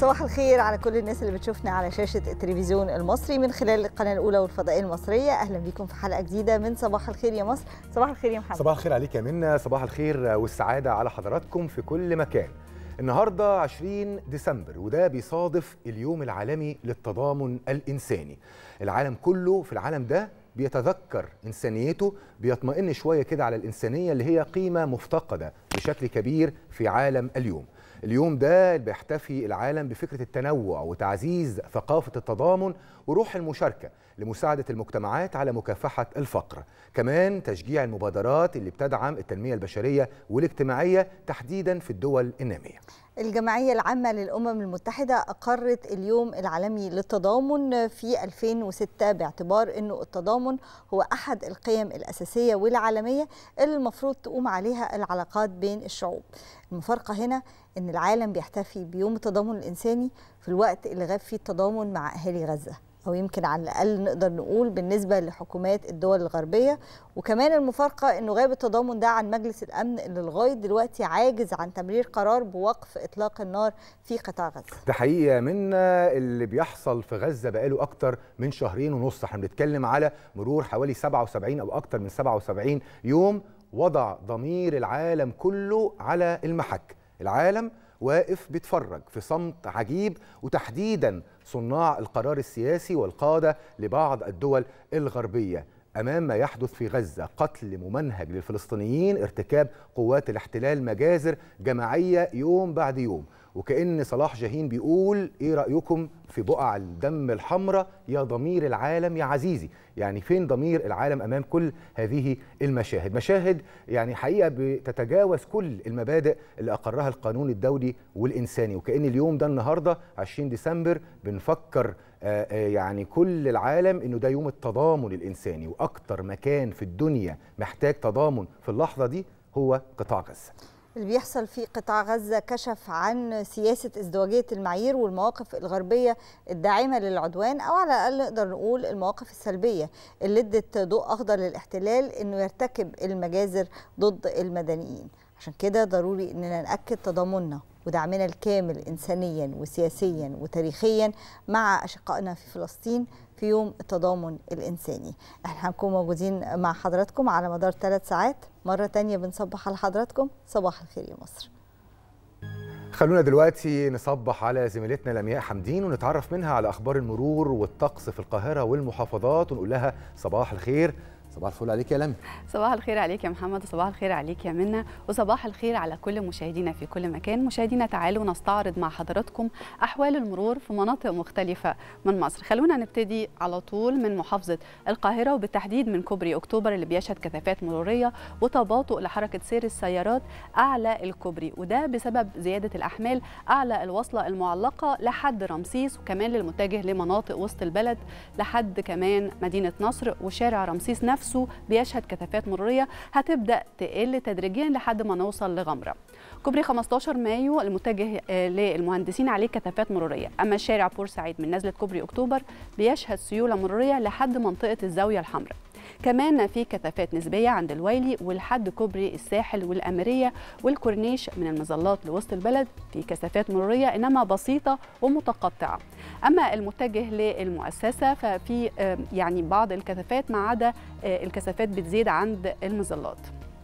صباح الخير على كل الناس اللي بتشوفنا على شاشة التلفزيون المصري من خلال القناة الأولى والفضائية المصرية أهلا بكم في حلقة جديدة من صباح الخير يا مصر صباح الخير يا محمد صباح الخير عليك يا منى صباح الخير والسعادة على حضراتكم في كل مكان النهاردة 20 ديسمبر وده بيصادف اليوم العالمي للتضامن الإنساني العالم كله في العالم ده بيتذكر إنسانيته بيطمئن شوية كده على الإنسانية اللي هي قيمة مفتقدة بشكل كبير في عالم اليوم اليوم ده بيحتفي العالم بفكرة التنوع وتعزيز ثقافة التضامن وروح المشاركة لمساعدة المجتمعات على مكافحة الفقر كمان تشجيع المبادرات اللي بتدعم التنمية البشرية والاجتماعية تحديدا في الدول النامية الجمعية العامة للأمم المتحدة أقرت اليوم العالمي للتضامن في 2006 باعتبار أنه التضامن هو أحد القيم الأساسية والعالمية اللي المفروض تقوم عليها العلاقات بين الشعوب المفارقة هنا أن العالم بيحتفي بيوم التضامن الإنساني في الوقت اللي غاب فيه التضامن مع أهالي غزة أو يمكن على الأقل نقدر نقول بالنسبة لحكومات الدول الغربية وكمان المفارقة أنه غاب التضامن ده عن مجلس الأمن اللي لغاية دلوقتي عاجز عن تمرير قرار بوقف إطلاق النار في قطاع غزة ده حقيقة منا اللي بيحصل في غزة بقاله أكتر من شهرين ونص احنا بنتكلم على مرور حوالي 77 أو أكتر من 77 يوم وضع ضمير العالم كله على المحك العالم واقف بيتفرج في صمت عجيب وتحديدا صناع القرار السياسي والقاده لبعض الدول الغربيه امام ما يحدث في غزه قتل ممنهج للفلسطينيين ارتكاب قوات الاحتلال مجازر جماعيه يوم بعد يوم وكأن صلاح جاهين بيقول ايه رأيكم في بقع الدم الحمراء يا ضمير العالم يا عزيزي يعني فين ضمير العالم امام كل هذه المشاهد مشاهد يعني حقيقه بتتجاوز كل المبادئ اللي اقرها القانون الدولي والانساني وكأن اليوم ده النهارده 20 ديسمبر بنفكر يعني كل العالم انه ده يوم التضامن الانساني واكتر مكان في الدنيا محتاج تضامن في اللحظه دي هو قطاع غزه اللي بيحصل في قطاع غزة كشف عن سياسة ازدواجية المعايير والمواقف الغربية الداعمة للعدوان أو على الأقل نقدر نقول المواقف السلبية اللي ادت ضوء أخضر للاحتلال إنه يرتكب المجازر ضد المدنيين عشان كده ضروري إننا نأكد تضامننا ودعمنا الكامل إنسانيا وسياسيا وتاريخيا مع أشقائنا في فلسطين في يوم التضامن الإنساني احنا هنكون موجودين مع حضراتكم على مدار ثلاث ساعات مرة تانية بنصبح على حضراتكم صباح الخير يا مصر خلونا دلوقتي نصبح على زميلتنا لمياء حمدين ونتعرف منها على أخبار المرور والطقس في القاهرة والمحافظات ونقول لها صباح الخير صباح الفل عليك يا لمي صباح الخير عليك يا محمد وصباح الخير عليك يا منى وصباح الخير على كل مشاهدينا في كل مكان مشاهدينا تعالوا نستعرض مع حضراتكم احوال المرور في مناطق مختلفه من مصر خلونا نبتدي على طول من محافظه القاهره وبالتحديد من كوبري اكتوبر اللي بيشهد كثافات مروريه وتباطؤ لحركه سير السيارات اعلى الكوبري وده بسبب زياده الاحمال اعلى الوصله المعلقه لحد رمسيس وكمان للمتجه لمناطق وسط البلد لحد كمان مدينه نصر وشارع رمسيس نفسه نفسه بيشهد كثافات مرورية هتبدأ تقل تدريجيا لحد ما نوصل لغمرة كوبري 15 مايو المتجه للمهندسين عليه كثافات مرورية أما شارع بورسعيد من نزلة كوبري أكتوبر بيشهد سيولة مرورية لحد منطقة الزاوية الحمراء كمان في كثافات نسبية عند الويلي ولحد كوبري الساحل والأميرية والكورنيش من المظلات لوسط البلد في كثافات مرورية إنما بسيطة ومتقطعة أما المتجه للمؤسسة ففي يعني بعض الكثافات ما عدا الكثافات بتزيد عند المظلات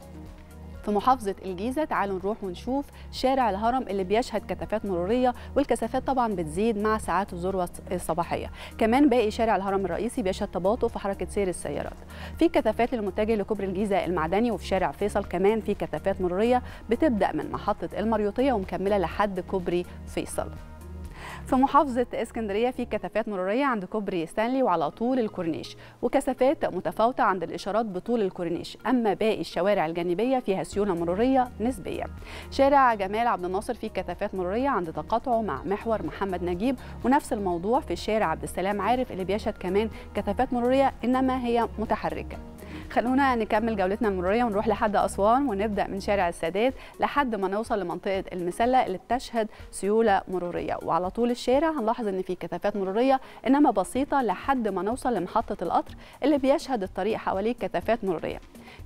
في محافظة الجيزة تعالوا نروح ونشوف شارع الهرم اللي بيشهد كثافات مرورية والكثافات طبعا بتزيد مع ساعات الذروة الصباحية كمان باقي شارع الهرم الرئيسي بيشهد تباطؤ في حركة سير السيارات في كثافات للمتجه لكوبري الجيزة المعدني وفي شارع فيصل كمان في كثافات مرورية بتبدأ من محطة المريوطية ومكملة لحد كوبري فيصل في محافظة اسكندرية في كثافات مرورية عند كوبري ستانلي وعلى طول الكورنيش وكثافات متفاوتة عند الإشارات بطول الكورنيش أما باقي الشوارع الجانبية فيها سيولة مرورية نسبية شارع جمال عبد الناصر فيه كثافات مرورية عند تقاطعه مع محور محمد نجيب ونفس الموضوع في شارع عبد السلام عارف اللي بيشهد كمان كثافات مرورية إنما هي متحركة خلونا نكمل جولتنا المروريه ونروح لحد اسوان ونبدا من شارع السادات لحد ما نوصل لمنطقه المسله اللي بتشهد سيوله مروريه وعلى طول الشارع هنلاحظ ان في كثافات مروريه انما بسيطه لحد ما نوصل لمحطه القطر اللي بيشهد الطريق حواليه كثافات مروريه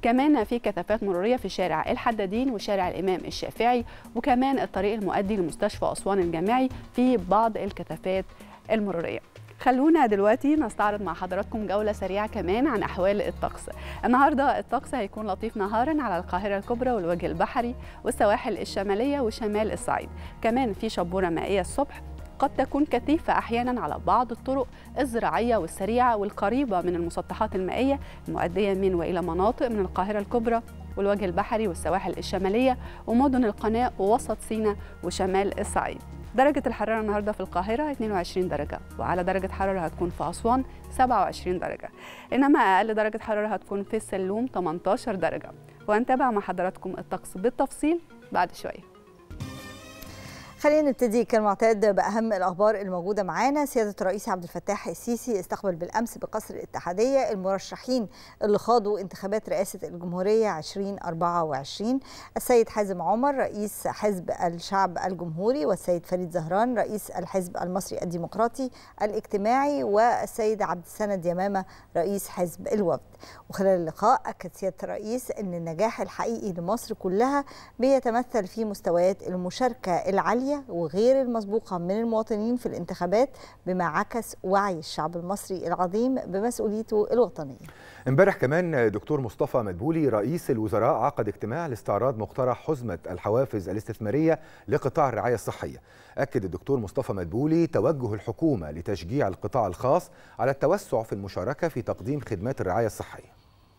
كمان في كثافات مروريه في شارع الحدادين وشارع الامام الشافعي وكمان الطريق المؤدي لمستشفى اسوان الجامعي في بعض الكثافات المروريه خلونا دلوقتي نستعرض مع حضراتكم جولة سريعة كمان عن أحوال الطقس النهاردة الطقس هيكون لطيف نهارا على القاهرة الكبرى والوجه البحري والسواحل الشمالية وشمال الصعيد كمان في شبورة مائية الصبح قد تكون كثيفة أحيانا على بعض الطرق الزراعية والسريعة والقريبة من المسطحات المائية المؤدية من وإلى مناطق من القاهرة الكبرى والوجه البحري والسواحل الشمالية ومدن القناة ووسط سيناء وشمال الصعيد درجة الحرارة النهاردة في القاهرة 22 درجة وعلى درجة حرارة هتكون في أسوان 27 درجة إنما أقل درجة حرارة هتكون في السلوم 18 درجة وهنتابع مع حضراتكم الطقس بالتفصيل بعد شوية خلينا نبتدي كالمعتاد باهم الاخبار الموجوده معانا سياده الرئيس عبد الفتاح السيسي استقبل بالامس بقصر الاتحاديه المرشحين اللي خاضوا انتخابات رئاسه الجمهوريه 2024 السيد حازم عمر رئيس حزب الشعب الجمهوري والسيد فريد زهران رئيس الحزب المصري الديمقراطي الاجتماعي والسيد عبد السند يمامه رئيس حزب الوفد وخلال اللقاء اكد سياده الرئيس ان النجاح الحقيقي لمصر كلها بيتمثل في مستويات المشاركه العاليه وغير المسبوقة من المواطنين في الانتخابات بما عكس وعي الشعب المصري العظيم بمسؤوليته الوطنية امبارح كمان دكتور مصطفى مدبولي رئيس الوزراء عقد اجتماع لاستعراض مقترح حزمة الحوافز الاستثمارية لقطاع الرعاية الصحية أكد الدكتور مصطفى مدبولي توجه الحكومة لتشجيع القطاع الخاص على التوسع في المشاركة في تقديم خدمات الرعاية الصحية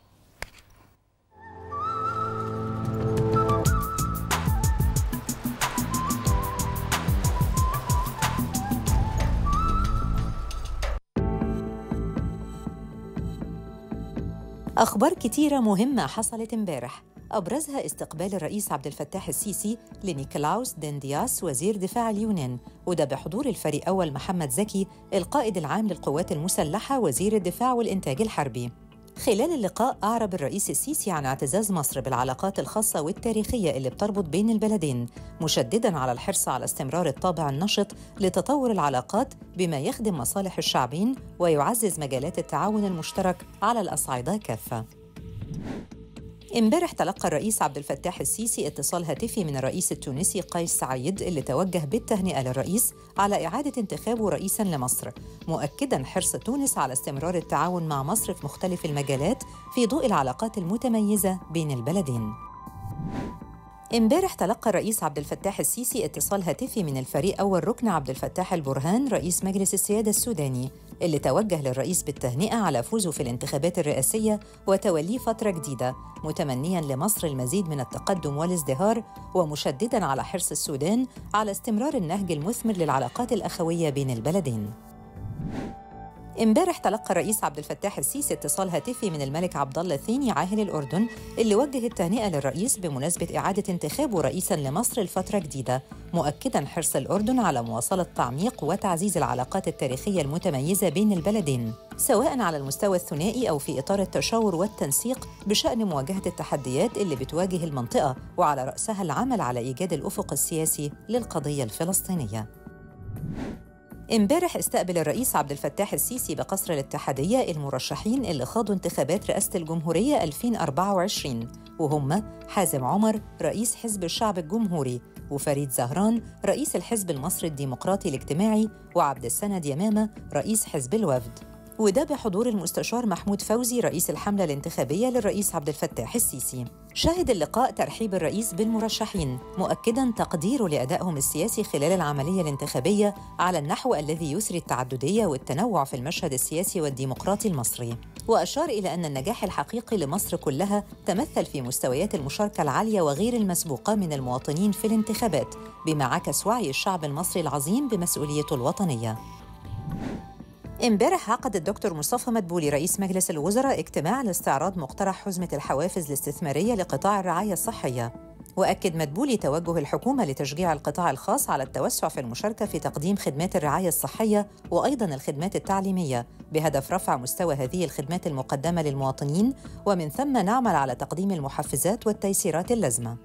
أخبار كتيرة مهمة حصلت امبارح أبرزها استقبال الرئيس عبد الفتاح السيسي لنيكلاوس ديندياس وزير دفاع اليونان وده بحضور الفريق أول محمد زكي القائد العام للقوات المسلحة وزير الدفاع والإنتاج الحربي خلال اللقاء أعرب الرئيس السيسي عن اعتزاز مصر بالعلاقات الخاصة والتاريخية اللي بتربط بين البلدين مشدداً على الحرص على استمرار الطابع النشط لتطور العلاقات بما يخدم مصالح الشعبين ويعزز مجالات التعاون المشترك على الأصعدة كافة امبارح تلقى الرئيس عبد الفتاح السيسي اتصال هاتفي من الرئيس التونسي قيس سعيد اللي توجه بالتهنئه للرئيس على اعاده انتخابه رئيسا لمصر مؤكدا حرص تونس على استمرار التعاون مع مصر في مختلف المجالات في ضوء العلاقات المتميزه بين البلدين امبارح تلقى الرئيس عبد الفتاح السيسي اتصال هاتفي من الفريق أول ركن عبد الفتاح البرهان رئيس مجلس السيادة السوداني اللي توجه للرئيس بالتهنئة على فوزه في الانتخابات الرئاسية وتوليه فترة جديدة متمنيا لمصر المزيد من التقدم والازدهار ومشددا على حرص السودان على استمرار النهج المثمر للعلاقات الأخوية بين البلدين امبارح تلقى الرئيس عبد الفتاح السيسي اتصال هاتفي من الملك عبد الله الثاني عاهل الاردن اللي وجه التهنئه للرئيس بمناسبه اعاده انتخابه رئيسا لمصر لفتره جديده مؤكدا حرص الاردن على مواصله تعميق وتعزيز العلاقات التاريخيه المتميزه بين البلدين سواء على المستوى الثنائي او في اطار التشاور والتنسيق بشان مواجهه التحديات اللي بتواجه المنطقه وعلى راسها العمل على ايجاد الافق السياسي للقضيه الفلسطينيه امبارح استقبل الرئيس عبد الفتاح السيسي بقصر الاتحادية المرشحين اللي خاضوا انتخابات رئاسة الجمهورية 2024 وهم حازم عمر رئيس حزب الشعب الجمهوري وفريد زهران رئيس الحزب المصري الديمقراطي الاجتماعي وعبد السند يمامة رئيس حزب الوفد وده بحضور المستشار محمود فوزي رئيس الحملة الانتخابية للرئيس عبد الفتاح السيسي شهد اللقاء ترحيب الرئيس بالمرشحين مؤكدا تقديره لأدائهم السياسي خلال العملية الانتخابية على النحو الذي يثري التعددية والتنوع في المشهد السياسي والديمقراطي المصري وأشار إلى أن النجاح الحقيقي لمصر كلها تمثل في مستويات المشاركة العالية وغير المسبوقة من المواطنين في الانتخابات بما عكس وعي الشعب المصري العظيم بمسؤوليته الوطنية امبارح عقد الدكتور مصطفى مدبولي رئيس مجلس الوزراء اجتماع لاستعراض مقترح حزمة الحوافز الاستثمارية لقطاع الرعاية الصحية وأكد مدبولي توجه الحكومة لتشجيع القطاع الخاص على التوسع في المشاركة في تقديم خدمات الرعاية الصحية وأيضاً الخدمات التعليمية بهدف رفع مستوى هذه الخدمات المقدمة للمواطنين ومن ثم نعمل على تقديم المحفزات والتيسيرات اللازمة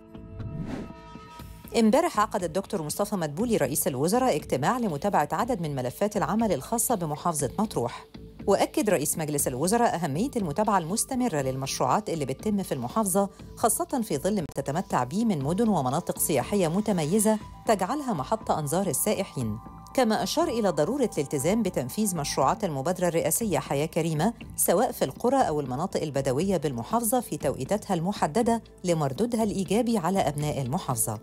امبارح عقد الدكتور مصطفى مدبولي رئيس الوزراء اجتماع لمتابعة عدد من ملفات العمل الخاصة بمحافظة مطروح وأكد رئيس مجلس الوزراء أهمية المتابعة المستمرة للمشروعات اللي بتتم في المحافظة خاصة في ظل ما تتمتع به من مدن ومناطق سياحية متميزة تجعلها محط أنظار السائحين كما أشار إلى ضرورة الالتزام بتنفيذ مشروعات المبادرة الرئاسية حياة كريمة سواء في القرى أو المناطق البدوية بالمحافظة في توقيتاتها المحددة لمردودها الإيجابي على أبناء المحافظة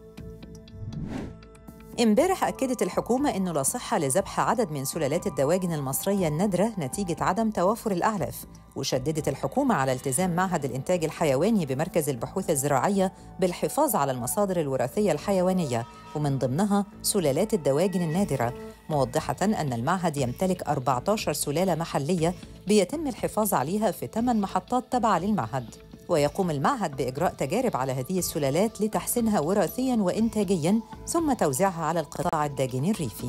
امبارح أكدت الحكومة أنه لا صحة لذبح عدد من سلالات الدواجن المصرية النادرة نتيجة عدم توافر الأعلاف وشددت الحكومة على التزام معهد الإنتاج الحيواني بمركز البحوث الزراعية بالحفاظ على المصادر الوراثية الحيوانية ومن ضمنها سلالات الدواجن النادرة موضحة أن المعهد يمتلك 14 سلالة محلية بيتم الحفاظ عليها في 8 محطات تابعة للمعهد ويقوم المعهد بإجراء تجارب على هذه السلالات لتحسينها وراثياً وإنتاجياً ثم توزيعها على القطاع الداجني الريفي.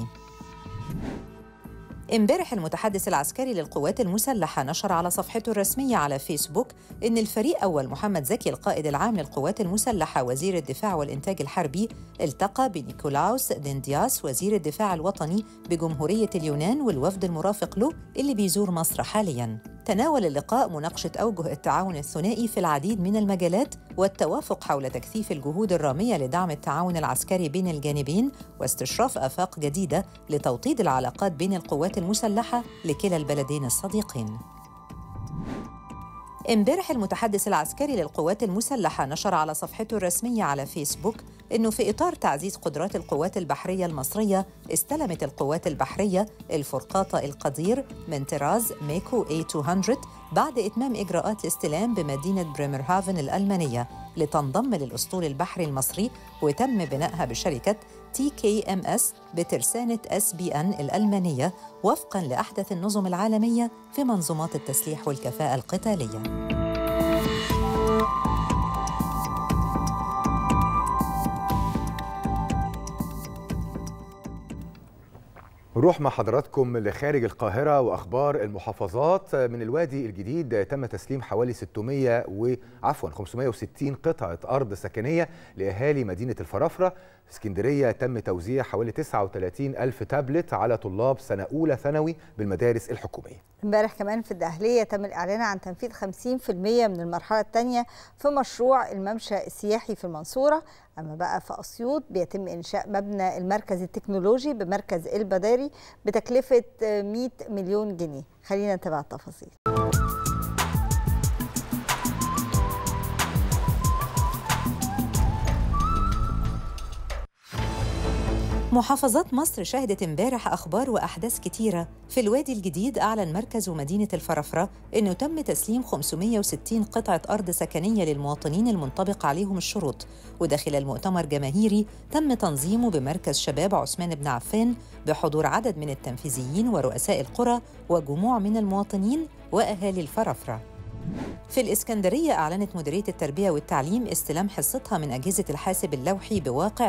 امبارح المتحدث العسكري للقوات المسلحة نشر على صفحته الرسمية على فيسبوك إن الفريق أول محمد زكي القائد العام للقوات المسلحة وزير الدفاع والإنتاج الحربي التقى بنيكولاوس ديندياس وزير الدفاع الوطني بجمهورية اليونان والوفد المرافق له اللي بيزور مصر حالياً. تناول اللقاء مناقشة أوجه التعاون الثنائي في العديد من المجالات والتوافق حول تكثيف الجهود الرامية لدعم التعاون العسكري بين الجانبين واستشراف آفاق جديدة لتوطيد العلاقات بين القوات المسلحة لكلا البلدين الصديقين. امبارح المتحدث العسكري للقوات المسلحة نشر على صفحته الرسمية على فيسبوك إنه في إطار تعزيز قدرات القوات البحرية المصرية استلمت القوات البحرية الفرقاطة القدير من طراز ميكو A200 بعد إتمام إجراءات الاستلام بمدينة بريمرهافن الألمانية لتنضم للأسطول البحري المصري وتم بنائها بشركة تي كي ام اس بترسانة اس بي ان الألمانية وفقا لأحدث النظم العالمية في منظومات التسليح والكفاءة القتالية. نروح مع حضراتكم لخارج القاهرة وأخبار المحافظات من الوادي الجديد تم تسليم حوالي 600 وعفوا 560 قطعة أرض سكنية لأهالي مدينة الفرافرة في اسكندرية تم توزيع حوالي 39 ألف تابلت على طلاب سنة أولى ثانوي بالمدارس الحكومية امبارح كمان في الدهلية تم الإعلان عن تنفيذ 50% من المرحلة الثانية في مشروع الممشى السياحي في المنصورة أما بقى في أسيوط بيتم إنشاء مبنى المركز التكنولوجي بمركز البداري بتكلفة 100 مليون جنيه خلينا نتابع التفاصيل محافظات مصر شهدت امبارح أخبار وأحداث كتيرة في الوادي الجديد أعلن مركز ومدينة الفرافرة أنه تم تسليم 560 قطعة أرض سكنية للمواطنين المنطبق عليهم الشروط وده خلال مؤتمر جماهيري تم تنظيمه بمركز شباب عثمان بن عفان بحضور عدد من التنفيذيين ورؤساء القرى وجموع من المواطنين وأهالي الفرافرة في الإسكندرية أعلنت مديرية التربية والتعليم استلام حصتها من أجهزة الحاسب اللوحي بواقع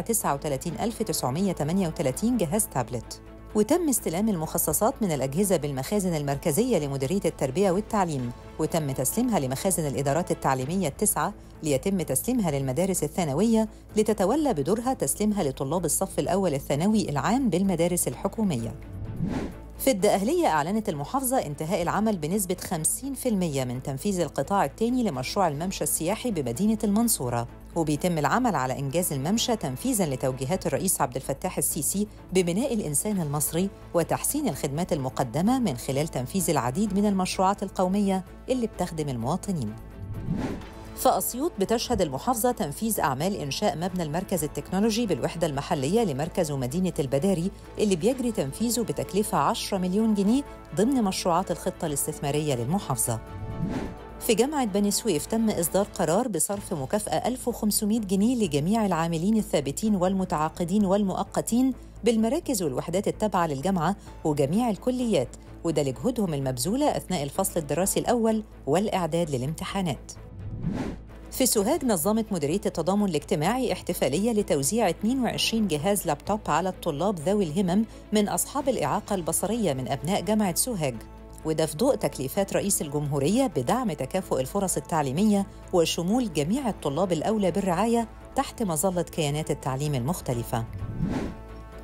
39938 جهاز تابلت وتم استلام المخصصات من الأجهزة بالمخازن المركزية لمديرية التربية والتعليم وتم تسليمها لمخازن الإدارات التعليمية التسعة ليتم تسليمها للمدارس الثانوية لتتولى بدورها تسليمها لطلاب الصف الأول الثانوي العام بالمدارس الحكومية في الدقهلية أعلنت المحافظة انتهاء العمل بنسبة 50% من تنفيذ القطاع الثاني لمشروع الممشى السياحي بمدينة المنصورة وبيتم العمل على إنجاز الممشى تنفيذاً لتوجيهات الرئيس عبد الفتاح السيسي ببناء الإنسان المصري وتحسين الخدمات المقدمة من خلال تنفيذ العديد من المشروعات القومية اللي بتخدم المواطنين في أسيوط بتشهد المحافظة تنفيذ أعمال إنشاء مبنى المركز التكنولوجي بالوحدة المحلية لمركز ومدينة البداري اللي بيجري تنفيذه بتكلفة 10 مليون جنيه ضمن مشروعات الخطة الاستثمارية للمحافظة. في جامعة بني سويف تم إصدار قرار بصرف مكافأة 1500 جنيه لجميع العاملين الثابتين والمتعاقدين والمؤقتين بالمراكز والوحدات التابعة للجامعة وجميع الكليات وده لجهودهم المبذولة أثناء الفصل الدراسي الأول والإعداد للامتحانات. في سوهاج نظمت مديرية التضامن الاجتماعي احتفالية لتوزيع 22 جهاز لابتوب على الطلاب ذوي الهمم من أصحاب الإعاقة البصرية من أبناء جامعة سوهاج وده في ضوء تكليفات رئيس الجمهورية بدعم تكافؤ الفرص التعليمية وشمول جميع الطلاب الأولى بالرعاية تحت مظلة كيانات التعليم المختلفة.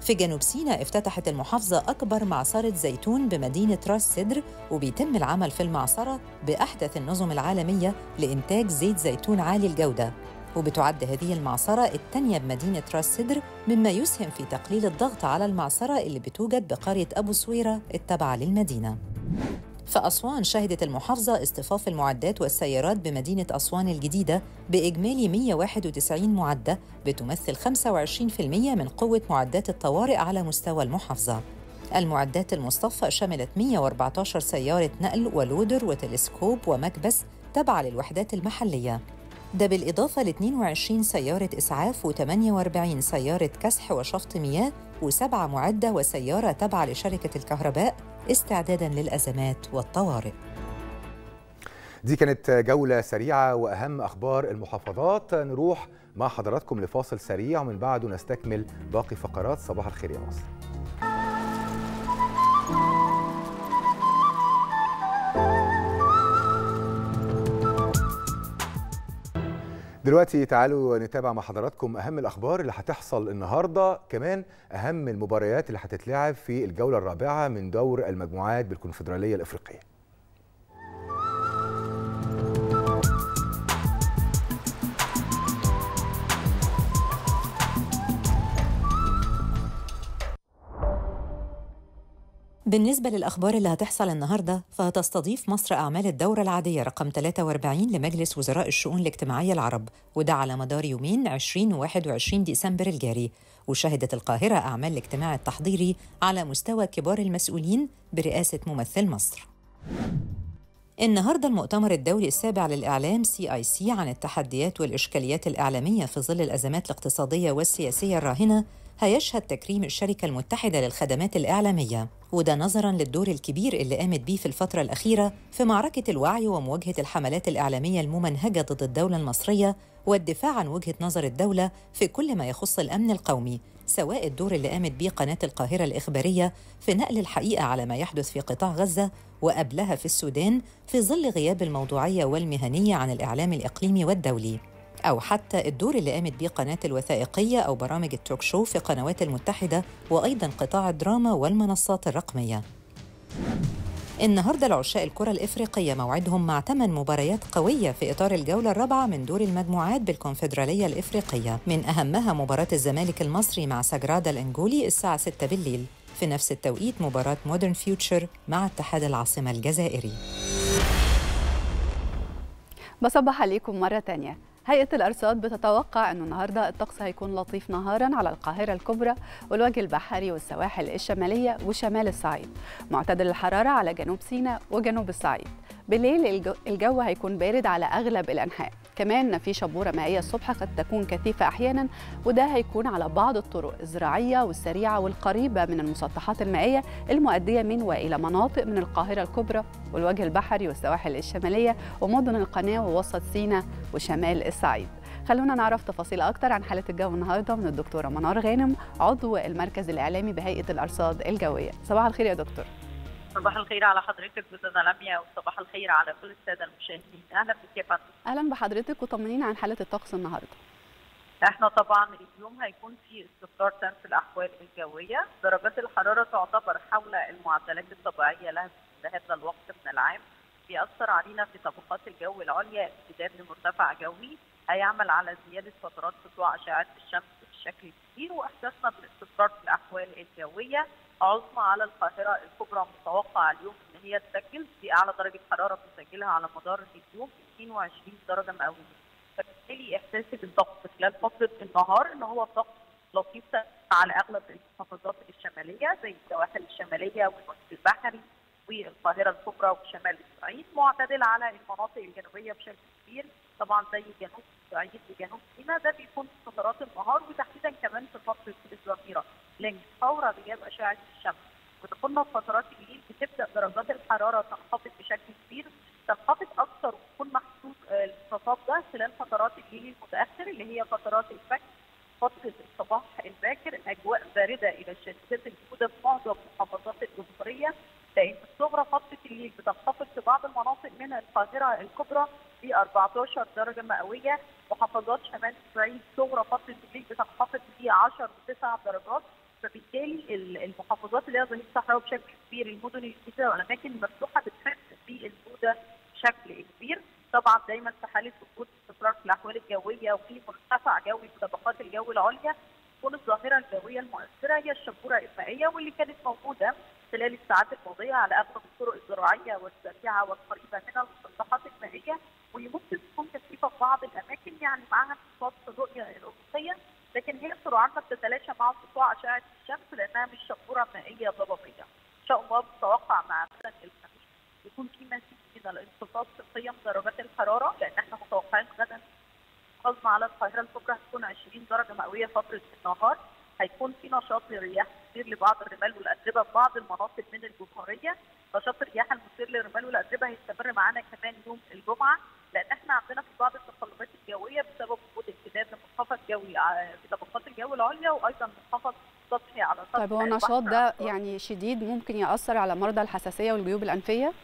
في جنوب سيناء افتتحت المحافظة أكبر معصرة زيتون بمدينة راس سدر وبيتم العمل في المعصرة بأحدث النظم العالمية لإنتاج زيت زيتون عالي الجودة وبتعد هذه المعصرة الثانية بمدينة راس سدر مما يسهم في تقليل الضغط على المعصرة اللي بتوجد بقرية أبو سويرة التابعة للمدينة في أسوان شهدت المحافظة اصطفاف المعدات والسيارات بمدينة أسوان الجديدة بإجمالي 191 معدة بتمثل 25% من قوة معدات الطوارئ على مستوى المحافظة. المعدات المصطفى شملت 114 سيارة نقل ولودر وتلسكوب ومكبس تابعة للوحدات المحلية. ده بالإضافة ل 22 سيارة إسعاف و48 سيارة كسح وشفط مياه وسبعة معدة وسيارة تابعة لشركة الكهرباء استعدادا للأزمات والطوارئ دي كانت جولة سريعة وأهم أخبار المحافظات نروح مع حضراتكم لفاصل سريع ومن بعده نستكمل باقي فقرات صباح الخير يا مصر دلوقتي تعالوا نتابع مع حضراتكم اهم الاخبار اللي هتحصل النهارده كمان اهم المباريات اللي هتتلعب في الجوله الرابعه من دور المجموعات بالكونفدراليه الافريقيه بالنسبة للأخبار اللي هتحصل النهاردة فهتستضيف مصر أعمال الدورة العادية رقم 43 لمجلس وزراء الشؤون الاجتماعية العرب وده على مدار يومين 20 و 21 ديسمبر الجاري وشهدت القاهرة أعمال الاجتماع التحضيري على مستوى كبار المسؤولين برئاسة ممثل مصر النهارده المؤتمر الدولي السابع للإعلام سي آي سي عن التحديات والإشكاليات الإعلامية في ظل الأزمات الاقتصادية والسياسية الراهنة هيشهد تكريم الشركة المتحدة للخدمات الإعلامية وده نظراً للدور الكبير اللي قامت بيه في الفترة الأخيرة في معركة الوعي ومواجهة الحملات الإعلامية الممنهجة ضد الدولة المصرية والدفاع عن وجهة نظر الدولة في كل ما يخص الأمن القومي سواء الدور اللي قامت بيه قناة القاهرة الإخبارية في نقل الحقيقة على ما يحدث في قطاع غزة وقبلها في السودان في ظل غياب الموضوعية والمهنية عن الإعلام الإقليمي والدولي أو حتى الدور اللي قامت بيه قناة الوثائقية أو برامج التوك شو في قنوات المتحدة وأيضا قطاع الدراما والمنصات الرقمية النهارده العشاء الكرة الإفريقية موعدهم مع ثمان مباريات قوية في إطار الجولة الرابعة من دور المجموعات بالكونفدرالية الإفريقية من أهمها مباراة الزمالك المصري مع سجرادا الأنجولي الساعة 6 بالليل في نفس التوقيت مباراة مودرن فيوتشر مع اتحاد العاصمة الجزائري بصبح عليكم مرة تانية هيئة الأرصاد بتتوقع أنه النهاردة الطقس هيكون لطيف نهارا على القاهرة الكبرى والوجه البحري والسواحل الشمالية وشمال الصعيد معتدل الحرارة على جنوب سيناء وجنوب الصعيد بالليل الجو هيكون بارد على أغلب الأنحاء كمان في شبورة مائية الصبح قد تكون كثيفة أحيانا وده هيكون على بعض الطرق الزراعية والسريعة والقريبة من المسطحات المائية المؤدية من وإلى مناطق من القاهرة الكبرى والوجه البحري والسواحل الشمالية ومدن القناة ووسط سيناء وشمال الصعيد خلونا نعرف تفاصيل أكتر عن حالة الجو النهاردة من الدكتورة منار غانم عضو المركز الإعلامي بهيئة الأرصاد الجوية صباح الخير يا دكتور صباح الخير على حضرتك استاذه لميا وصباح الخير على كل الساده المشاهدين اهلا بك يا فندم اهلا بحضرتك وطمنينا عن حاله الطقس النهارده احنا طبعا اليوم هيكون في استقرار تام في الاحوال الجويه درجات الحراره تعتبر حول المعدلات الطبيعيه لها هذا الوقت من العام بيأثر علينا في طبقات الجو العليا امتداد لمرتفع جوي هيعمل على زياده فترات سطوع اشعه الشمس بشكل كبير واحساسنا بالاستقرار في الاحوال الجويه عظمى على القاهرة الكبرى متوقع اليوم إن هي تسجل في أعلى درجة حرارة بتسجلها على مدار اليوم 22 درجة مئوية. فبالتالي إحساسي بالضغط خلال فترة النهار إن هو ضغط لطيف على أغلب المحافظات الشمالية زي السواحل الشمالية والوجه البحري والقاهرة الكبرى وشمال الصعيد معتدل على المناطق الجنوبية بشكل كبير طبعا زي جنوب الصعيد وجنوب سيناء ده بيكون في فترات النهار وتحديدا كمان في فترة الظهيرة لان فور غياب اشعه الشمس ودخولنا في فترات الليل بتبدا درجات الحراره تنخفض بشكل كبير تنخفض اكثر ويكون محسوس الانخفاض ده خلال فترات الليل المتاخر اللي هي فترات الفجر فتره الصباح الباكر اجواء بارده الى الشديدات الموجوده في معظم محافظات الجمهوريه لان الصغرى فتره الليل بتنخفض في بعض المناطق من القاهره الكبرى ب 14 درجه مئويه محافظات شمال الصعيد صغرى فتره الليل بتنخفض ب 10 و9 درجات فبالتالي المحافظات اللي هي ظهير صحراوي بشكل كبير المدن الجديده والاماكن المفتوحه بتحس بالبروده بشكل كبير طبعا دايما في حاله وجود استقرار في الاحوال الجويه وفي مرتفع جوي في طبقات الجو العليا تكون الظاهره الجويه المؤثره هي الشبوره المائيه واللي كانت موجوده خلال الساعات الماضيه على اغلب الطرق الزراعيه والسريعه والقريبه من المسطحات المائيه واللي ممكن تكون كثيفه في بعض الاماكن يعني معاها انخفاض في الرؤيه الافقيه لكن هي سرعان ما بتتلاشى مع سطوع اشعه الشمس لانها مش شبوره مائيه ضبابيه. ان شاء الله متوقع مع غدا الخميس يكون في مزيد من الانخفاض في قيم درجات الحراره لان احنا متوقعين غدا عظمى على القاهره الكبرى هتكون 20 درجه مئويه فتره النهار هيكون في نشاط للرياح مثير لبعض الرمال والاتربه في بعض المناطق من الجمهوريه نشاط الرياح المثير للرمال والاتربه هيستمر معانا كمان يوم الجمعه لان احنا عندنا في بعض التقلبات الجويه بسبب وجود امتداد لمنخفض جوي في طبقات الجو العليا وايضا منخفض سطحي على سطح طيب هو النشاط ده يعني شديد ممكن ياثر على مرضى الحساسيه والجيوب الانفيه؟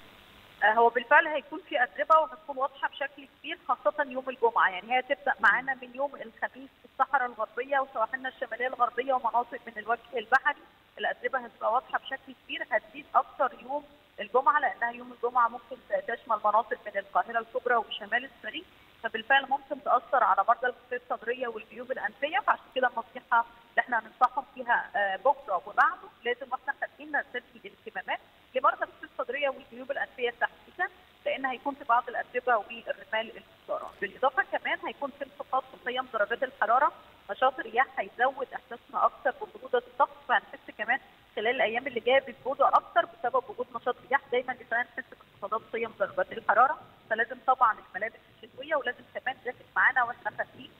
هو بالفعل هيكون في اتربه وهتكون واضحه بشكل كبير خاصه يوم الجمعه يعني هي تبدا معانا من يوم الخميس في الصحراء الغربيه وسواحلنا الشماليه الغربيه ومناطق من الوجه البحري الاتربه هتبقى واضحه بشكل كبير هتزيد اكثر يوم الجمعه لانها يوم الجمعه ممكن تشمل مناطق من القاهره الكبرى وشمال الصعيد فبالفعل ممكن تاثر على مرضى الخصيه الصدريه والجيوب الانفيه فعشان كده النصيحه اللي احنا هننصحهم فيها بكره وبعده لازم واحنا خارجين نرتدي الاهتمامات لمرضى الخصيه الصدريه والجيوب الانفيه تحديدا لان هيكون في بعض الاتربه والرمال المختاره بالاضافه كمان هيكون في انخفاض في قيم درجات الحراره نشاط الرياح هيزود احساسنا اكثر ببروده الطقس فهنحس كمان خلال الايام اللي جايه ببروده اكثر بسبب وجود نشاط رياح دايما بيخلينا نحس بانخفاضات قيم درجات الحراره فلازم طبعا الملابس الشتويه ولازم كمان جاكيت معانا واحنا خارجين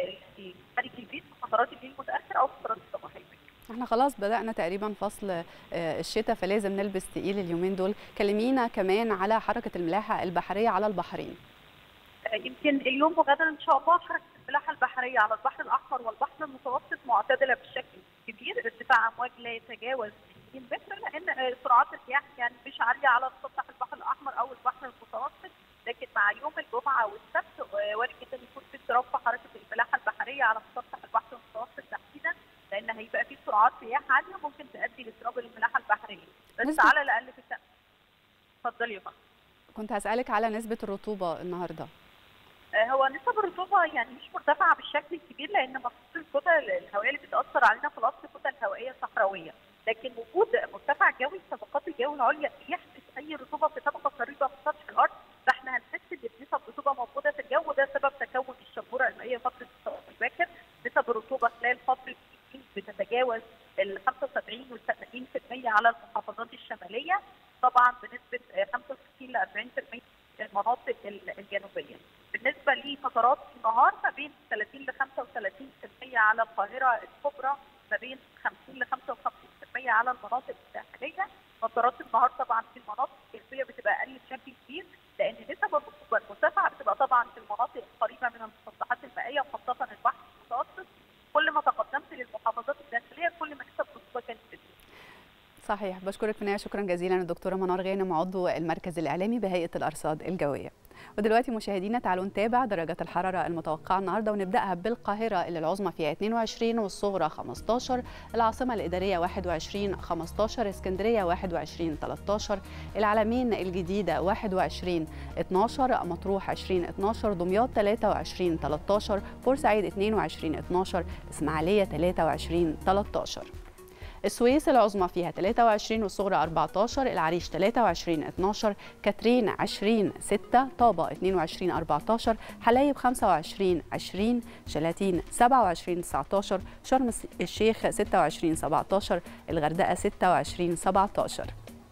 في خارج البيت في فترات الليل المتاخر او فترات الصباحيه احنا خلاص بدأنا تقريبا فصل الشتاء فلازم نلبس تقيل اليومين دول كلمينا كمان على حركة الملاحة البحرية على البحرين يمكن اليوم وغدا ان شاء الله حركة الملاحة البحرية على البحر الأحمر والبحر المتوسط معتدلة بشكل كبير ارتفاع أمواج لا يتجاوز 60 متر لأن سرعات الرياح يعني مش عالية على سطح البحر الأحمر أو البحر المتوسط لكن مع يوم الجمعة والسبت وارد جدا يكون في اضطراب في حركة الملاحة البحرية على سطح البحر المتوسط تحديدا لان هيبقى في سرعات رياح عاليه ممكن تؤدي لاضطراب الملاحه البحريه بس نسبة... على الاقل في السنه اتفضلي يا فندم كنت هسالك على نسبه الرطوبه النهارده آه هو نسب الرطوبه يعني مش مرتفعه بالشكل الكبير لان مخصوص الكتل الهوائيه اللي بتاثر علينا في الاصل كتل هوائيه صحراويه لكن وجود مرتفع جوي في طبقات الجو العليا يحدث اي رطوبه في طبقه قريبه من سطح الارض فاحنا هنحس بنسب رطوبه موجوده في الجو وده سبب تكون الشبوره المائيه فتره الصباح الباكر نسب الرطوبه خلال فتره بتتجاوز ال 75 وال 70% على المحافظات الشماليه طبعا بنسبه 65 ل 40% المناطق الجنوبيه. بالنسبه لفترات النهار ما بين 30 ل 35% على القاهره الكبرى ما بين 50 ل 55% على المناطق الساحليه فترات النهار طبعا في المناطق الجنوبيه بتبقى اقل بشكل كبير لان نسب الرطوبه المرتفعه بتبقى طبعا في المناطق القريبه من المسطحات المائيه وخاصه البحر المتوسط كل ما تقدمت للمحافظات الداخليه كل ما نسب الرطوبه كانت بتزيد. صحيح بشكرك في النهايه شكرا جزيلا الدكتوره منار غانم عضو المركز الاعلامي بهيئه الارصاد الجويه. ودلوقتي مشاهدينا تعالوا نتابع درجات الحراره المتوقعه النهارده ونبداها بالقاهره اللي العظمى فيها 22 والصغرى 15 العاصمه الاداريه 21 15 اسكندريه 21 13 العلمين الجديده 21 12 مطروح 20 12 دمياط 23 13 بورسعيد 22 12 الاسماعيليه 23 13 السويس العظمى فيها 23 والصغرى 14 العريش 23 12 كاترين 20 6 طابة 22 14 حلايب 25 20 شلاتين 27 19 شرم الشيخ 26 17 الغردقة 26 17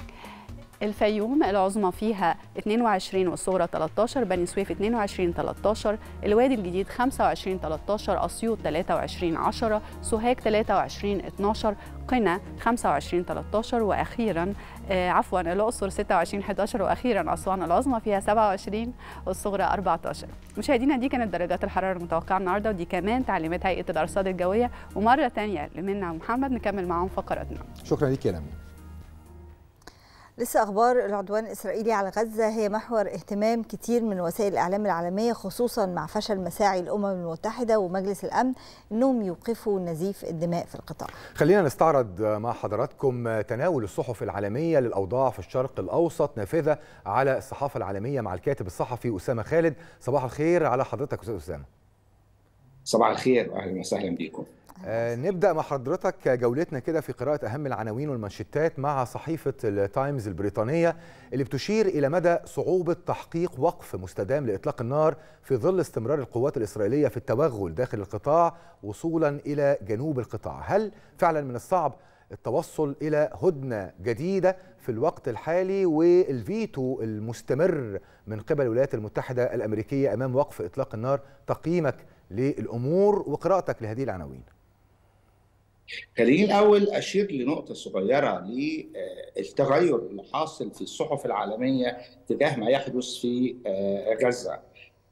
الفيوم العظمى فيها 22 والصغرى 13 بني سويف 22 13 الوادي الجديد 25 13 اسيوط 23 10 سوهاج 23 12 قنا 25 13 واخيرا آه عفوا الاقصر 26 11 واخيرا اسوان العظمى فيها 27 والصغرى 14 مشاهدينا دي كانت درجات الحراره المتوقعه النهارده ودي كمان تعليمات هيئه الارصاد الجويه ومره ثانيه لمنى ومحمد نكمل معاهم فقراتنا شكرا ليك يا لمي لسه أخبار العدوان الإسرائيلي على غزة هي محور اهتمام كتير من وسائل الإعلام العالمية خصوصا مع فشل مساعي الأمم المتحدة ومجلس الأمن أنهم يوقفوا نزيف الدماء في القطاع خلينا نستعرض مع حضراتكم تناول الصحف العالمية للأوضاع في الشرق الأوسط نافذة على الصحافة العالمية مع الكاتب الصحفي أسامة خالد صباح الخير على حضرتك أستاذ أسامة صباح الخير واهلا وسهلا بكم آه نبدا مع حضرتك جولتنا كده في قراءه اهم العناوين والمانشيتات مع صحيفه التايمز البريطانيه اللي بتشير الى مدى صعوبه تحقيق وقف مستدام لاطلاق النار في ظل استمرار القوات الاسرائيليه في التوغل داخل القطاع وصولا الى جنوب القطاع هل فعلا من الصعب التوصل الى هدنه جديده في الوقت الحالي والفيتو المستمر من قبل الولايات المتحده الامريكيه امام وقف اطلاق النار تقييمك للامور وقراءتك لهذه العناوين خليني الاول اشير لنقطه صغيره للتغير اللي حاصل في الصحف العالميه تجاه ما يحدث في غزه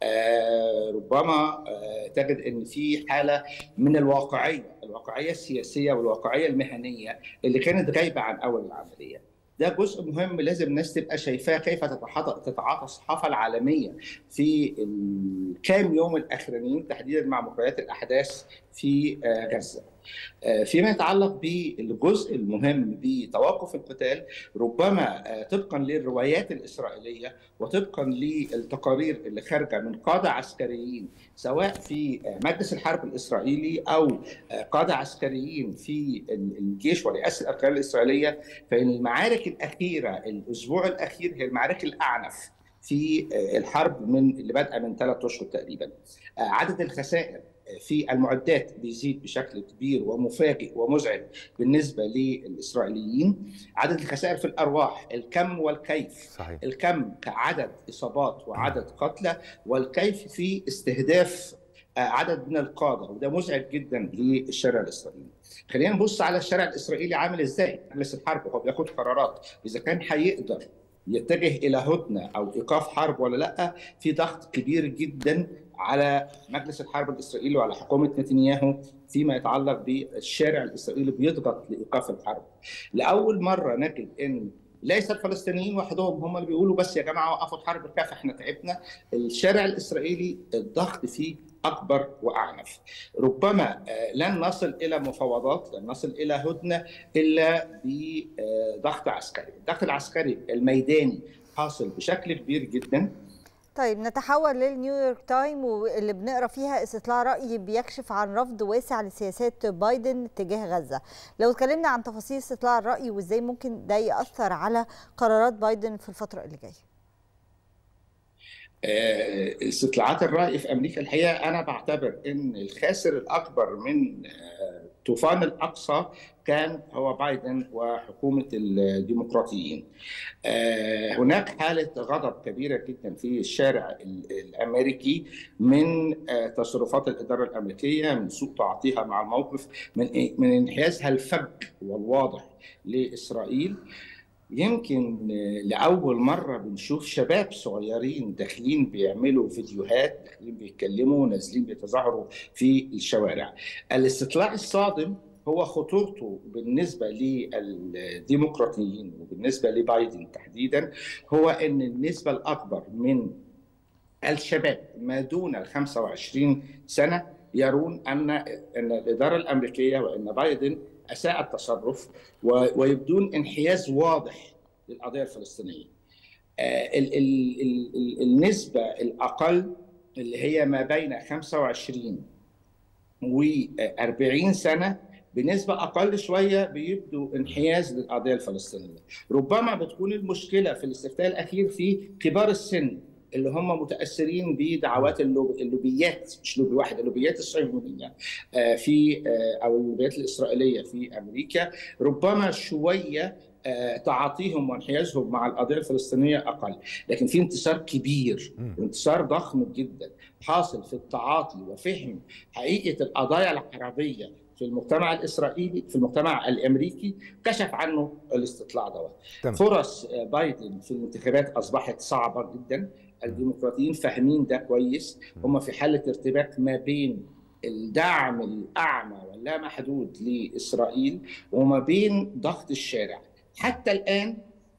ربما تجد ان في حاله من الواقعيه الواقعيه السياسيه والواقعيه المهنيه اللي كانت غايبه عن اول العمليه ده جزء مهم لازم الناس تبقى شايفاه كيف تتعاطى الصحافه العالميه في الكام يوم الاخرانيين تحديدا مع مجريات الاحداث في غزه. فيما يتعلق بالجزء المهم بتوقف القتال ربما طبقا للروايات الاسرائيليه وطبقا للتقارير اللي خارجه من قاده عسكريين سواء في مجلس الحرب الاسرائيلي او قاده عسكريين في الجيش ورئاسه الاركان الاسرائيليه فان المعارك الاخيره الاسبوع الاخير هي المعارك الاعنف في الحرب من اللي بادئه من ثلاث اشهر تقريبا عدد الخسائر في المعدات بيزيد بشكل كبير ومفاجئ ومزعج بالنسبه للاسرائيليين عدد الخسائر في الارواح الكم والكيف صحيح. الكم كعدد اصابات وعدد قتلى والكيف في استهداف عدد من القاده وده مزعج جدا للشارع الاسرائيلي. خلينا نبص على الشارع الاسرائيلي عامل ازاي مجلس الحرب وهو بياخد قرارات اذا كان هيقدر يتجه الى هدنه او ايقاف حرب ولا لا في ضغط كبير جدا على مجلس الحرب الاسرائيلي وعلى حكومه نتنياهو فيما يتعلق بالشارع الاسرائيلي بيضغط لايقاف الحرب. لاول مره نجد ان ليس الفلسطينيين وحدهم هم اللي بيقولوا بس يا جماعه وقفوا الحرب الكافح احنا تعبنا، الشارع الاسرائيلي الضغط فيه اكبر واعنف. ربما لن نصل الى مفاوضات، لن نصل الى هدنه الا بضغط عسكري، الضغط العسكري الميداني حاصل بشكل كبير جدا طيب نتحول للنيويورك تايم واللي بنقرا فيها استطلاع راي بيكشف عن رفض واسع لسياسات بايدن تجاه غزه لو اتكلمنا عن تفاصيل استطلاع الراي وازاي ممكن ده ياثر على قرارات بايدن في الفتره اللي جايه استطلاعات الراي في امريكا الحقيقه انا بعتبر ان الخاسر الاكبر من طوفان الاقصى كان هو بايدن وحكومه الديمقراطيين. هناك حاله غضب كبيره جدا في الشارع الامريكي من تصرفات الاداره الامريكيه من سوء تعاطيها مع الموقف من من انحيازها الفج والواضح لاسرائيل. يمكن لاول مره بنشوف شباب صغيرين داخلين بيعملوا فيديوهات داخلين بيتكلموا نازلين بيتظاهروا في الشوارع الاستطلاع الصادم هو خطورته بالنسبه للديمقراطيين وبالنسبه لبايدن تحديدا هو ان النسبه الاكبر من الشباب ما دون ال 25 سنه يرون ان ان الاداره الامريكيه وان بايدن اساء التصرف ويبدون انحياز واضح للقضيه الفلسطينيه. ال ال ال النسبه الاقل اللي هي ما بين 25 و 40 سنه بنسبة أقل شوية بيبدو انحياز للقضية الفلسطينية ربما بتكون المشكلة في الاستفتاء الأخير في كبار السن اللي هم متاثرين بدعوات اللوب... اللوبيات مش لوبي واحد اللوبيات الصهيونيه في او اللوبيات الاسرائيليه في امريكا ربما شويه تعاطيهم وانحيازهم مع القضيه الفلسطينيه اقل، لكن في انتصار كبير انتصار ضخم جدا حاصل في التعاطي وفهم حقيقه القضايا العربيه في المجتمع الاسرائيلي في المجتمع الامريكي كشف عنه الاستطلاع دوت فرص بايدن في الانتخابات اصبحت صعبه جدا الديمقراطيين فاهمين ده كويس هم في حاله ارتباك ما بين الدعم الاعمى واللا محدود لاسرائيل وما بين ضغط الشارع حتى الان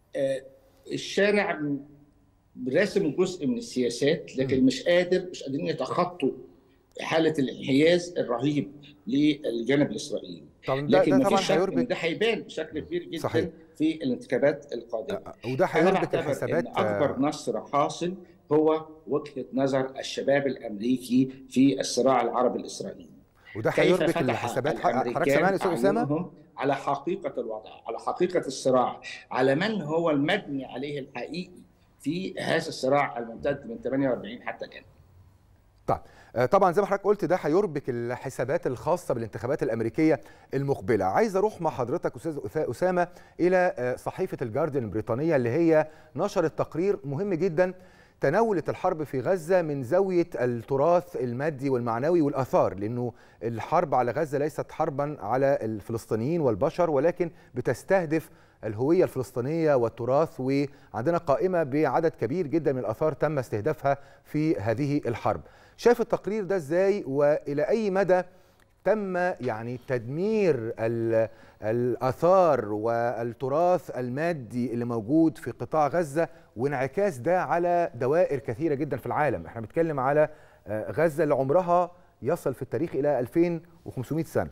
الشارع راسم جزء من السياسات لكن مش قادر مش قادرين يتخطوا حاله الانحياز الرهيب للجانب الاسرائيلي طب ده, لكن ده طبعا مفيش شك إن هيربك ده هيبان بشكل كبير جدا صحيح. في الانتخابات القادمه وده انا هيربك بعتبر الحسابات ان اكبر نصر حاصل هو وجهه نظر الشباب الامريكي في الصراع العربي الاسرائيلي وده كيف هيربك فتح الحسابات حضرتك الامريكان سامعني يا استاذ اسامه أعينهم على حقيقه الوضع على حقيقه الصراع على من هو المبني عليه الحقيقي في هذا الصراع الممتد من 48 حتى الان طيب آه، طبعا زي ما حضرتك قلت ده هيربك الحسابات الخاصه بالانتخابات الامريكيه المقبله عايز اروح مع حضرتك استاذ أثا- اسامه الى آه، صحيفه الجارديان البريطانيه اللي هي نشرت تقرير مهم جدا تناولت الحرب في غزه من زاويه التراث المادي والمعنوي والاثار لانه الحرب على غزه ليست حربا على الفلسطينيين والبشر ولكن بتستهدف الهويه الفلسطينيه والتراث وعندنا قائمه بعدد كبير جدا من الاثار تم استهدافها في هذه الحرب شايف التقرير ده ازاي والى اي مدى تم يعني تدمير ال- الاثار والتراث المادي اللي موجود في قطاع غزه وانعكاس ده على دوائر كثيره جدا في العالم احنا بنتكلم على آه، غزه اللي عمرها يصل في التاريخ الى 2500 سنه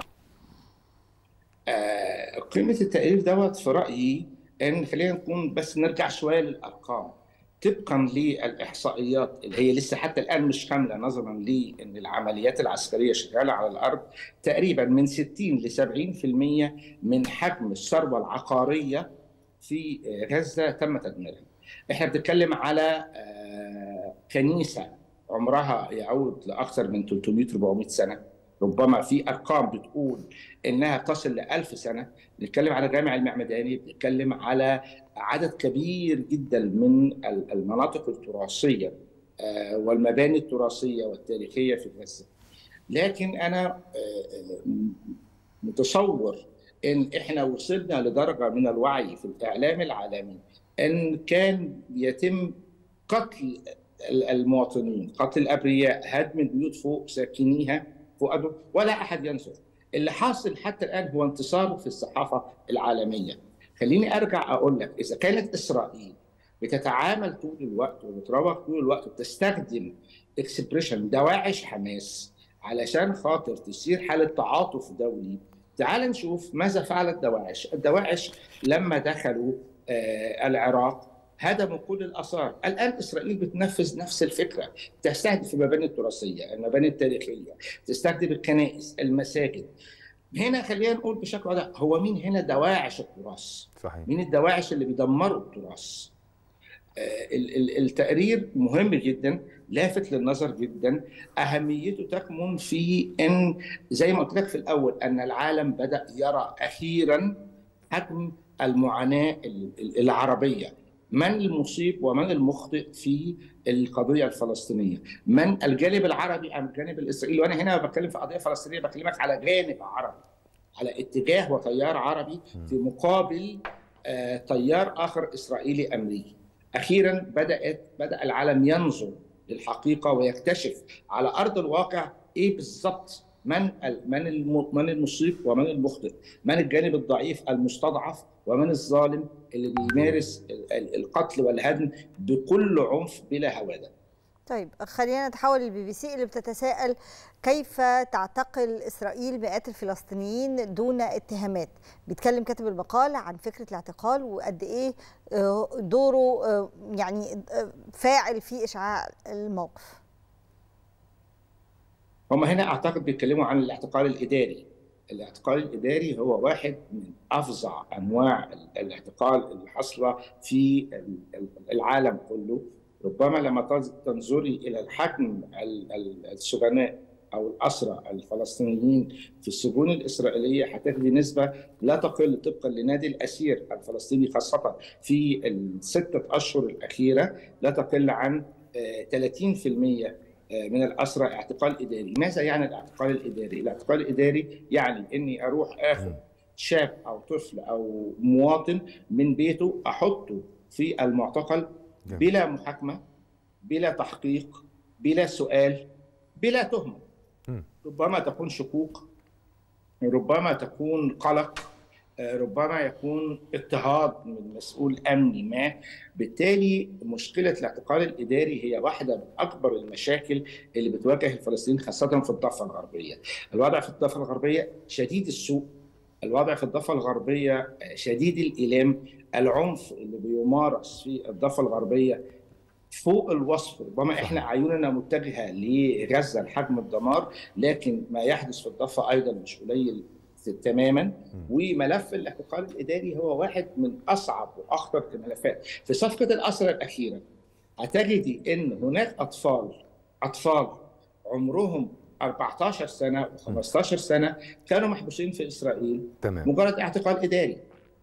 آه، قيمة التقرير دوت في رأيي إن خلينا نكون بس نرجع شوية للأرقام طبقا للإحصائيات اللي هي لسه حتى الآن مش كاملة نظرا لأن العمليات العسكرية شغالة على الأرض تقريبا من 60 ل 70% من حجم الثروة العقارية في آه، غزة تم تدميرها. إحنا بنتكلم على آه، كنيسة عمرها يعود لأكثر من 300 400 سنة ربما في ارقام بتقول انها تصل ل 1000 سنه نتكلم على جامع المعمداني بنتكلم على عدد كبير جدا من ال- المناطق التراثيه آه، والمباني التراثيه والتاريخيه في غزه لكن انا آه، آه، متصور ان احنا وصلنا لدرجه من الوعي في الاعلام العالمي ان كان يتم قتل ال- المواطنين قتل الابرياء هدم البيوت فوق ساكنيها فؤاده ولا احد ينظر اللي حاصل حتى الان هو انتصار في الصحافه العالميه خليني ارجع اقول لك اذا كانت اسرائيل بتتعامل طول الوقت وبتروج طول الوقت وبتستخدم اكسبريشن دواعش حماس علشان خاطر تثير حاله تعاطف دولي تعال نشوف ماذا فعلت دواعش الدواعش لما دخلوا آه العراق هدموا كل الاثار، الان اسرائيل بتنفذ نفس الفكره، تستهدف المباني التراثيه، المباني التاريخيه، تستهدف الكنائس، المساجد. هنا خلينا نقول بشكل واضح هو مين هنا دواعش التراث؟ صحيح مين الدواعش اللي بيدمروا التراث؟ آه، ال- ال- التقرير مهم جدا لافت للنظر جدا اهميته تكمن في ان زي ما قلت لك في الاول ان العالم بدا يرى اخيرا حجم المعاناه ال- ال- العربيه من المصيب ومن المخطئ في القضيه الفلسطينيه من الجانب العربي ام الجانب الاسرائيلي وانا هنا بتكلم في قضيه فلسطينيه بكلمك على جانب عربي على اتجاه وتيار عربي في مقابل آه، تيار اخر اسرائيلي امريكي اخيرا بدات بدا العالم ينظر للحقيقه ويكتشف على ارض الواقع ايه بالظبط من ال- من الم- من المصيب ومن المخطئ من الجانب الضعيف المستضعف ومن الظالم اللي بيمارس ال- ال- القتل والهدم بكل عنف بلا هواده طيب خلينا نتحول للبي بي سي اللي بتتساءل كيف تعتقل اسرائيل مئات الفلسطينيين دون اتهامات بيتكلم كاتب المقال عن فكره الاعتقال وقد ايه آه، دوره آه، يعني آه، فاعل في اشعاع الموقف هم هنا اعتقد بيتكلموا عن الاعتقال الاداري الاعتقال الاداري هو واحد من افظع انواع ال- الاعتقال اللي حاصله في ال- ال- العالم كله ربما لما تنظ- تنظري الى الحجم ال- ال- السجناء او الاسرى الفلسطينيين في السجون الاسرائيليه هتاخدي نسبه لا تقل طبقا لنادي الاسير الفلسطيني خاصه في السته اشهر الاخيره لا تقل عن آه، 30% من الاسرى اعتقال اداري، ماذا يعني الاعتقال الاداري؟ الاعتقال الاداري يعني اني اروح اخذ شاب او طفل او مواطن من بيته احطه في المعتقل جميل. بلا محاكمه بلا تحقيق بلا سؤال بلا تهمه مم. ربما تكون شكوك ربما تكون قلق ربما يكون اضطهاد من مسؤول امني ما بالتالي مشكله الاعتقال الاداري هي واحده من اكبر المشاكل اللي بتواجه الفلسطينيين خاصه في الضفه الغربيه الوضع في الضفه الغربيه شديد السوء الوضع في الضفه الغربيه شديد الالام العنف اللي بيمارس في الضفه الغربيه فوق الوصف ربما احنا اعيننا متجهه لغزه لحجم الدمار لكن ما يحدث في الضفه ايضا مش قليل تماما وملف الاعتقال الاداري هو واحد من اصعب واخطر الملفات في صفقه الاسرى الاخيره هتجدي ان هناك اطفال اطفال عمرهم 14 سنه و15 سنه كانوا محبوسين في اسرائيل تمام مجرد اعتقال اداري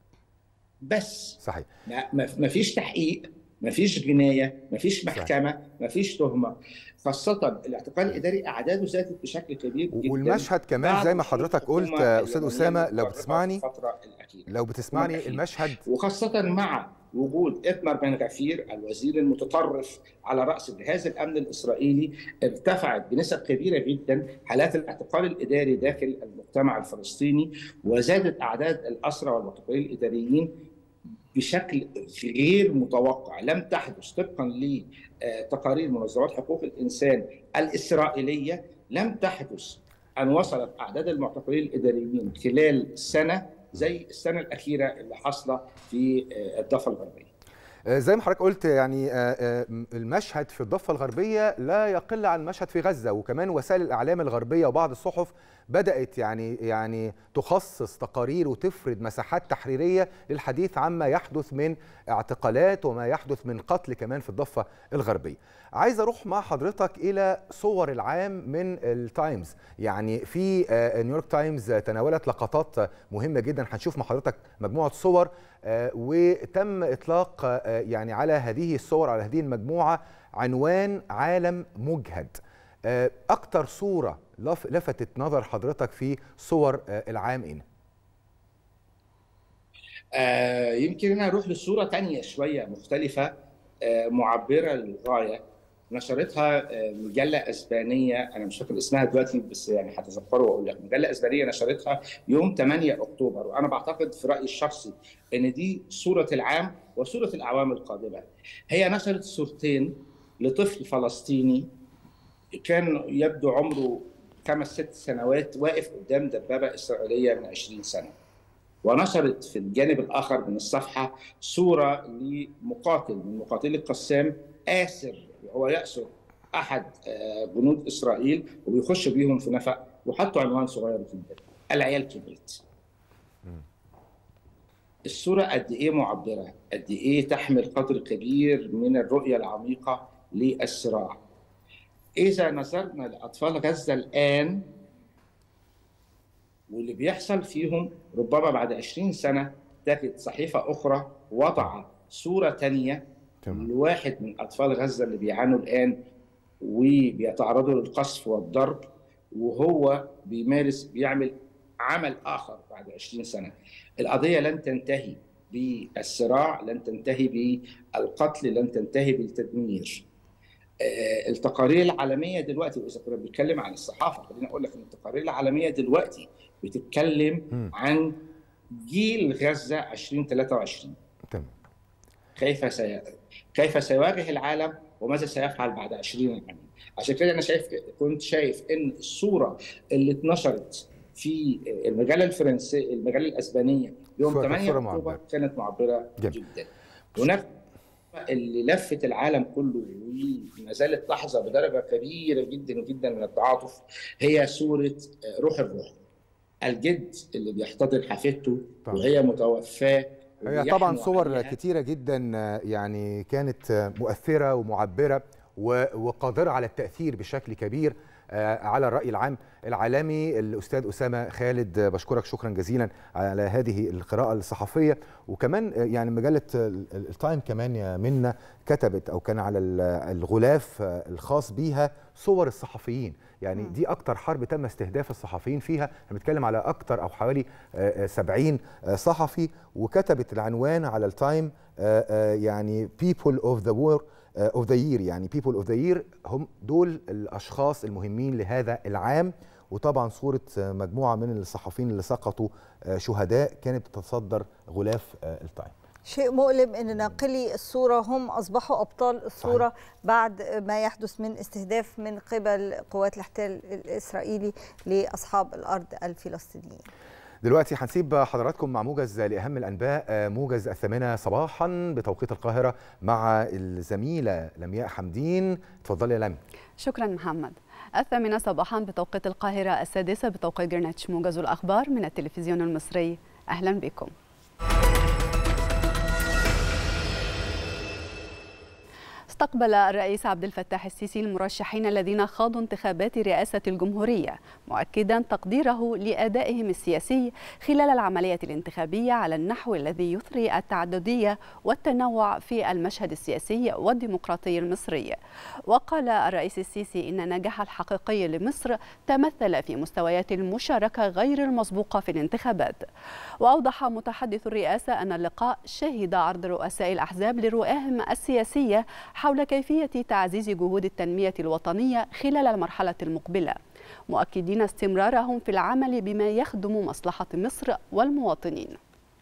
بس صحيح ما فيش تحقيق ما فيش جنايه ما فيش محكمه ما فيش تهمه خاصة الاعتقال الإداري أعداده زادت بشكل كبير جدا والمشهد كمان زي ما حضرتك قلت أستاذ أسامة لو بتسمعني لو بتسمعني المشهد وخاصة مع وجود إتمر بن غفير الوزير المتطرف على رأس جهاز الأمن الإسرائيلي ارتفعت بنسب كبيرة جدا حالات الاعتقال الإداري داخل المجتمع الفلسطيني وزادت أعداد الأسرى والمعتقلين الإداريين بشكل غير متوقع لم تحدث طبقا لتقارير منظمات حقوق الانسان الاسرائيليه لم تحدث ان وصلت اعداد المعتقلين الاداريين خلال سنه زي السنه الاخيره اللي حاصله في الضفه الغربيه. زي ما حضرتك قلت يعني المشهد في الضفه الغربيه لا يقل عن المشهد في غزه وكمان وسائل الاعلام الغربيه وبعض الصحف بدات يعني يعني تخصص تقارير وتفرد مساحات تحريريه للحديث عما يحدث من اعتقالات وما يحدث من قتل كمان في الضفه الغربيه. عايز اروح مع حضرتك الى صور العام من التايمز يعني في نيويورك تايمز تناولت لقطات مهمه جدا هنشوف مع حضرتك مجموعه صور وتم اطلاق يعني على هذه الصور على هذه المجموعه عنوان عالم مجهد اكتر صوره لفتت نظر حضرتك في صور العام ايه آه يمكن انا اروح لصوره تانية شويه مختلفه آه معبره للغايه نشرتها مجله اسبانيه انا مش فاكر اسمها دلوقتي بس يعني هتذكره واقول لك مجله اسبانيه نشرتها يوم 8 اكتوبر وانا بعتقد في رايي الشخصي ان دي صوره العام وصوره الاعوام القادمه هي نشرت صورتين لطفل فلسطيني كان يبدو عمره خمس ست سنوات واقف قدام دبابه اسرائيليه من 20 سنه ونشرت في الجانب الاخر من الصفحه صوره لمقاتل من مقاتلي القسام اسر هو يأسر أحد جنود إسرائيل وبيخش بيهم في نفق وحطوا عنوان صغير جدا العيال كبرت الصورة قد إيه معبرة قد إيه تحمل قدر كبير من الرؤية العميقة للصراع إذا نظرنا لأطفال غزة الآن واللي بيحصل فيهم ربما بعد 20 سنة تجد صحيفة أخرى وضع صورة تانية لواحد من اطفال غزه اللي بيعانوا الان وبيتعرضوا للقصف والضرب وهو بيمارس بيعمل عمل اخر بعد 20 سنه. القضيه لن تنتهي بالصراع، لن تنتهي بالقتل، لن تنتهي بالتدمير. التقارير العالميه دلوقتي واذا كنا بنتكلم عن الصحافه خليني اقول لك ان التقارير العالميه دلوقتي بتتكلم عن جيل غزه 2023 تمام كيف سي... كيف سيواجه العالم وماذا سيفعل بعد 20 عام عشان كده انا شايف كنت شايف ان الصوره اللي اتنشرت في المجله الفرنسيه المجله الاسبانيه يوم 8 اكتوبر كانت معبره جدا, جدا. هناك اللي لفت العالم كله وما زالت تحظى بدرجه كبيره جدا جدا من التعاطف هي صوره روح الروح الجد اللي بيحتضن حفيدته وهي متوفاه هي طبعا صور عليها. كتيرة جدا يعني كانت مؤثرة ومعبرة وقادرة على التأثير بشكل كبير على الرأي العام العالمي الأستاذ أسامة خالد بشكرك شكرا جزيلا على هذه القراءة الصحفية وكمان يعني مجلة التايم كمان يا منا كتبت أو كان على الغلاف الخاص بيها صور الصحفيين يعني دي أكتر حرب تم استهداف الصحفيين فيها احنا بنتكلم على أكتر أو حوالي 70 صحفي وكتبت العنوان على التايم يعني people of the war اوف ذا يير يعني بيبول اوف ذا يير هم دول الاشخاص المهمين لهذا العام وطبعا صوره مجموعه من الصحفيين اللي سقطوا شهداء كانت بتتصدر غلاف التايم شيء مؤلم ان ناقلي الصوره هم اصبحوا ابطال الصوره صحيح. بعد ما يحدث من استهداف من قبل قوات الاحتلال الاسرائيلي لاصحاب الارض الفلسطينيين دلوقتي هنسيب حضراتكم مع موجز لاهم الانباء موجز الثامنه صباحا بتوقيت القاهره مع الزميله لمياء حمدين اتفضلي يا لمياء شكرا محمد الثامنة صباحا بتوقيت القاهرة السادسة بتوقيت جرينتش موجز الأخبار من التلفزيون المصري أهلا بكم استقبل الرئيس عبد الفتاح السيسي المرشحين الذين خاضوا انتخابات رئاسة الجمهورية مؤكدا تقديره لأدائهم السياسي خلال العملية الانتخابية على النحو الذي يثري التعددية والتنوع في المشهد السياسي والديمقراطي المصري وقال الرئيس السيسي إن النجاح الحقيقي لمصر تمثل في مستويات المشاركة غير المسبوقة في الانتخابات وأوضح متحدث الرئاسة أن اللقاء شهد عرض رؤساء الأحزاب لرؤاهم السياسية حول كيفية تعزيز جهود التنمية الوطنية خلال المرحلة المقبلة مؤكدين استمرارهم في العمل بما يخدم مصلحة مصر والمواطنين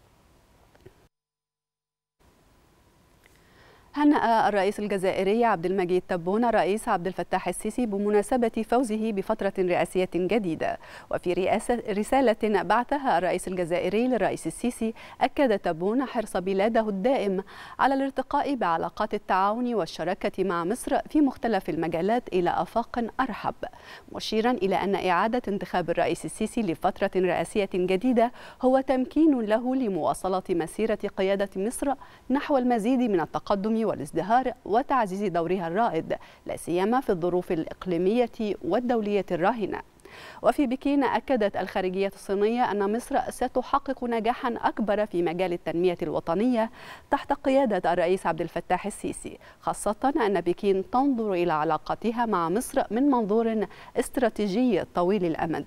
هنأ الرئيس الجزائري عبد المجيد تبون الرئيس عبد الفتاح السيسي بمناسبة فوزه بفترة رئاسية جديدة وفي رئاسة رسالة بعثها الرئيس الجزائري للرئيس السيسي أكد تبون حرص بلاده الدائم على الارتقاء بعلاقات التعاون والشراكة مع مصر في مختلف المجالات إلى آفاق أرحب مشيرا إلى أن إعادة انتخاب الرئيس السيسي لفترة رئاسية جديدة هو تمكين له لمواصلة مسيرة قيادة مصر نحو المزيد من التقدم والازدهار وتعزيز دورها الرائد لا سيما في الظروف الإقليمية والدولية الراهنة وفي بكين أكدت الخارجية الصينية أن مصر ستحقق نجاحا أكبر في مجال التنمية الوطنية تحت قيادة الرئيس عبد الفتاح السيسي خاصة أن بكين تنظر إلى علاقتها مع مصر من منظور استراتيجي طويل الأمد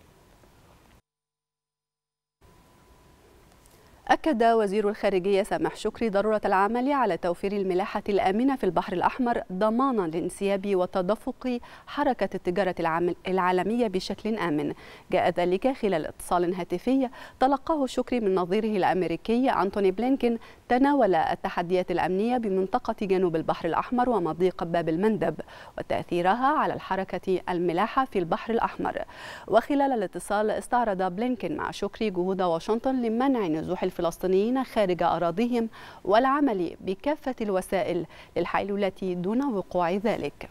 أكد وزير الخارجية سامح شكري ضرورة العمل على توفير الملاحة الآمنة في البحر الأحمر ضمانا لانسياب وتدفق حركة التجارة العالمية بشكل آمن جاء ذلك خلال اتصال هاتفي تلقاه شكري من نظيره الأمريكي أنتوني بلينكين تناول التحديات الأمنية بمنطقة جنوب البحر الأحمر ومضيق باب المندب وتأثيرها على الحركة الملاحة في البحر الأحمر وخلال الاتصال استعرض بلينكين مع شكري جهود واشنطن لمنع نزوح الفلسطينيين خارج أراضيهم والعمل بكافة الوسائل للحيلولة دون وقوع ذلك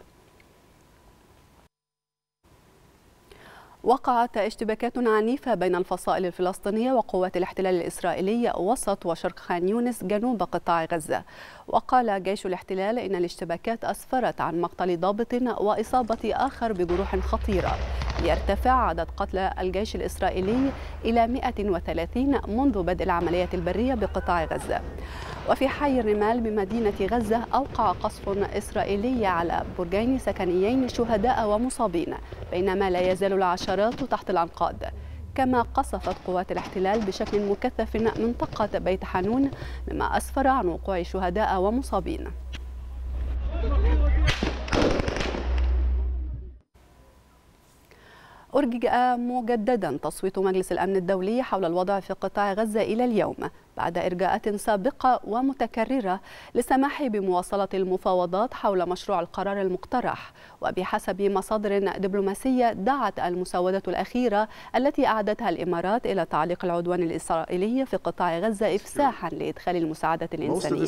وقعت اشتباكات عنيفة بين الفصائل الفلسطينية وقوات الاحتلال الإسرائيلي وسط وشرق خان يونس جنوب قطاع غزة وقال جيش الاحتلال إن الاشتباكات أسفرت عن مقتل ضابط وإصابة آخر بجروح خطيرة يرتفع عدد قتلى الجيش الإسرائيلي إلى 130 منذ بدء العمليات البرية بقطاع غزة وفي حي الرمال بمدينة غزة أوقع قصف إسرائيلي على برجين سكنيين شهداء ومصابين بينما لا يزال العشرات تحت الأنقاض كما قصفت قوات الاحتلال بشكل مكثف منطقة بيت حانون مما أسفر عن وقوع شهداء ومصابين أرجع مجددا تصويت مجلس الأمن الدولي حول الوضع في قطاع غزة إلى اليوم بعد إرجاءات سابقة ومتكررة للسماح بمواصلة المفاوضات حول مشروع القرار المقترح وبحسب مصادر دبلوماسية دعت المساودة الأخيرة التي أعدتها الإمارات إلى تعليق العدوان الإسرائيلي في قطاع غزة إفساحا لإدخال المساعدة الإنسانية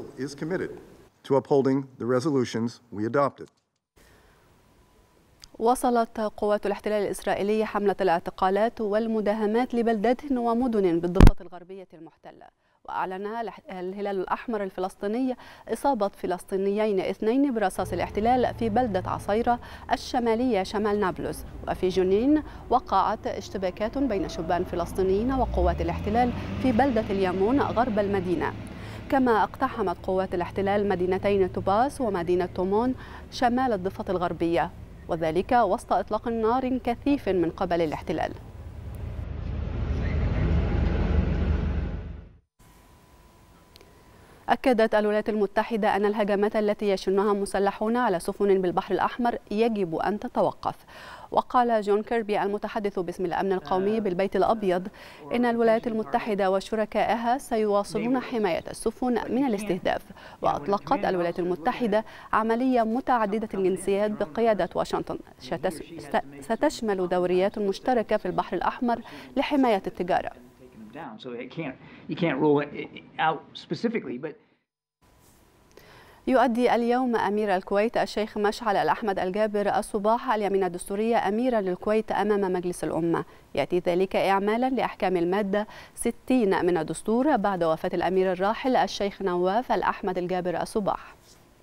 وصلت قوات الاحتلال الإسرائيلي حملة الاعتقالات والمداهمات لبلدات ومدن بالضفة الغربية المحتلة وأعلن الهلال الأحمر الفلسطيني إصابة فلسطينيين اثنين برصاص الاحتلال في بلدة عصيرة الشمالية شمال نابلس وفي جنين وقعت اشتباكات بين شبان فلسطينيين وقوات الاحتلال في بلدة اليامون غرب المدينة كما اقتحمت قوات الاحتلال مدينتين توباس ومدينة تومون شمال الضفة الغربية وذلك وسط إطلاق نار كثيف من قبل الاحتلال أكدت الولايات المتحدة أن الهجمات التي يشنها مسلحون على سفن بالبحر الأحمر يجب أن تتوقف وقال جون كيربي المتحدث باسم الأمن القومي بالبيت الأبيض إن الولايات المتحدة وشركائها سيواصلون حماية السفن من الاستهداف وأطلقت الولايات المتحدة عملية متعددة الجنسيات بقيادة واشنطن ستشمل دوريات مشتركة في البحر الأحمر لحماية التجارة down. So it can't, you can't rule it out specifically, but يؤدي اليوم أمير الكويت الشيخ مشعل الأحمد الجابر الصباح اليمين الدستورية أميرا للكويت أمام مجلس الأمة يأتي ذلك إعمالا لأحكام المادة 60 من الدستور بعد وفاة الأمير الراحل الشيخ نواف الأحمد الجابر الصباح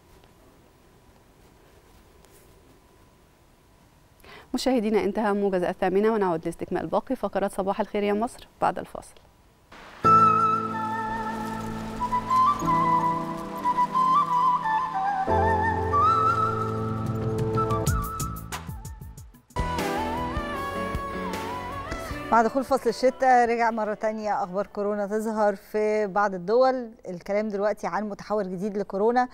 مشاهدينا انتهى موجز الثامنة ونعود لاستكمال باقي فقرات صباح الخير يا مصر بعد الفاصل مع دخول فصل الشتاء رجع مرة تانية أخبار كورونا تظهر في بعض الدول الكلام دلوقتي عن متحور جديد لكورونا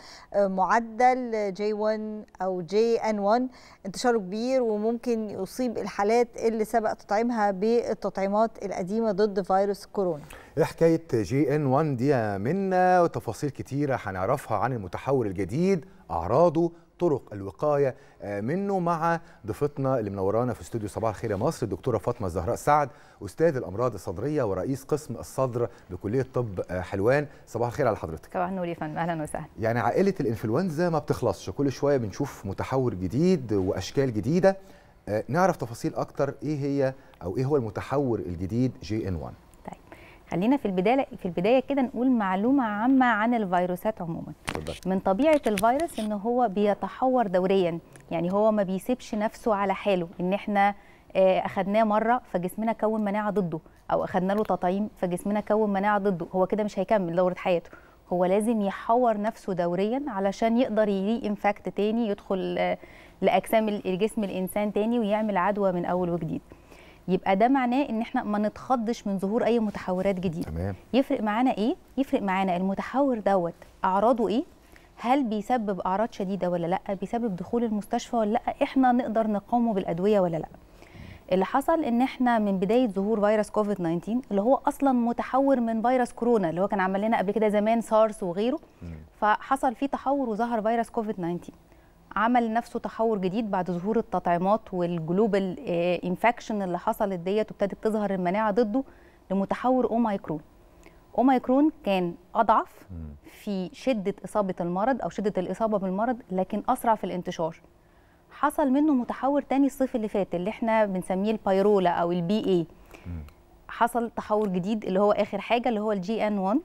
معدل جي 1 أو جي ان 1 انتشاره كبير وممكن يصيب الحالات اللي سبق تطعيمها بالتطعيمات القديمة ضد فيروس كورونا ايه حكايه جي ان 1 دي يا منا وتفاصيل كتيره هنعرفها عن المتحور الجديد اعراضه طرق الوقايه منه مع ضيفتنا اللي منورانا في استوديو صباح الخير يا مصر الدكتوره فاطمه الزهراء سعد استاذ الامراض الصدريه ورئيس قسم الصدر بكليه طب حلوان صباح الخير على حضرتك صباح النور يا فندم اهلا وسهلا يعني عائله الانفلونزا ما بتخلصش كل شويه بنشوف متحور جديد واشكال جديده نعرف تفاصيل اكتر ايه هي او ايه هو المتحور الجديد جي ان 1 خلينا في البدايه في البدايه كده نقول معلومه عامه عن الفيروسات عموما من طبيعه الفيروس ان هو بيتحور دوريا يعني هو ما بيسيبش نفسه على حاله ان احنا اخدناه مره فجسمنا كون مناعه ضده او اخدنا له تطعيم فجسمنا كون مناعه ضده هو كده مش هيكمل دوره حياته هو لازم يحور نفسه دوريا علشان يقدر يري انفاكت تاني يدخل لاجسام الجسم الانسان تاني ويعمل عدوى من اول وجديد يبقى ده معناه ان احنا ما نتخضش من ظهور اي متحورات جديده تمام يفرق معانا ايه يفرق معانا المتحور دوت اعراضه ايه هل بيسبب اعراض شديده ولا لا بيسبب دخول المستشفى ولا لا احنا نقدر نقاومه بالادويه ولا لا اللي حصل ان احنا من بدايه ظهور فيروس كوفيد 19 اللي هو اصلا متحور من فيروس كورونا اللي هو كان عمل لنا قبل كده زمان سارس وغيره فحصل فيه تحور وظهر فيروس كوفيد 19 عمل نفسه تحور جديد بعد ظهور التطعيمات والجلوبال انفكشن اللي حصلت ديت وابتدت تظهر المناعه ضده لمتحور اوميكرون اوميكرون كان اضعف في شده اصابه المرض او شده الاصابه بالمرض لكن اسرع في الانتشار حصل منه متحور تاني الصيف اللي فات اللي احنا بنسميه البايرولا او البي اي حصل تحور جديد اللي هو اخر حاجه اللي هو الجي ان 1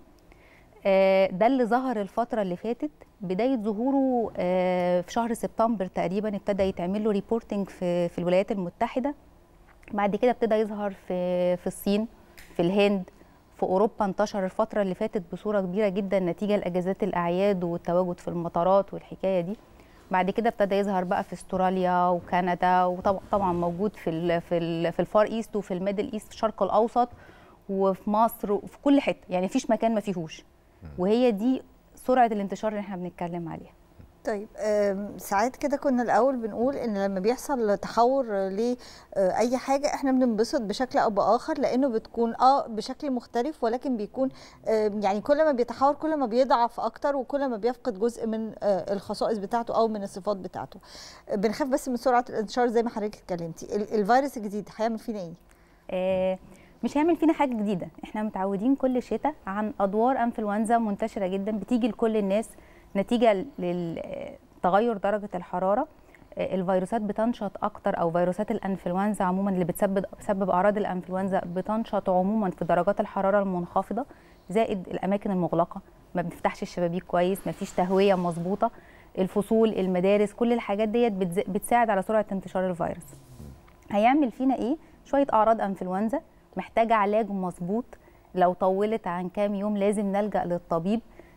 ده اللي ظهر الفترة اللي فاتت بداية ظهوره في شهر سبتمبر تقريبا ابتدى يتعمل له ريبورتنج في, في الولايات المتحدة بعد كده ابتدى يظهر في في الصين في الهند في اوروبا انتشر الفترة اللي فاتت بصورة كبيرة جدا نتيجة لاجازات الاعياد والتواجد في المطارات والحكاية دي بعد كده ابتدى يظهر بقى في استراليا وكندا وطبعا موجود في ال في ال في الفار ايست وفي الميدل ايست في الشرق الاوسط وفي مصر وفي كل حته يعني مفيش مكان ما فيهوش وهي دي سرعه الانتشار اللي احنا بنتكلم عليها طيب ساعات كده كنا الاول بنقول ان لما بيحصل تحور لاي حاجه احنا بننبسط بشكل او باخر لانه بتكون اه بشكل مختلف ولكن بيكون يعني كل ما بيتحور كل ما بيضعف اكتر وكل ما بيفقد جزء من الخصائص بتاعته او من الصفات بتاعته بنخاف بس من سرعه الانتشار زي ما حضرتك اتكلمتي الفيروس الجديد هيعمل فينا ايه؟ آه مش هيعمل فينا حاجه جديده احنا متعودين كل شتاء عن ادوار انفلونزا منتشره جدا بتيجي لكل الناس نتيجه لتغير درجه الحراره الفيروسات بتنشط اكتر او فيروسات الانفلونزا عموما اللي بتسبب بتسبب اعراض الانفلونزا بتنشط عموما في درجات الحراره المنخفضه زائد الاماكن المغلقه ما بنفتحش الشبابيك كويس ما فيش تهويه مظبوطه الفصول المدارس كل الحاجات ديت بتساعد على سرعه انتشار الفيروس هيعمل فينا ايه شويه اعراض انفلونزا محتاجه علاج مظبوط لو طولت عن كام يوم لازم نلجا للطبيب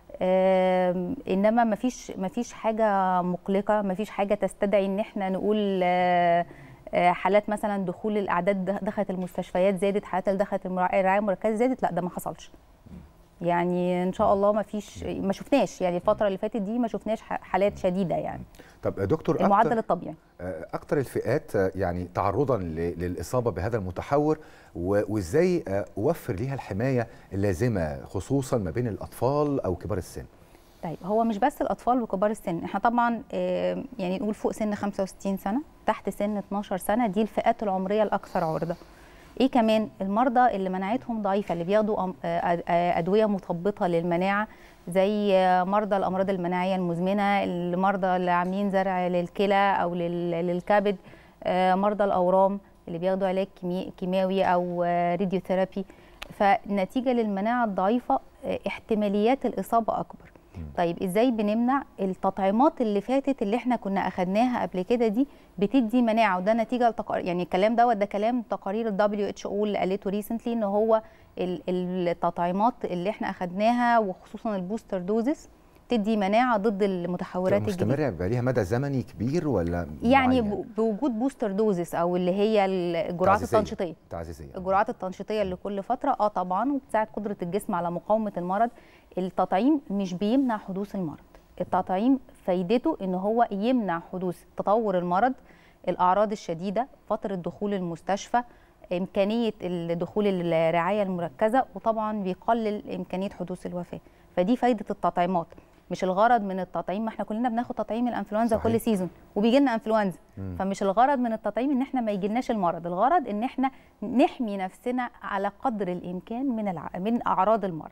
انما مفيش مفيش حاجه مقلقه مفيش حاجه تستدعي ان احنا نقول حالات مثلا دخول الاعداد دخلت المستشفيات زادت حالات اللي دخلت الرعايه المركزه زادت لا ده ما حصلش يعني ان شاء الله ما فيش ما شفناش يعني الفتره اللي فاتت دي ما شفناش ح- حالات شديده يعني طب دكتور المعدل أكتر, الطبيعي آه، أكتر الفئات آه، يعني تعرضا ل- للإصابة بهذا المتحور و- وإزاي آه، أوفر ليها الحماية اللازمة خصوصا ما بين الأطفال أو كبار السن طيب هو مش بس الاطفال وكبار السن احنا طبعا آه، يعني نقول فوق سن 65 سنه تحت سن 12 سنه دي الفئات العمريه الاكثر عرضه ايه كمان المرضى اللي مناعتهم ضعيفه اللي بياخدوا أم- آه، آه، ادويه مثبطه للمناعه زي آه، مرضى الامراض المناعيه المزمنه المرضى اللي عاملين زرع للكلى او لل- للكبد آه، مرضى الاورام اللي بياخدوا علاج كيمي- كيماوي او راديو ثيرابي فنتيجه للمناعه الضعيفه آه، احتماليات الاصابه اكبر طيب ازاي بنمنع التطعيمات اللي فاتت اللي احنا كنا اخدناها قبل كده دي بتدي مناعه وده نتيجه لتقار... يعني الكلام دوت ده كلام تقارير ال WHO اللي قالته ريسنتلي ان هو ال- التطعيمات اللي احنا اخدناها وخصوصا البوستر دوزز تدي مناعه ضد المتحورات الجديده مستمرة يبقى ليها مدى زمني كبير ولا يعني معين؟ ب- بوجود بوستر دوزز او اللي هي الجرعات تعزيزية. التنشيطيه تعزيزية الجرعات التنشيطيه اللي كل فتره اه طبعا وبتساعد قدره الجسم على مقاومه المرض التطعيم مش بيمنع حدوث المرض التطعيم فايدته ان هو يمنع حدوث تطور المرض الاعراض الشديده فتره دخول المستشفى امكانيه دخول الرعايه المركزه وطبعا بيقلل امكانيه حدوث الوفاه فدي فايده التطعيمات مش الغرض من التطعيم ما احنا كلنا بناخد تطعيم الانفلونزا صحيح. كل سيزون وبيجي لنا انفلونزا مم. فمش الغرض من التطعيم ان احنا ما يجيلناش المرض الغرض ان احنا نحمي نفسنا على قدر الامكان من الع... من اعراض المرض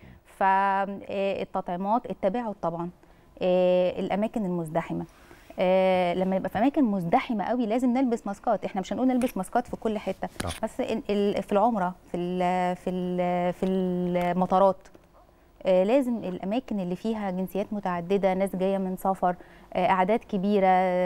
فالتطعيمات التباعد طبعا آه، الاماكن المزدحمه آه، لما يبقى في اماكن مزدحمه قوي لازم نلبس ماسكات احنا مش هنقول نلبس ماسكات في كل حته آه. بس ال- ال- في العمره في ال في ال في المطارات آه، لازم الاماكن اللي فيها جنسيات متعدده ناس جايه من سفر آه، اعداد كبيره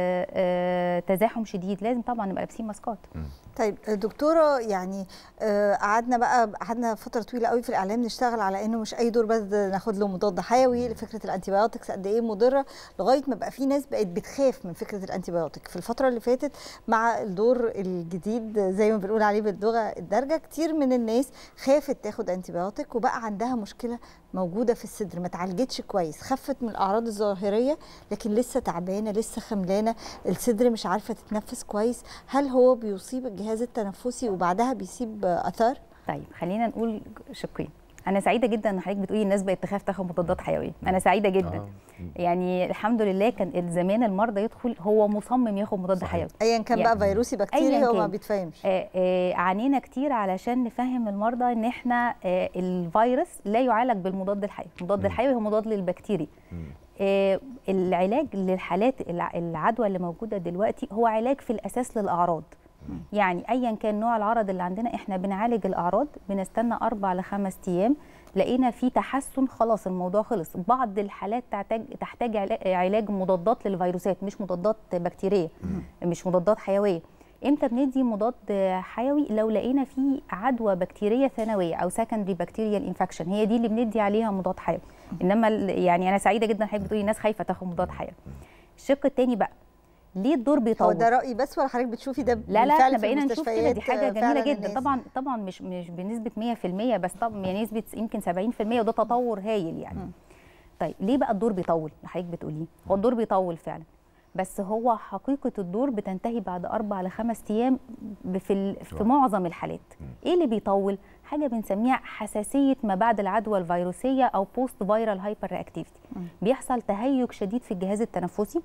آه، تزاحم شديد لازم طبعا نبقى لابسين ماسكات طيب دكتوره يعني آه، قعدنا بقى قعدنا فتره طويله قوي في الاعلام نشتغل على انه مش اي دور بس ناخد له مضاد حيوي لفكره الانتيبيوتكس قد ايه مضره لغايه ما بقى في ناس بقت بتخاف من فكره الانتيبيوتك في الفتره اللي فاتت مع الدور الجديد زي ما بنقول عليه باللغه الدارجه كتير من الناس خافت تاخد انتيبيوتك وبقى عندها مشكله موجوده في الصدر ما اتعالجتش كويس خفت من الاعراض الظاهريه لكن لسه تعبانه لسه خملانه الصدر مش عارفه تتنفس كويس هل هو بيصيب الجهاز التنفسي وبعدها بيسيب اثار طيب خلينا نقول شقين انا سعيده جدا ان حضرتك بتقولي الناس بقت تخاف تاخد مضادات حيويه انا سعيده جدا آه. يعني الحمد لله كان زمان المرضى يدخل هو مصمم ياخد مضاد صحيح. حيوي ايا كان يعني بقى فيروسي بكتيري أياً هو ما كان. بيتفهمش آه، آه، عانينا كتير علشان نفهم المرضى ان احنا آه، الفيروس لا يعالج بالمضاد الحيوي المضاد الحيوي هو مضاد للبكتيريا آه، العلاج للحالات الع- العدوى اللي موجوده دلوقتي هو علاج في الاساس للاعراض يعني ايا كان نوع العرض اللي عندنا احنا بنعالج الاعراض بنستنى اربع لخمس ايام لقينا في تحسن خلاص الموضوع خلص بعض الحالات تحتاج تحتاج علا- علاج مضادات للفيروسات مش مضادات بكتيريه مش مضادات حيويه امتى بندي مضاد حيوي لو لقينا في عدوى بكتيريه ثانويه او سكندري بكتيريال انفكشن هي دي اللي بندي عليها مضاد حيوي انما ال- يعني انا سعيده جدا حضرتك بتقولي الناس خايفه تاخد مضاد حيوي الشق الثاني بقى ليه الدور هو بيطول ده رايي بس ولا حضرتك بتشوفي ده لا لا بالفعل احنا في بقينا نشوف كده دي المستشفيات حاجه فعلاً جميله جدا الناس- طبعا طبعا مش مش بنسبه 100% بس طبعا يعني نسبه يمكن 70% وده تطور هايل يعني طيب ليه بقى الدور بيطول اللي حضرتك بتقوليه هو الدور بيطول فعلا بس هو حقيقه الدور بتنتهي بعد اربع لخمس ايام ب- في ال- في معظم الحالات ايه اللي بيطول حاجه بنسميها حساسيه ما بعد العدوى الفيروسيه او بوست فايرال هايبر رياكتيفيتي بيحصل تهيج شديد في الجهاز التنفسي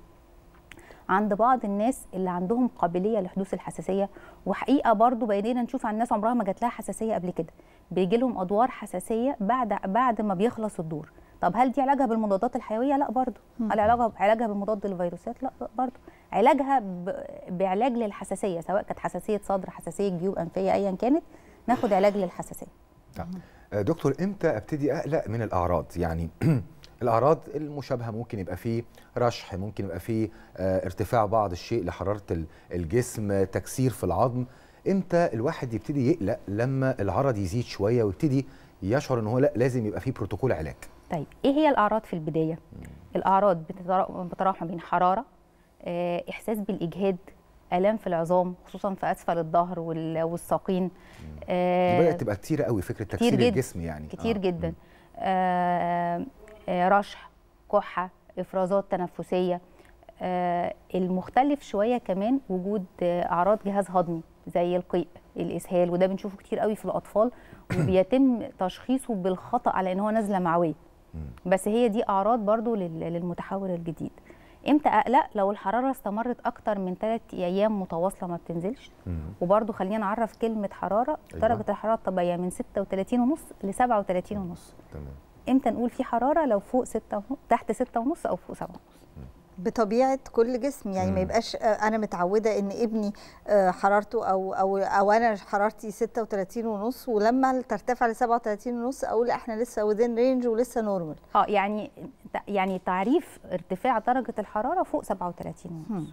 عند بعض الناس اللي عندهم قابليه لحدوث الحساسيه وحقيقه برضو بقينا نشوف عن ناس عمرها ما جات لها حساسيه قبل كده بيجي لهم ادوار حساسيه بعد بعد ما بيخلص الدور طب هل دي علاجها بالمضادات الحيويه لا برضو هل علاجها علاجها بمضاد للفيروسات لا لا برضو علاجها ب... بعلاج للحساسيه سواء كانت حساسيه صدر حساسيه جيوب انفيه ايا كانت ناخد علاج للحساسيه آه، دكتور امتى ابتدي اقلق من الاعراض يعني الاعراض المشابهه ممكن يبقى فيه رشح ممكن يبقى فيه آه، ارتفاع بعض الشيء لحراره ال- الجسم آه، تكسير في العظم امتى الواحد يبتدي يقلق لما العرض يزيد شويه ويبتدي يشعر ان هو لا لازم يبقى فيه بروتوكول علاج طيب ايه هي الاعراض في البدايه الاعراض بتترا- بتتراوح ما بين حراره آه، احساس بالاجهاد الام في العظام خصوصا في اسفل الظهر وال- والساقين دي آه، بدات تبقى كتيره قوي فكره كتير تكسير جدا الجسم يعني كتير آه. جدا آه، آه، رشح كحه افرازات تنفسيه آه، المختلف شويه كمان وجود آه، اعراض جهاز هضمي زي القيء الاسهال وده بنشوفه كتير قوي في الاطفال وبيتم تشخيصه بالخطا على ان هو نزله معويه بس هي دي اعراض برضو لل- للمتحور الجديد امتى اقلق لو الحراره استمرت اكتر من 3 ايام متواصله ما بتنزلش وبرضو خلينا نعرف كلمه حراره أيوة. درجه الحراره الطبيعيه من 36 ونص ل 37 ونص تمام امتى نقول في حراره لو فوق 6 تحت 6 ونص او فوق 7 ونص بطبيعه كل جسم يعني ما يبقاش آه، انا متعوده ان ابني آه، حرارته او او او انا حرارتي 36 ونص ولما ترتفع ل 37 ونص اقول لا احنا لسه وذين رينج ولسه نورمال اه يعني يعني تعريف ارتفاع درجه الحراره فوق 37 ونص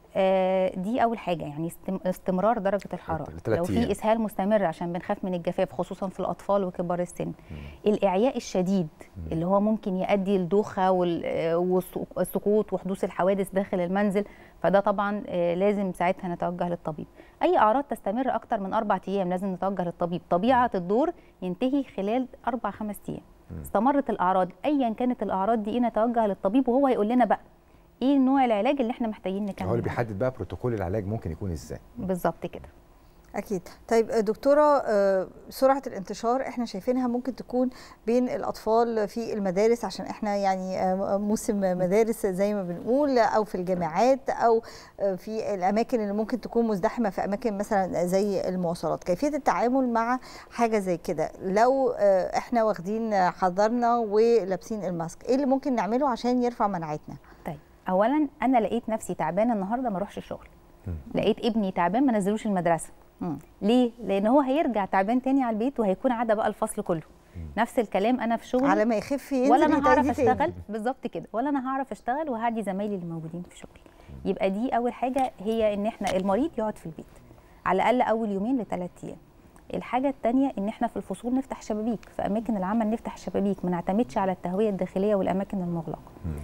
آه دي اول حاجه يعني استم- استمرار درجه الحراره لتلات لو أيام. في اسهال مستمر عشان بنخاف من الجفاف خصوصا في الاطفال وكبار السن الاعياء الشديد اللي هو ممكن يؤدي لدوخه وال- آه، والسق- والسقوط وحدوث الحوادث داخل المنزل فده طبعا آه، لازم ساعتها نتوجه للطبيب اي اعراض تستمر اكتر من اربع ايام لازم نتوجه للطبيب طبيعه الدور ينتهي خلال اربع خمس ايام استمرت الاعراض ايا كانت الاعراض دي ايه نتوجه للطبيب وهو هيقول لنا بقى ايه نوع العلاج اللي احنا محتاجين نكمل هو اللي عليه. بيحدد بقى بروتوكول العلاج ممكن يكون ازاي بالظبط كده اكيد طيب آه، دكتوره آه، سرعه الانتشار احنا شايفينها ممكن تكون بين الاطفال في المدارس عشان احنا يعني آه، موسم مدارس زي ما بنقول او في الجامعات او آه، في الاماكن اللي ممكن تكون مزدحمه في اماكن مثلا زي المواصلات كيفيه التعامل مع حاجه زي كده لو آه، احنا واخدين حذرنا ولابسين الماسك ايه اللي ممكن نعمله عشان يرفع مناعتنا طيب اولا انا لقيت نفسي تعبانه النهارده ما اروحش الشغل لقيت ابني تعبان ما نزلوش المدرسه مم. ليه لان هو هيرجع تعبان تاني على البيت وهيكون عدا بقى الفصل كله نفس الكلام انا في شغلي على ما يخف ينزل ولا انا هعرف يتأذي تاني. اشتغل بالظبط كده ولا انا هعرف اشتغل وهعدي زمايلي اللي موجودين في شغلي يبقى دي اول حاجه هي ان احنا المريض يقعد في البيت على الاقل اول يومين لثلاث ايام الحاجه الثانيه ان احنا في الفصول نفتح شبابيك في اماكن العمل نفتح شبابيك ما نعتمدش على التهويه الداخليه والاماكن المغلقه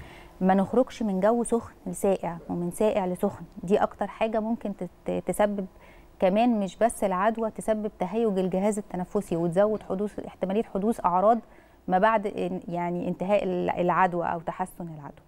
ما نخرجش من جو سخن لساقع ومن ساقع لسخن دي اكتر حاجه ممكن تت- تسبب كمان مش بس العدوى تسبب تهيج الجهاز التنفسي وتزود حدوث احتماليه حدوث اعراض ما بعد إن- يعني انتهاء العدوى او تحسن العدوى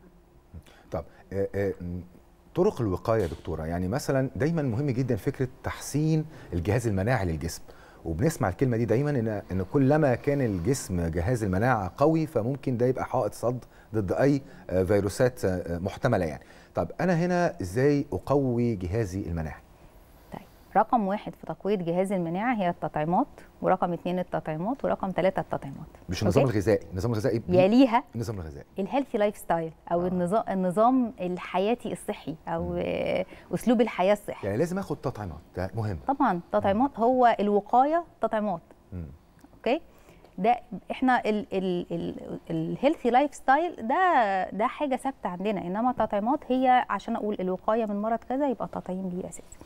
طب آه، آه، م، طرق الوقايه يا دكتوره يعني مثلا دايما مهم جدا فكره تحسين الجهاز المناعي للجسم وبنسمع الكلمه دي دايما ان ان كلما كان الجسم جهاز المناعه قوي فممكن ده يبقى حائط صد ضد اي آه، فيروسات آه، محتمله يعني طب انا هنا ازاي اقوي جهازي المناعي طيب رقم واحد في تقويه جهاز المناعه هي التطعيمات ورقم اثنين التطعيمات ورقم ثلاثه التطعيمات مش النظام أوكي؟ الغذائي النظام الغذائي بي- يليها النظام الغذائي الهيلثي لايف ستايل او آه. النظام النظام الحياتي الصحي او آه، اسلوب الحياه الصحي يعني لازم اخد تطعيمات ده مهم طبعا تطعيمات هو الوقايه تطعيمات مم. اوكي ده احنا الهيلثي لايف ستايل ده ده حاجه ثابته عندنا انما التطعيمات هي عشان اقول الوقايه من مرض كذا يبقى التطعيم ليه اساس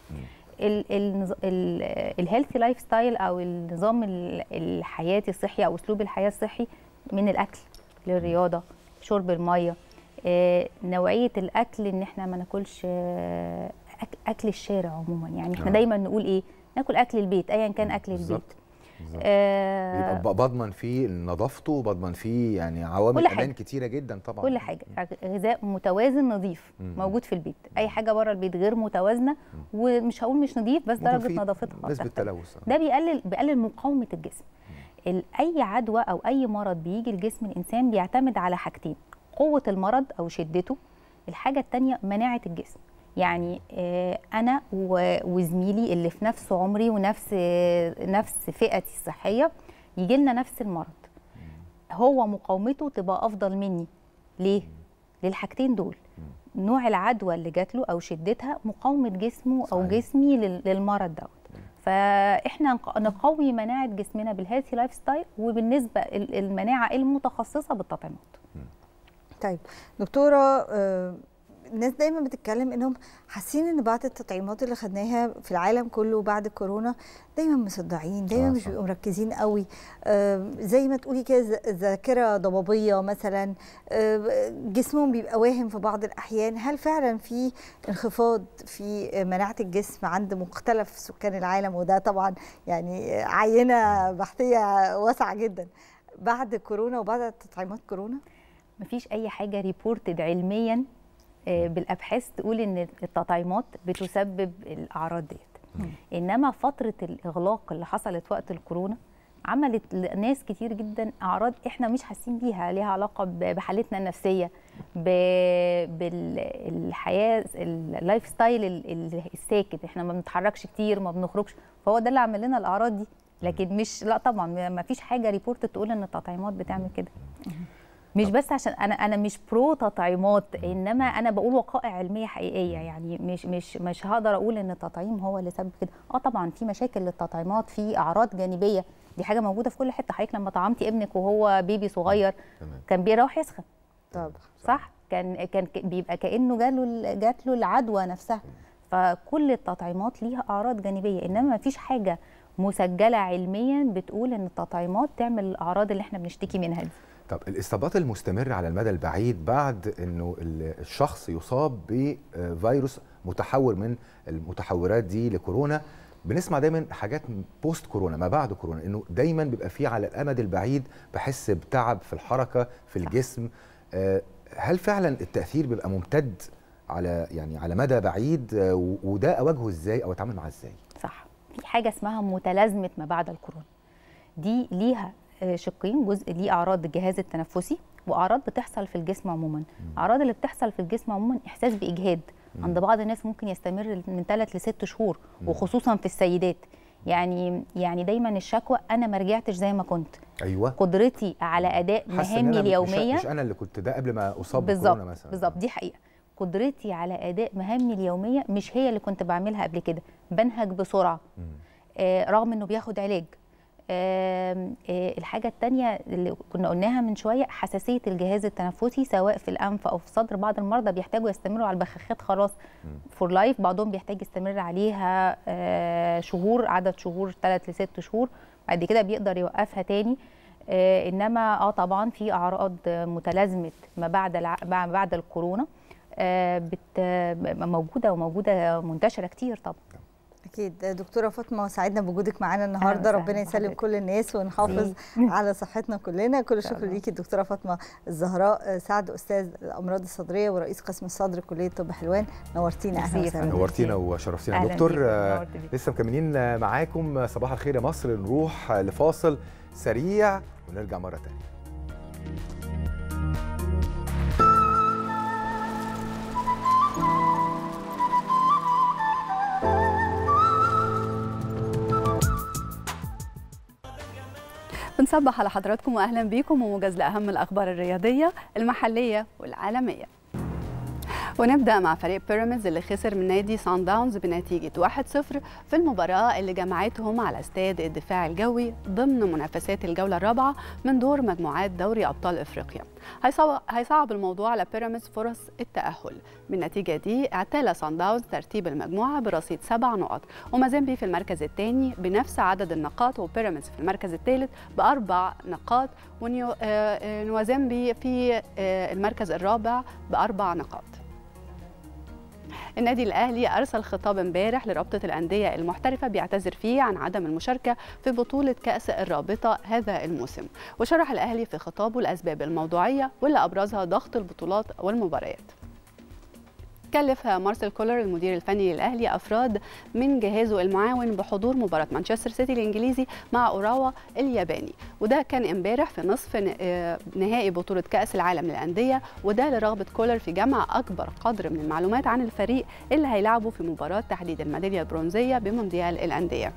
الهيلثي لايف ستايل او النظام ال- الحياتي الصحي او اسلوب الحياه الصحي من الاكل للرياضه شرب الميه آه، نوعيه الاكل ان احنا ما ناكلش آه، أك- اكل الشارع عموما يعني احنا آه. دايما نقول ايه ناكل اكل البيت ايا كان اكل البيت بالظبط بالظبط. آه، يبقى ب- بضمن فيه نظافته وبضمن فيه يعني عوامل كل حاجة. امان كتيره جدا طبعا كل حاجه غذاء متوازن نظيف مم. موجود في البيت اي حاجه بره البيت غير متوازنه ومش هقول مش نظيف بس ممكن درجه فيه نظافتها نسبه بتختلف. تلوث آه. ده بيقلل بيقلل مقاومه الجسم ال- اي عدوى او اي مرض بيجي لجسم الانسان بيعتمد على حاجتين قوه المرض او شدته الحاجه الثانيه مناعه الجسم يعني آه، انا و- وزميلي اللي في نفس عمري ونفس آه، نفس فئتي الصحيه يجي لنا نفس المرض هو مقاومته تبقى افضل مني ليه للحاجتين دول نوع العدوى اللي جات له او شدتها مقاومه جسمه او صحيح. جسمي لل- للمرض دوت فاحنا نق- نقوي مناعه جسمنا بالهيلثي لايف ستايل وبالنسبه ال- المناعه المتخصصه بالتطعيمات طيب دكتوره آه، الناس دايما بتتكلم انهم حاسين ان بعد التطعيمات اللي خدناها في العالم كله بعد الكورونا دايما مصدعين دايما آه، مش صح. بيبقوا مركزين قوي آه، زي ما تقولي كده ذ- ذاكره ضبابيه مثلا آه، جسمهم بيبقى واهم في بعض الاحيان هل فعلا في انخفاض في مناعه الجسم عند مختلف سكان العالم وده طبعا يعني عينه بحثيه واسعه جدا بعد كورونا وبعد تطعيمات كورونا مفيش اي حاجه ريبورتد علميا آه، بالابحاث تقول ان التطعيمات بتسبب الاعراض ديت انما فتره الاغلاق اللي حصلت وقت الكورونا عملت لناس كتير جدا اعراض احنا مش حاسين بيها ليها علاقه ب- بحالتنا النفسيه بالحياه اللايف ستايل ال- ال- الساكت احنا ما بنتحركش كتير ما بنخرجش فهو ده اللي عمل لنا الاعراض دي لكن مش لا طبعا ما فيش حاجه ريبورت تقول ان التطعيمات بتعمل كده مش بس عشان انا انا مش برو تطعيمات انما انا بقول وقائع علميه حقيقيه يعني مش مش مش هقدر اقول ان التطعيم هو اللي سبب كده اه طبعا في مشاكل للتطعيمات في اعراض جانبيه دي حاجه موجوده في كل حته حضرتك لما طعمتي ابنك وهو بيبي صغير تمام. كان بيروح يسخن طبعا صح كان كان ك- بيبقى كانه جاله ال- جات له العدوى نفسها فكل التطعيمات ليها اعراض جانبيه انما ما فيش حاجه مسجله علميا بتقول ان التطعيمات تعمل الاعراض اللي احنا بنشتكي منها دي طب الاصابات المستمره على المدى البعيد بعد انه ال- الشخص يصاب بفيروس متحور من المتحورات دي لكورونا بنسمع دايما حاجات بوست كورونا ما بعد كورونا انه دايما بيبقى في على الامد البعيد بحس بتعب في الحركه في الجسم آه، هل فعلا التاثير بيبقى ممتد على يعني على مدى بعيد آه، و- وده اواجهه ازاي او اتعامل معاه ازاي صح في حاجه اسمها متلازمه ما بعد الكورونا دي ليها آه، شقين جزء ليه اعراض الجهاز التنفسي واعراض بتحصل في الجسم عموما الاعراض اللي بتحصل في الجسم عموما احساس باجهاد عند بعض الناس ممكن يستمر من 3 ل 6 شهور وخصوصا في السيدات يعني يعني دايما الشكوى انا ما رجعتش زي ما كنت ايوه قدرتي على اداء حاسة إن مهامي أنا مش- اليوميه مش انا اللي كنت ده قبل ما اصاب بالظبط بكورونا مثلا بالظبط دي حقيقه قدرتي على اداء مهامي اليوميه مش هي اللي كنت بعملها قبل كده بنهج بسرعه آه رغم انه بياخد علاج آم، آه الحاجة التانية اللي كنا قلناها من شوية حساسية الجهاز التنفسي سواء في الأنف أو في الصدر بعض المرضى بيحتاجوا يستمروا على البخاخات خلاص فور لايف بعضهم بيحتاج يستمر عليها آه شهور عدد شهور 3 ل 6 شهور بعد كده بيقدر يوقفها تاني آه انما اه طبعا في اعراض متلازمه ما بعد الع... ما بعد الكورونا آه بت... موجوده وموجوده منتشره كتير طبعا اكيد دكتوره فاطمه سعدنا بوجودك معانا النهارده وسهلا ربنا يسلم بحضرتك. كل الناس ونحافظ على صحتنا كلنا كل الشكر الله. ليكي الدكتوره فاطمه الزهراء سعد استاذ الامراض الصدريه ورئيس قسم الصدر كليه طب حلوان نورتينا اهلا ميرسي يا وسهلا فندم. نورتينا وشرفتينا أهلاً دكتور بيك، آه، نورت بيك. لسه مكملين معاكم صباح الخير يا مصر نروح لفاصل سريع ونرجع مره تانية بنصبح على حضراتكم واهلا بيكم وموجز لاهم الاخبار الرياضيه المحليه والعالميه ونبدا مع فريق بيراميدز اللي خسر من نادي سان داونز بنتيجه 1-0 في المباراه اللي جمعتهم على استاد الدفاع الجوي ضمن منافسات الجوله الرابعه من دور مجموعات دوري ابطال افريقيا هيصعب هيصعب الموضوع على بيراميدز فرص التاهل بالنتيجه دي اعتلى سان داونز ترتيب المجموعه برصيد سبع نقط ومازيمبي في المركز الثاني بنفس عدد النقاط وبيراميدز في المركز الثالث باربع نقاط ونوازيمبي في آه، المركز الرابع باربع نقاط النادي الاهلي ارسل خطاب امبارح لرابطه الانديه المحترفه بيعتذر فيه عن عدم المشاركه في بطوله كاس الرابطه هذا الموسم وشرح الاهلي في خطابه الاسباب الموضوعيه واللي ابرزها ضغط البطولات والمباريات كلف مارسيل كولر المدير الفني للاهلي افراد من جهازه المعاون بحضور مباراه مانشستر سيتي الانجليزي مع اوراوا الياباني وده كان امبارح في نصف ن- آه، نهائي بطوله كاس العالم للانديه وده لرغبه كولر في جمع اكبر قدر من المعلومات عن الفريق اللي هيلعبه في مباراه تحديد الميداليه البرونزيه بمونديال الانديه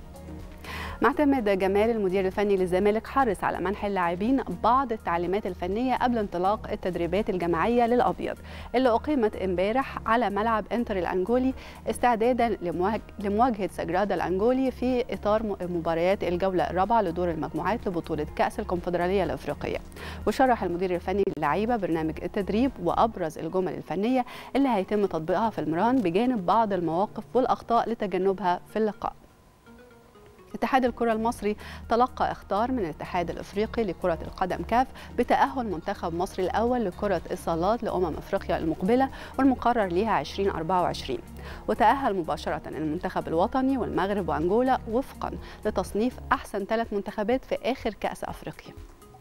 معتمد جمال المدير الفني للزمالك حرص على منح اللاعبين بعض التعليمات الفنيه قبل انطلاق التدريبات الجماعيه للابيض اللي اقيمت امبارح على ملعب انتر الانجولي استعدادا لمواج- لمواجهه سجرادا الانجولي في اطار م- مباريات الجوله الرابعه لدور المجموعات لبطوله كاس الكونفدراليه الافريقيه وشرح المدير الفني للعيبه برنامج التدريب وابرز الجمل الفنيه اللي هيتم تطبيقها في المران بجانب بعض المواقف والاخطاء لتجنبها في اللقاء اتحاد الكرة المصري تلقى اخطار من الاتحاد الافريقي لكرة القدم كاف بتأهل منتخب مصر الاول لكرة الصالات لأمم افريقيا المقبلة والمقرر ليها 2024 وتأهل مباشرة المنتخب الوطني والمغرب وانجولا وفقا لتصنيف احسن ثلاث منتخبات في اخر كأس افريقيا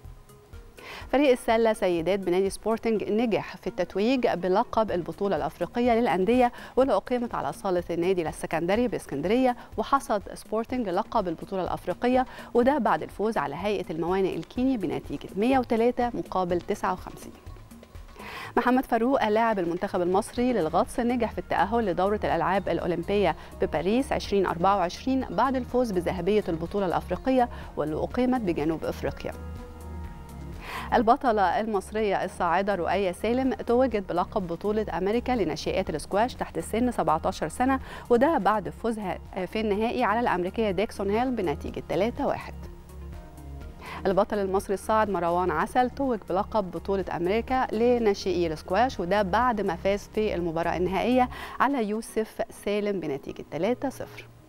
فريق السلة سيدات بنادي سبورتنج نجح في التتويج بلقب البطولة الأفريقية للأندية واللي أقيمت على صالة النادي السكندري باسكندرية وحصد سبورتنج لقب البطولة الأفريقية وده بعد الفوز على هيئة الموانئ الكيني بنتيجة 103 مقابل 59 محمد فاروق لاعب المنتخب المصري للغطس نجح في التأهل لدورة الألعاب الأولمبية بباريس 2024 بعد الفوز بذهبية البطولة الأفريقية واللي أقيمت بجنوب أفريقيا البطلة المصرية الصاعدة رؤية سالم توجت بلقب بطولة أمريكا لناشئات السكواش تحت السن 17 سنة وده بعد فوزها في النهائي على الأمريكية ديكسون هيل بنتيجة 3-1 البطل المصري الصاعد مروان عسل توج بلقب بطولة أمريكا لناشئي السكواش وده بعد ما فاز في المباراة النهائية على يوسف سالم بنتيجة 3-0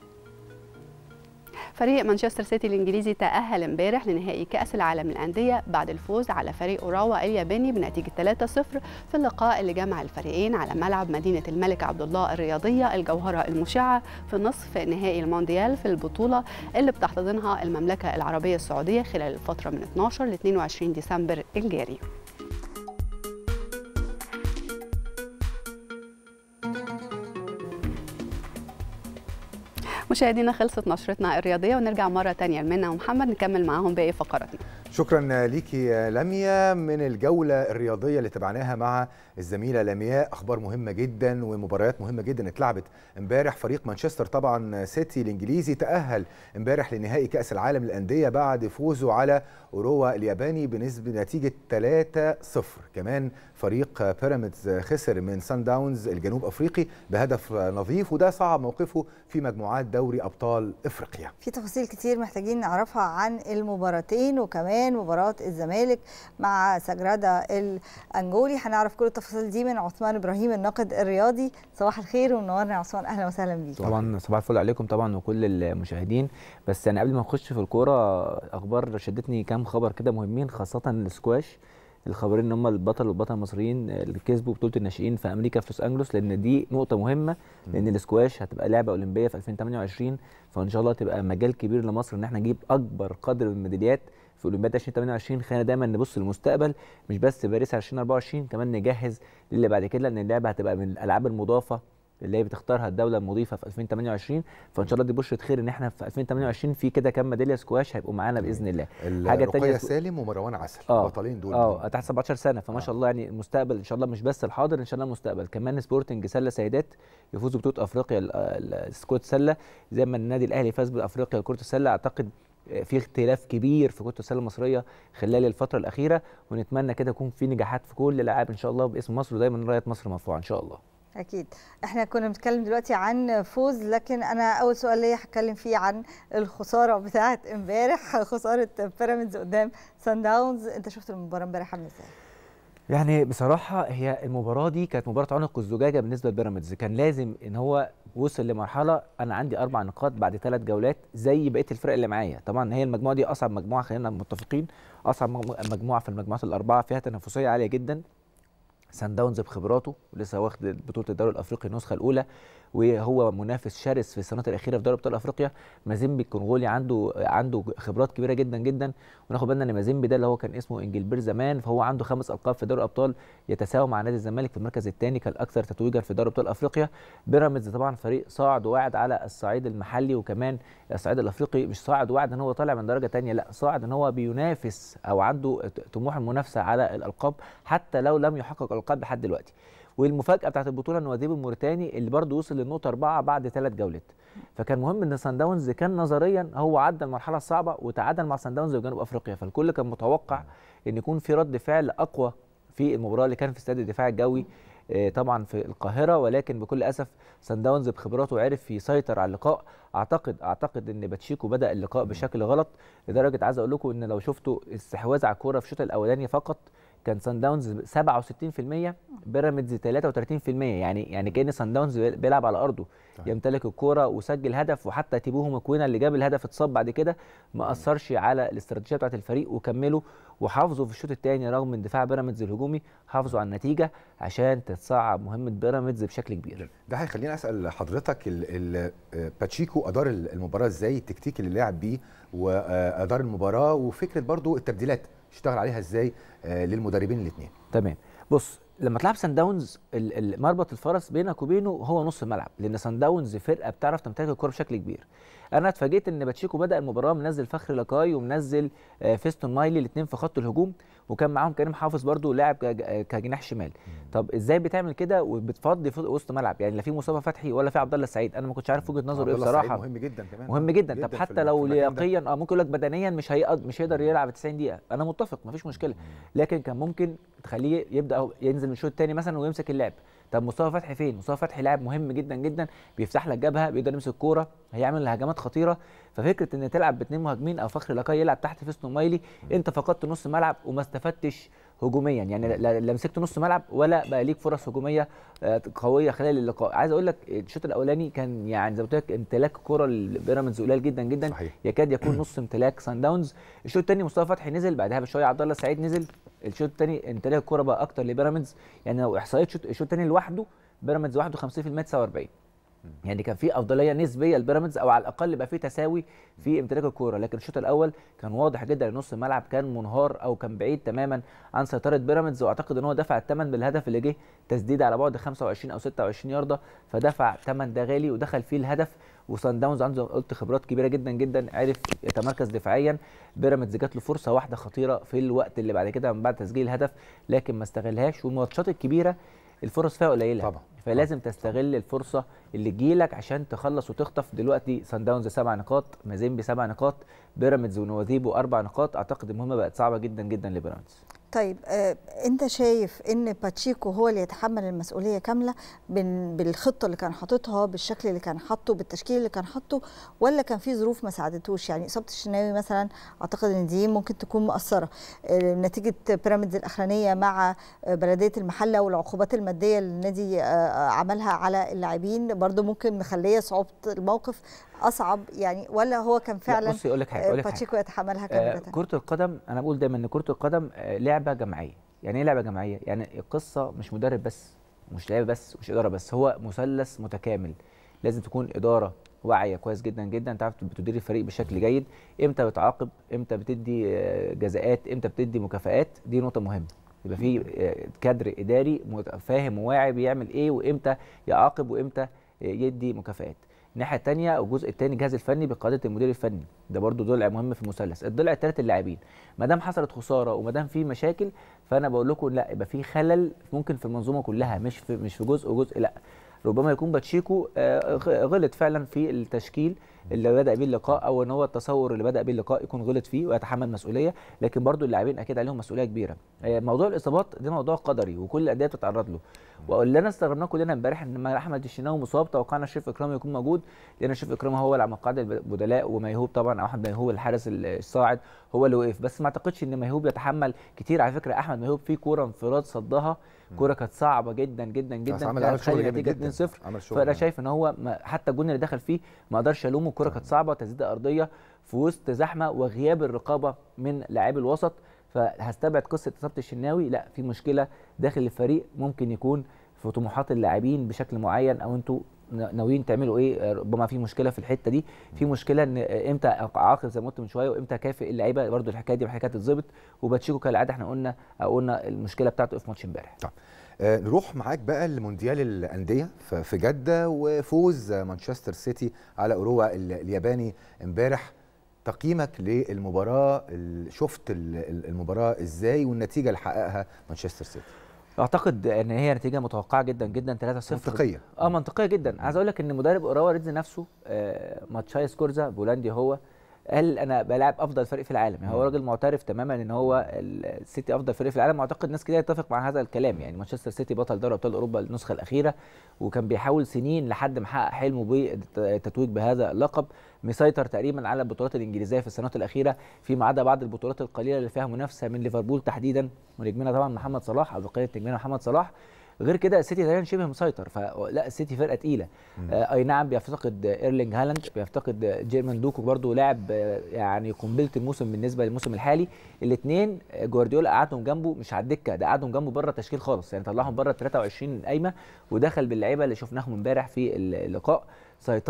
فريق مانشستر سيتي الانجليزي تأهل امبارح لنهائي كأس العالم للأندية بعد الفوز على فريق اوراوا الياباني بنتيجة 3-0 في اللقاء اللي جمع الفريقين على ملعب مدينة الملك عبد الله الرياضية الجوهرة المشعة في نصف نهائي المونديال في البطولة اللي بتحتضنها المملكة العربية السعودية خلال الفترة من 12 ل 22 ديسمبر الجاري. مشاهدينا خلصت نشرتنا الرياضيه ونرجع مره تانية لمنى ومحمد نكمل معاهم باقي فقراتنا شكرا ليكي يا لميا من الجولة الرياضية اللي تبعناها مع الزميلة لمياء أخبار مهمة جدا ومباريات مهمة جدا اتلعبت امبارح فريق مانشستر طبعا سيتي الإنجليزي تأهل امبارح لنهائي كأس العالم للأندية بعد فوزه على أوروا الياباني بنسبة نتيجة 3-0 كمان فريق بيراميدز خسر من سان داونز الجنوب أفريقي بهدف نظيف وده صعب موقفه في مجموعات دوري أبطال إفريقيا في تفاصيل كتير محتاجين نعرفها عن المباراتين وكمان مباراة الزمالك مع سجرادا الأنجولي هنعرف كل التفاصيل دي من عثمان إبراهيم الناقد الرياضي صباح الخير ومنورنا يا عثمان أهلا وسهلا بيك طبعا صباح الفل عليكم طبعا وكل المشاهدين بس يعني قبل ما نخش في الكوره اخبار شدتني كام خبر كده مهمين خاصه السكواش الخبرين ان هم البطل والبطل المصريين اللي كسبوا بطوله الناشئين في امريكا في لوس انجلوس لان دي نقطه مهمه لان السكواش هتبقى لعبه اولمبيه في 2028 فان شاء الله تبقى مجال كبير لمصر ان احنا نجيب اكبر قدر من الميداليات في اولمبياد 2028 خلينا دايما نبص للمستقبل مش بس باريس 2024 كمان نجهز للي بعد كده لان اللعبه هتبقى من الالعاب المضافه اللي هي بتختارها الدوله المضيفه في 2028 فان شاء الله دي بشره خير ان احنا في 2028 في كده كام ميداليه سكواش هيبقوا معانا باذن الله حاجه ثانيه سالم ومروان عسل آه البطلين دول اه تحت 17 سنه فما شاء الله يعني المستقبل ان شاء الله مش بس الحاضر ان شاء الله المستقبل كمان سبورتنج سله سيدات يفوزوا ببطوله افريقيا السكوت سله زي ما النادي الاهلي فاز بافريقيا كره السله اعتقد في اختلاف كبير في كره السله المصريه خلال الفتره الاخيره ونتمنى كده يكون في نجاحات في كل الالعاب ان شاء الله باسم مصر ودايما رايه مصر مرفوعه ان شاء الله اكيد احنا كنا بنتكلم دلوقتي عن فوز لكن انا اول سؤال ليا هتكلم فيه عن الخساره بتاعه امبارح خساره بيراميدز قدام سان داونز انت شفت المباراه امبارح عامله ازاي يعني بصراحه هي المباراه دي كانت مباراه عنق الزجاجه بالنسبه لبيراميدز كان لازم ان هو وصل لمرحله انا عندي اربع نقاط بعد ثلاث جولات زي بقيه الفرق اللي معايا طبعا هي المجموعه دي اصعب مجموعه خلينا متفقين اصعب مجموعه في المجموعات الاربعه فيها تنافسيه عاليه جدا سان داونز بخبراته ولسه واخد بطوله الدوري الافريقي النسخه الاولى وهو منافس شرس في السنوات الاخيره في دوري ابطال افريقيا مازيمبي الكونغولي عنده عنده خبرات كبيره جدا جدا وناخد بالنا ان مازيمبي ده اللي هو كان اسمه انجلبير زمان فهو عنده خمس القاب في دوري الابطال يتساوى مع نادي الزمالك في المركز الثاني كالاكثر تتويجا في دوري ابطال افريقيا بيراميدز طبعا فريق صاعد وواعد على الصعيد المحلي وكمان الصعيد الافريقي مش صاعد وواعد ان هو طالع من درجه ثانيه لا صاعد ان هو بينافس او عنده طموح المنافسه على الالقاب حتى لو لم يحقق الالقاب لحد دلوقتي والمفاجاه بتاعت البطوله ان واديب الموريتاني اللي برضه وصل للنقطه اربعه بعد ثلاث جولات فكان مهم ان سان داونز كان نظريا هو عدى المرحله الصعبه وتعادل مع سان داونز وجنوب افريقيا فالكل كان متوقع ان يكون في رد فعل اقوى في المباراه اللي كان في استاد الدفاع الجوي طبعا في القاهره ولكن بكل اسف سان داونز بخبراته عرف يسيطر على اللقاء اعتقد اعتقد ان باتشيكو بدا اللقاء بشكل غلط لدرجه عايز اقول لكم ان لو شفتوا استحواذ على الكوره في الشوط الاولاني فقط كان سان داونز 67% بيراميدز 33% يعني يعني كان سان داونز بيلعب على ارضه يمتلك الكوره وسجل هدف وحتى تيبوه مكوينه اللي جاب الهدف اتصاب بعد كده ما اثرش على الاستراتيجيه بتاعه الفريق وكملوا وحافظوا في الشوط الثاني رغم من دفاع بيراميدز الهجومي حافظوا على النتيجه عشان تتصعب مهمه بيراميدز بشكل كبير ده هيخليني اسال حضرتك ال ال باتشيكو ادار المباراه ازاي التكتيك اللي لعب بيه وادار المباراه وفكره برضو التبديلات يشتغل عليها ازاي آه للمدربين الاثنين تمام بص لما تلعب سان داونز ال- ال- مربط الفرس بينك وبينه هو نص الملعب لان سان داونز فرقه بتعرف تمتلك الكره بشكل كبير انا اتفاجئت ان باتشيكو بدا المباراه منزل فخري لاكاي ومنزل آه، فيستون مايلي الاثنين في خط الهجوم وكان معاهم كريم حافظ برضو لاعب كج- آه، كجناح شمال طب ازاي بتعمل كده وبتفضي في وسط ملعب يعني لا في مصطفى فتحي ولا في عبد الله السعيد انا ما كنتش عارف وجهه نظره ايه عبد الله السعيد بصراحه مهم جدا كمان مهم جدا, جداً طب في حتى ال- لو في المكان ده. لياقيا اه ممكن يقول لك بدنيا مش هيقدر مش هيقدر يلعب 90 دقيقه انا متفق مفيش مشكله لكن كان ممكن تخليه يبدا أو ينزل من الشوط الثاني مثلا ويمسك اللعب طب مصطفى فتحي فين مصطفى فتحي لاعب مهم جدا جدا بيفتح لك جبهه بيقدر يمسك كوره هيعمل هجمات خطيره ففكره ان تلعب باثنين مهاجمين او فخري لاكاي يلعب تحت فيستون مايلي انت فقدت نص ملعب وما استفدتش هجوميا يعني لا لا مسكت نص ملعب ولا بقى ليك فرص هجوميه آه، قويه خلال اللقاء عايز اقول لك الشوط الاولاني كان يعني زي ما قلت لك امتلاك كره البيراميدز قليل جدا جدا صحيح. يكاد يكون نص امتلاك سان داونز الشوط الثاني مصطفى فتحي نزل بعدها بشويه عبد الله السعيد نزل الشوط الثاني امتلاك الكره بقى اكتر لبيراميدز يعني لو احصائيات شوط- الشوط الثاني لوحده بيراميدز 51% 49 يعني كان في افضليه نسبيه لبيراميدز او على الاقل بقى في تساوي في امتلاك الكوره لكن الشوط الاول كان واضح جدا ان نص الملعب كان منهار او كان بعيد تماما عن سيطره بيراميدز واعتقد ان هو دفع الثمن بالهدف اللي جه تسديد على بعد 25 او 26 يارده فدفع ثمن ده غالي ودخل فيه الهدف وسان داونز عنده زي ما قلت خبرات كبيره جدا جدا عرف يتمركز دفاعيا بيراميدز جات له فرصه واحده خطيره في الوقت اللي بعد كده من بعد تسجيل الهدف لكن ما استغلهاش والماتشات الكبيره الفرص فيها قليله طبعا. فلازم تستغل الفرصه اللي تجيلك عشان تخلص وتخطف دلوقتي سان داونز سبع نقاط مازيمبي سبع نقاط بيراميدز ونواديبو اربع نقاط اعتقد المهمه بقت صعبه جدا جدا لبيراميدز طيب آه، انت شايف ان باتشيكو هو اللي يتحمل المسؤوليه كامله بال- بالخطه اللي كان حاططها بالشكل اللي كان حاطه بالتشكيل اللي كان حاطه ولا كان في ظروف ما ساعدتوش يعني اصابه الشناوي مثلا اعتقد ان دي ممكن تكون مؤثره آه، نتيجه بيراميدز الاخرانيه مع آه، بلديه المحله والعقوبات الماديه اللي النادي آه، عملها على اللاعبين برضو ممكن مخليه صعوبه الموقف اصعب يعني ولا هو كان فعلا بصي اقول لك حاجه آه، اقول لك حاجه باتشيكو يتحملها آه، كامله كرة القدم أنا بقول دايما إن كرة القدم آه، لعبة جماعية، يعني إيه لعبة جماعية؟ يعني القصة مش مدرب بس مش لعيبة بس مش إدارة بس هو مثلث متكامل، لازم تكون إدارة واعية كويس جدا جدا تعرف بتدير الفريق بشكل جيد، إمتى بتعاقب، إمتى بتدي آه، جزاءات، إمتى بتدي مكافآت، دي نقطة مهمة. يبقى في آه، كادر إداري مت- فاهم وواعي بيعمل إيه وإمتى يعاقب وإمتى آه، يدي مكافآت. الناحيه الثانيه او الجزء الثاني الجهاز الفني بقياده المدير الفني ده برضو ضلع مهم في المثلث الضلع الثالث اللاعبين ما دام حصلت خساره وما دام في مشاكل فانا بقول لكم لا يبقى في خلل ممكن في المنظومه كلها مش في مش في جزء وجزء لا ربما يكون باتشيكو آه، غ- غلط فعلا في التشكيل اللي بدا بيه اللقاء او ان هو التصور اللي بدا بيه اللقاء يكون غلط فيه ويتحمل مسؤوليه لكن برضو اللاعبين اكيد عليهم مسؤوليه كبيره آه، موضوع الاصابات ده موضوع قدري وكل الانديه بتتعرض له واللي انا استغربناه كلنا امبارح ان لما احمد الشناوي مصاب توقعنا شريف اكرام يكون موجود لان شريف اكرام هو اللي على مقاعد البدلاء وميهوب طبعا او احمد ميهوب الحارس الصاعد هو اللي وقف بس ما اعتقدش ان ميهوب يتحمل كتير على فكره احمد ميهوب في كوره انفراد صدها كوره كانت صعبه جدا جدا جدا عمل- كانت عمل شغل هتخلي جامد النتيجه جدا. 2-0 عمل شغل فانا جامد. شايف ان هو ما حتى الجون اللي دخل فيه ما اقدرش الومه الكوره كانت صعبه تسديده ارضيه في وسط زحمه وغياب الرقابه من لاعبي الوسط فهستبعد قصه اصابه الشناوي لا في مشكله داخل الفريق ممكن يكون في طموحات اللاعبين بشكل معين او انتوا ن- ناويين تعملوا ايه ربما في مشكله في الحته دي في مشكله ان امتى اعاقب زي ما قلت من شويه وامتى اكافئ اللعيبه برضو الحكايه دي محتاجه تتظبط وباتشيكو كالعاده احنا قلنا او قلنا المشكله بتاعته في ماتش امبارح طب آه، نروح معاك بقى لمونديال الانديه ف- في جده وفوز مانشستر سيتي على اوروا ال- الياباني امبارح تقييمك للمباراه ال- شفت ال- ال- المباراه ازاي والنتيجه اللي حققها مانشستر سيتي اعتقد ان هي نتيجه متوقعه جدا جدا 3-0 منطقيه اه منطقيه جدا عايز اقول لك ان مدرب اوراوا ريدز نفسه آه ماتشاي سكورزا بولندي هو قال انا بلعب افضل فريق في العالم يعني هو راجل معترف تماما ان هو ال- السيتي افضل فريق في العالم واعتقد ناس كتير يتفق مع هذا الكلام يعني مانشستر سيتي بطل دوري ابطال اوروبا النسخه الاخيره وكان بيحاول سنين لحد ما حقق حلمه بالتتويج بهذا اللقب مسيطر تقريبا على البطولات الانجليزيه في السنوات الاخيره فيما عدا بعض البطولات القليله اللي فيها منافسه من ليفربول تحديدا ونجمنا طبعا محمد صلاح او بقيه نجمنا محمد صلاح غير كده السيتي تقريبا شبه مسيطر فلا السيتي فرقه تقيله آه اي نعم بيفتقد ايرلينج هالاند بيفتقد جيرمان دوكو برضو لاعب آه، يعني قنبله الموسم بالنسبه للموسم الحالي الاثنين جوارديولا قعدهم جنبه مش على الدكه ده قعدهم جنبه بره التشكيل خالص يعني طلعهم بره 23 قايمه ودخل باللعيبه اللي شفناهم امبارح في اللقاء سيطره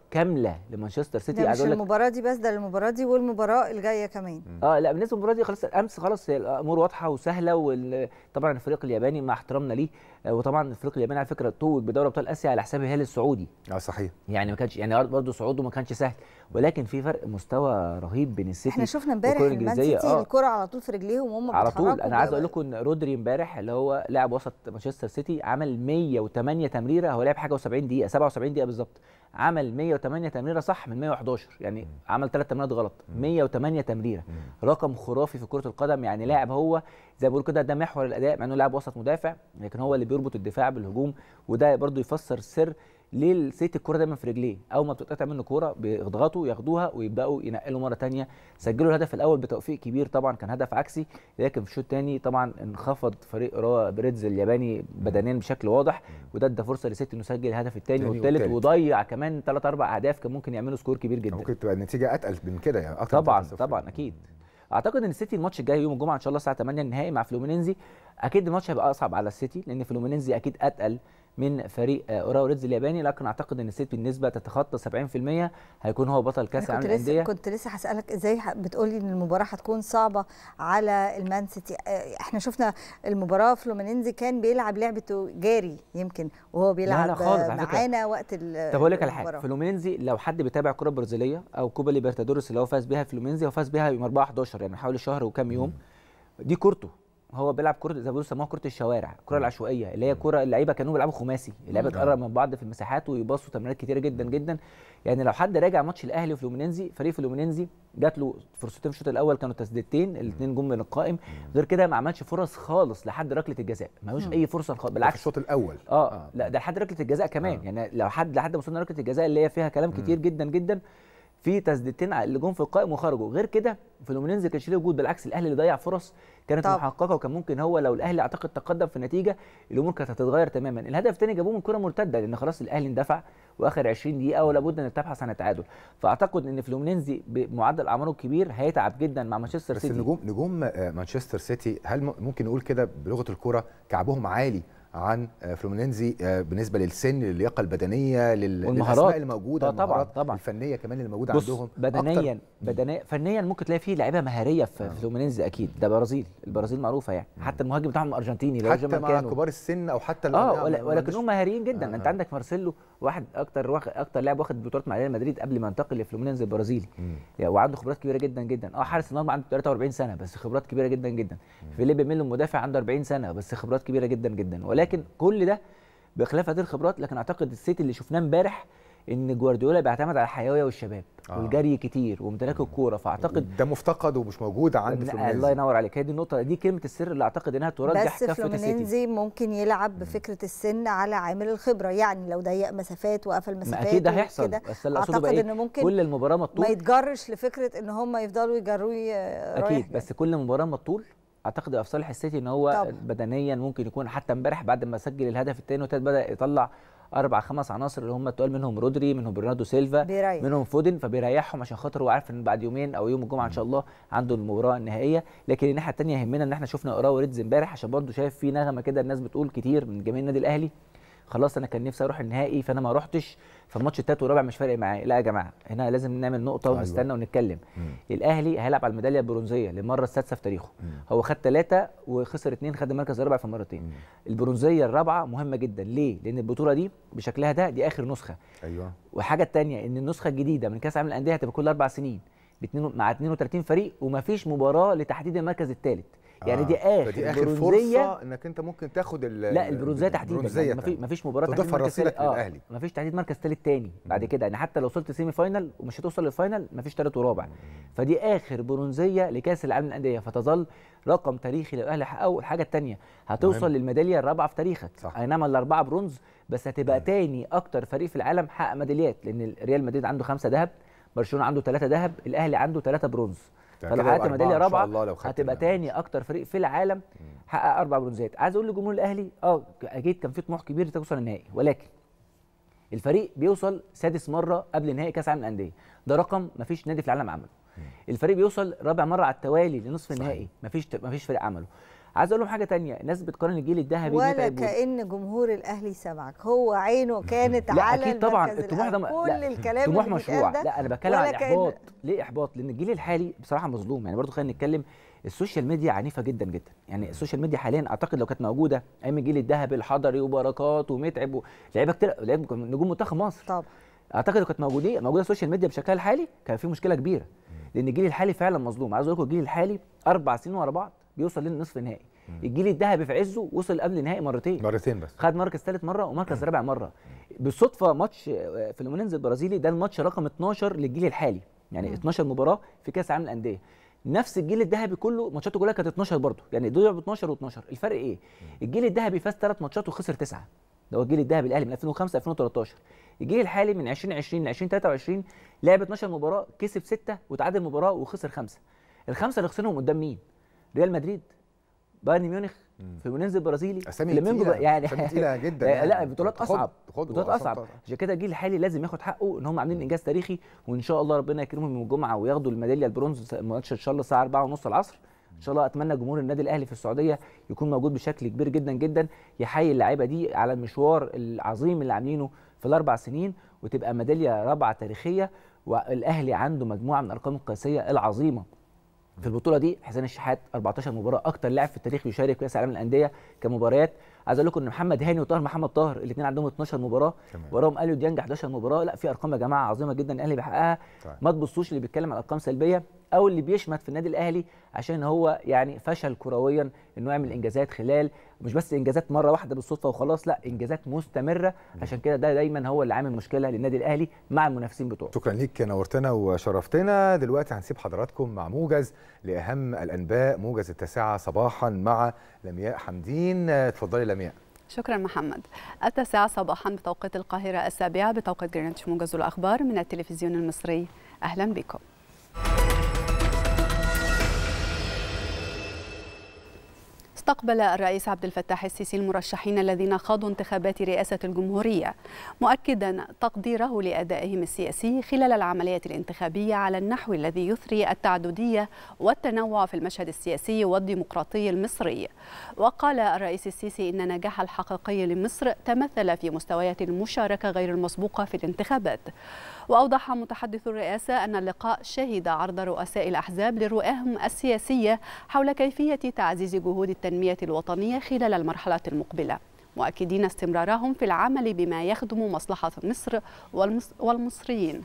كامله لمانشستر سيتي ده عايز مش اقول لك المباراه دي بس ده المباراه دي والمباراه الجايه كمان اه لا بالنسبه للمباراه دي خلاص امس خلاص هي الامور واضحه وسهله وطبعا الفريق الياباني مع احترامنا ليه آه، وطبعا الفريق الياباني على فكره توج بدوري ابطال اسيا على حساب الهلال السعودي اه صحيح يعني ما كانش يعني برضه صعوده ما كانش سهل ولكن في فرق مستوى رهيب بين السيتي احنا شفنا امبارح والكرة المان الإنجليزية. سيتي آه. الكره على طول في رجليهم وهم على طول بيتحركوا انا عايز ب- اقول لكم ان رودري امبارح اللي هو لاعب وسط مانشستر سيتي عمل 108 تمريره هو لعب حاجه و70 دقيقه 77 دقيقه بالظبط عمل 108 تمريره صح من 111 يعني عمل ثلاث تمريرات غلط 108 تمريره رقم خرافي في كره القدم يعني لاعب هو زي ما بيقولوا كده ده محور الاداء مع انه لاعب وسط مدافع لكن هو اللي بيربط الدفاع بالهجوم وده برضو يفسر سر ليه السيتي الكوره دايما في رجليه اول ما بتتقطع منه كوره بيضغطوا ياخدوها ويبداوا ينقلوا مره ثانيه سجلوا الهدف الاول بتوفيق كبير طبعا كان هدف عكسي لكن في الشوط الثاني طبعا انخفض فريق روا بريدز الياباني بدنيا بشكل واضح وده ادى فرصه لسيتي انه يسجل الهدف الثاني تاني والثالث والتالت. وضيع كمان ثلاث اربع اهداف كان ممكن يعملوا سكور كبير جدا ممكن تبقى النتيجه اتقل من كده يعني اكتر من طبعا 3-0. طبعا اكيد اعتقد ان السيتي الماتش الجاي يوم الجمعه ان شاء الله الساعه 8 النهائي مع فلومينينزي اكيد الماتش هيبقى اصعب على السيتي لان فلومينينزي اكيد اتقل من فريق آه، اوراوا ريدز الياباني لكن اعتقد ان السيتي بالنسبه تتخطى 70% هيكون هو بطل كاس أنا العالم كنت لسه للانديه كنت لسه هسالك ازاي ح- بتقولي ان المباراه هتكون صعبه على المان سيتي آه، احنا شفنا المباراه فلومينينزي كان بيلعب لعبته جاري يمكن وهو بيلعب خالص، آه، على فكرة. معانا وقت ال- طب اقول لك على حاجه المباراة. فلومينينزي لو حد بيتابع الكره البرازيليه او كوبا ليبرتادوريس اللي هو فاز بيها فلومينينزي هو فاز بيها يوم 4 11 يعني حوالي شهر وكام يوم دي كورته هو بيلعب كره زي ما بيقولوا سموها كره الشوارع الكره العشوائيه اللي هي كره اللعيبه كانوا بيلعبوا خماسي اللعيبه تقرب من بعض في المساحات ويباصوا تمريرات كتيره جدا جدا يعني لو حد راجع ماتش الاهلي وفلومينينزي فريق فلومينينزي جات له فرصتين في الشوط الاول كانوا تسديدتين الاثنين جم من القائم غير كده ما عملش فرص خالص لحد ركله الجزاء ملوش مم. اي فرصه خالص ده في بالعكس الشوط الاول اه لا ده لحد ركله الجزاء كمان يعني لو حد لحد ما وصلنا ركله الجزاء اللي هي فيها كلام كتير جدا جدا في تسديدتين اللي جم في القائم وخرجوا غير كده فلومينينزي كانش ليه وجود بالعكس الاهلي اللي ضيع فرص كانت طبعا. محققه وكان ممكن هو لو الاهلي اعتقد تقدم في النتيجه الامور كانت هتتغير تماما الهدف الثاني جابوه من كره مرتده لان خلاص الاهلي اندفع واخر 20 دقيقه ولا بد ان تبحث عن التعادل فاعتقد ان فلومينينزي بمعدل اعماره الكبير هيتعب جدا مع مانشستر بس سيتي النجوم نجوم آه، مانشستر سيتي هل م- ممكن نقول كده بلغه الكره كعبهم عالي عن آه، فلومينينزي آه، بالنسبه للسن للياقه البدنيه لل- والمهارات. للاسماء اللي موجوده آه، طبعاً، المهارات طبعاً. الفنيه كمان اللي موجوده بص عندهم بدنيا أكتر. بدنيا فنيا ممكن تلاقي فيه لعيبه مهاريه في فلومينينزي اكيد ده برازيل البرازيل معروفه يعني حتى المهاجم بتاعهم ارجنتيني اللي هو حتى جيرمان مع كانو. كبار السن او حتى اه ما- ولا ما ولكنهم عندوش- مهاريين جدا آه، انت آه. عندك مارسيلو واحد اكتر واخد اكتر لاعب واخد بطولات مع ريال مدريد قبل ما ينتقل لفلومينينزي البرازيلي يعني وعنده خبرات كبيره جدا جدا اه حارس المرمى عنده 43 سنه بس خبرات كبيره جدا جدا فيليب ميلو مدافع عنده 40 سنه بس خبرات كبيره جدا جدا ولكن كل ده بخلاف هذه الخبرات لكن اعتقد السيتي اللي شفناه امبارح ان جوارديولا بيعتمد على الحيويه والشباب آه. والجري كتير وامتلاك الكوره فاعتقد ده مفتقد ومش موجود عند إن- الله فلومينينزي ينور عليك هي دي النقطه دي كلمه السر اللي اعتقد انها ترجح بس كفه السيتي فلومينينزي ممكن يلعب بفكره السن على عامل الخبره يعني لو ضيق مسافات وقفل ما مسافات اكيد ده هيحصل وكده، بس اللي اقصده بقى اعتقد ايه ان ممكن كل المباراه ما مطلوب يتجرش لفكره ان هم يفضلوا يجروه آه، رايح اكيد بس كل مباراه مطول اعتقد يبقى في صالح السيتي ان هو طبعا. بدنيا ممكن يكون حتى امبارح بعد ما سجل الهدف الثاني والثالث بدا يطلع اربع خمس عناصر اللي هم التقال منهم رودري منهم برناردو سيلفا بيريح. منهم فودن فبيريحهم عشان خاطر هو عارف ان بعد يومين او يوم الجمعه ان شاء الله عنده المباراه النهائيه لكن الناحيه الثانيه يهمنا ان احنا شفنا اوراوا ريدز امبارح عشان برضه شايف في نغمه كده الناس بتقول كتير من جماهير النادي الاهلي خلاص انا كان نفسي اروح النهائي فانا ما رحتش فالماتش التالت والرابع مش فارق معايا لا يا جماعه هنا لازم نعمل نقطه أيوة. ونستنى ونتكلم مم. الاهلي هيلعب على الميداليه البرونزيه للمره السادسه في تاريخه مم. هو خد ثلاثه وخسر اثنين خد المركز الرابع في مرتين مم. البرونزيه الرابعه مهمه جدا ليه لان البطوله دي بشكلها ده دي اخر نسخه ايوه والحاجه الثانيه ان النسخه الجديده من كاس العالم للانديه هتبقى كل اربع سنين باتنين- مع 32 فريق ومفيش مباراه لتحديد المركز الثالث يعني دي آه، اخر فدي اخر برونزيه فرصه انك انت ممكن تاخد ال- لا البرونزيه تحديدا البرونزية يعني مفيش تحديداً. مفيش مباراه تضيفها تحديد مركز رصيدك تالت. للأهلي. مفيش تحديد مركز ثالث تاني بعد كده يعني حتى لو وصلت سيمي فاينل ومش هتوصل للفاينل مفيش ثالث ورابع فدي اخر برونزيه لكاس العالم للانديه فتظل رقم تاريخي للاهلي حققه الحاجه الثانيه هتوصل مهم. للميداليه الرابعه في تاريخك صح. اي نعم الاربعه برونز بس هتبقى تاني اكتر فريق في العالم حقق ميداليات لان ريال مدريد عنده خمسه ذهب برشلونه عنده ثلاثه ذهب الاهلي عنده ثلاثه برونز ده فلو كده حققت يبقى ميداليه أربعة إن شاء رابعه الله لو خدت هتبقى الميدالية. تاني اكتر فريق في العالم حقق اربع برونزات عايز اقول لجمهور الاهلي اه اكيد كان في طموح كبير توصل النهائي ولكن الفريق بيوصل سادس مره قبل نهائي كاس العالم للانديه ده رقم مفيش نادي في العالم عمله الفريق بيوصل رابع مره على التوالي لنصف النهائي مفيش مفيش فريق عمله عايز اقول لهم حاجه تانية الناس بتقارن الجيل الذهبي ولا بمتعب وال- كأن جمهور الأهلي سمعك هو عينه كانت لا على اكيد طبعا المركز الطموح ده الأول. م- كل لا، الكلام طموح اللي مشروع بيتقال ده لا انا بتكلم ولا عن كأن- احباط ليه احباط لان الجيل الحالي بصراحه مظلوم يعني برضو خلينا نتكلم السوشيال ميديا عنيفه جدا جدا يعني السوشيال ميديا حاليا اعتقد لو كانت موجوده ايام الجيل الذهبي الحضري وبركات ومتعب و- لعيبه كتير لعيبه نجوم منتخب مصر طبعا اعتقد لو كانت موجودين موجوده السوشيال ميديا بشكلها الحالي كان في مشكله كبيره لان الجيل الحالي فعلا مظلوم عايز اقول لكم الجيل الحالي اربع سنين ورا بعض بيوصل للنصف النهائي الجيل الذهبي في عزه وصل قبل النهائي مرتين مرتين بس خد مركز ثالث مره ومركز رابع مره بالصدفه ماتش آه، فلومينينز البرازيلي ده الماتش رقم 12 للجيل الحالي يعني 12 مباراه في كاس العالم للانديه نفس الجيل الذهبي كله ماتشاته كلها كانت 12 برضه يعني دول لعبوا 12 و12 الفرق ايه الجيل الذهبي فاز ثلاث ماتشات وخسر تسعه ده هو الجيل الذهبي الاهلي من 2005 2013 الجيل الحالي من 2020 ل 2023 لعب 12 مباراه كسب سته وتعادل مباراه وخسر خمسه الخمسه اللي خسرهم قدام مين ريال مدريد بايرن ميونخ فلومينينز البرازيلي اسامي فلامينجو تقيلة، يعني أسامي تقيلة جدا لا, يعني. لا بطولات تخض- اصعب تخض بطولات وأعصاب اصعب طبعا. عشان كده الجيل الحالي لازم ياخد حقه ان هم عاملين انجاز تاريخي وان شاء الله ربنا يكرمهم يوم الجمعه وياخدوا الميداليه البرونز الماتش ان شاء الله الساعه 4:30 العصر ان شاء الله اتمنى جمهور النادي الاهلي في السعوديه يكون موجود بشكل كبير جدا جدا يحيي اللعيبه دي على المشوار العظيم اللي عاملينه في الاربع سنين وتبقى ميداليه رابعه تاريخيه والاهلي عنده مجموعه من الارقام القياسيه العظيمه في البطوله دي حسين الشحات 14 مباراه اكتر لاعب في التاريخ يشارك في كاس العالم للانديه كمباريات عايز اقول لكم ان محمد هاني وطاهر محمد طاهر الاثنين عندهم 12 مباراه كمان. وراهم اليو ديانج 11 مباراه لا في ارقام يا جماعه عظيمه جدا الاهلي بيحققها طيب. ما تبصوش اللي بيتكلم عن ارقام سلبيه او اللي بيشمت في النادي الاهلي عشان هو يعني فشل كرويا انه يعمل انجازات خلال مش بس انجازات مره واحده بالصدفه وخلاص لا انجازات مستمره عشان كده ده دايما هو اللي عامل مشكله للنادي الاهلي مع المنافسين بتوعه شكرا ليك نورتنا وشرفتنا دلوقتي هنسيب حضراتكم مع موجز لاهم الانباء موجز التاسعه صباحا مع لمياء حمدين اتفضلي لمياء شكرا محمد التاسعة صباحا بتوقيت القاهرة السابعة بتوقيت جرينتش موجز الأخبار من التلفزيون المصري أهلا بكم استقبل الرئيس عبد الفتاح السيسي المرشحين الذين خاضوا انتخابات رئاسة الجمهورية مؤكدا تقديره لأدائهم السياسي خلال العملية الانتخابية على النحو الذي يثري التعددية والتنوع في المشهد السياسي والديمقراطي المصري وقال الرئيس السيسي إن النجاح الحقيقي لمصر تمثل في مستويات المشاركة غير المسبوقة في الانتخابات وأوضح متحدث الرئاسة أن اللقاء شهد عرض رؤساء الأحزاب لرؤاهم السياسية حول كيفية تعزيز جهود التنمية الوطنية خلال المرحلة المقبلة مؤكدين استمرارهم في العمل بما يخدم مصلحة مصر والمص- والمصريين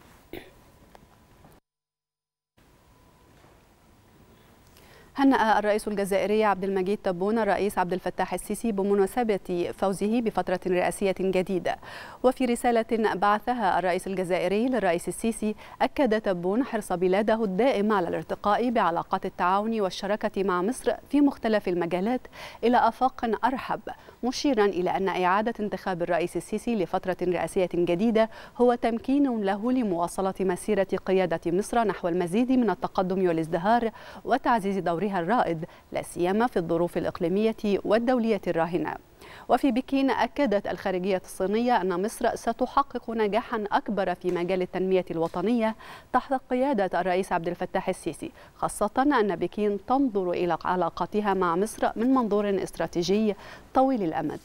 هنأ الرئيس الجزائري عبد المجيد تبون الرئيس عبد الفتاح السيسي بمناسبة فوزه بفترة رئاسية جديدة وفي رسالة بعثها الرئيس الجزائري للرئيس السيسي أكد تبون حرص بلاده الدائم على الارتقاء بعلاقات التعاون والشراكة مع مصر في مختلف المجالات إلى آفاق أرحب مشيرا إلى أن إعادة انتخاب الرئيس السيسي لفترة رئاسية جديدة هو تمكين له لمواصلة مسيرة قيادة مصر نحو المزيد من التقدم والازدهار وتعزيز دورها الرائد لا سيما في الظروف الإقليمية والدولية الراهنة وفي بكين أكدت الخارجية الصينية أن مصر ستحقق نجاحا أكبر في مجال التنمية الوطنية تحت قيادة الرئيس عبد الفتاح السيسي خاصة أن بكين تنظر إلى علاقاتها مع مصر من منظور استراتيجي طويل الأمد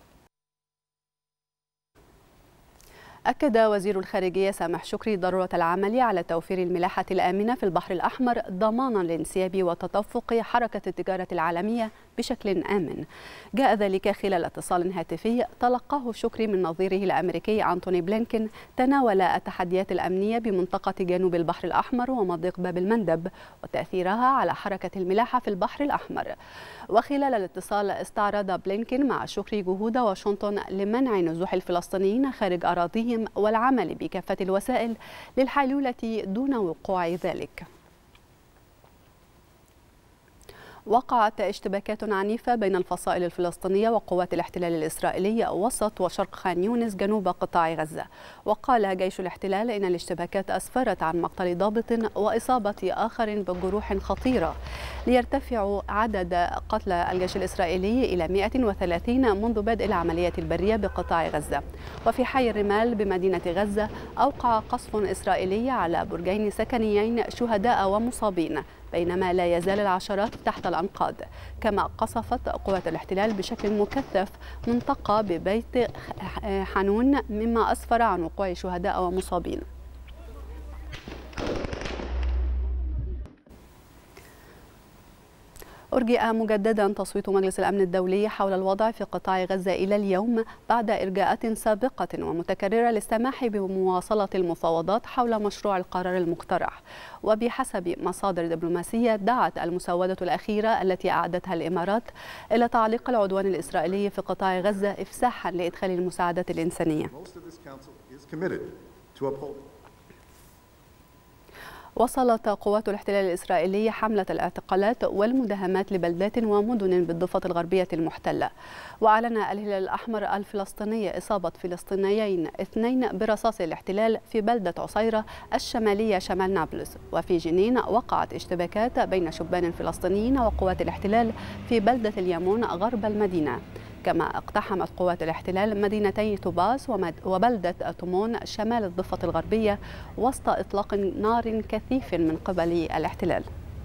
أكد وزير الخارجية سامح شكري ضرورة العمل على توفير الملاحة الآمنة في البحر الأحمر ضمانا لانسياب وتدفق حركة التجارة العالمية بشكل آمن جاء ذلك خلال اتصال هاتفي تلقاه شكري من نظيره الأمريكي أنتوني بلينكين تناول التحديات الأمنية بمنطقة جنوب البحر الأحمر ومضيق باب المندب وتأثيرها على حركة الملاحة في البحر الأحمر وخلال الاتصال استعرض بلينكين مع شكري جهود واشنطن لمنع نزوح الفلسطينيين خارج أراضيهم والعمل بكافة الوسائل للحلولة دون وقوع ذلك وقعت اشتباكات عنيفة بين الفصائل الفلسطينية وقوات الاحتلال الإسرائيلي وسط وشرق خان يونس جنوب قطاع غزة وقال جيش الاحتلال إن الاشتباكات أسفرت عن مقتل ضابط وإصابة آخر بجروح خطيرة ليرتفع عدد قتلى الجيش الإسرائيلي إلى 130 منذ بدء العملية البرية بقطاع غزة وفي حي الرمال بمدينة غزة أوقع قصف إسرائيلي على برجين سكنيين شهداء ومصابين بينما لا يزال العشرات تحت الأنقاض كما قصفت قوات الاحتلال بشكل مكثف منطقة ببيت حنون مما أسفر عن وقوع شهداء ومصابين أرجئ مجددا تصويت مجلس الأمن الدولي حول الوضع في قطاع غزة إلى اليوم بعد إرجاءات سابقة ومتكررة للسماح بمواصلة المفاوضات حول مشروع القرار المقترح وبحسب مصادر دبلوماسية دعت المسودة الأخيرة التي أعدتها الإمارات إلى تعليق العدوان الإسرائيلي في قطاع غزة إفساحا لإدخال المساعدات الإنسانية وصلت قوات الاحتلال الإسرائيلي حملة الاعتقالات والمداهمات لبلدات ومدن بالضفة الغربية المحتلة وأعلن الهلال الأحمر الفلسطيني إصابة فلسطينيين اثنين برصاص الاحتلال في بلدة عصيرة الشمالية شمال نابلس وفي جنين وقعت اشتباكات بين شبان فلسطينيين وقوات الاحتلال في بلدة اليمون غرب المدينة كما اقتحمت قوات الاحتلال مدينتي طوباس وبلدة تومون شمال الضفة الغربية وسط إطلاق نار كثيف من قبل الاحتلال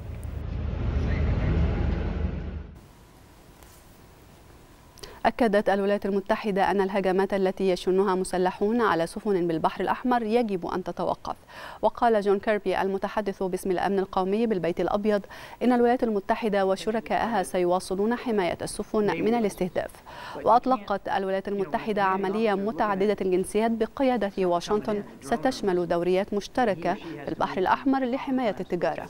أكدت الولايات المتحدة أن الهجمات التي يشنها مسلحون على سفن بالبحر الأحمر يجب أن تتوقف وقال جون كيربي المتحدث باسم الأمن القومي بالبيت الأبيض إن الولايات المتحدة وشركائها سيواصلون حماية السفن من الاستهداف وأطلقت الولايات المتحدة عملية متعددة الجنسيات بقيادة واشنطن ستشمل دوريات مشتركة في البحر الأحمر لحماية التجارة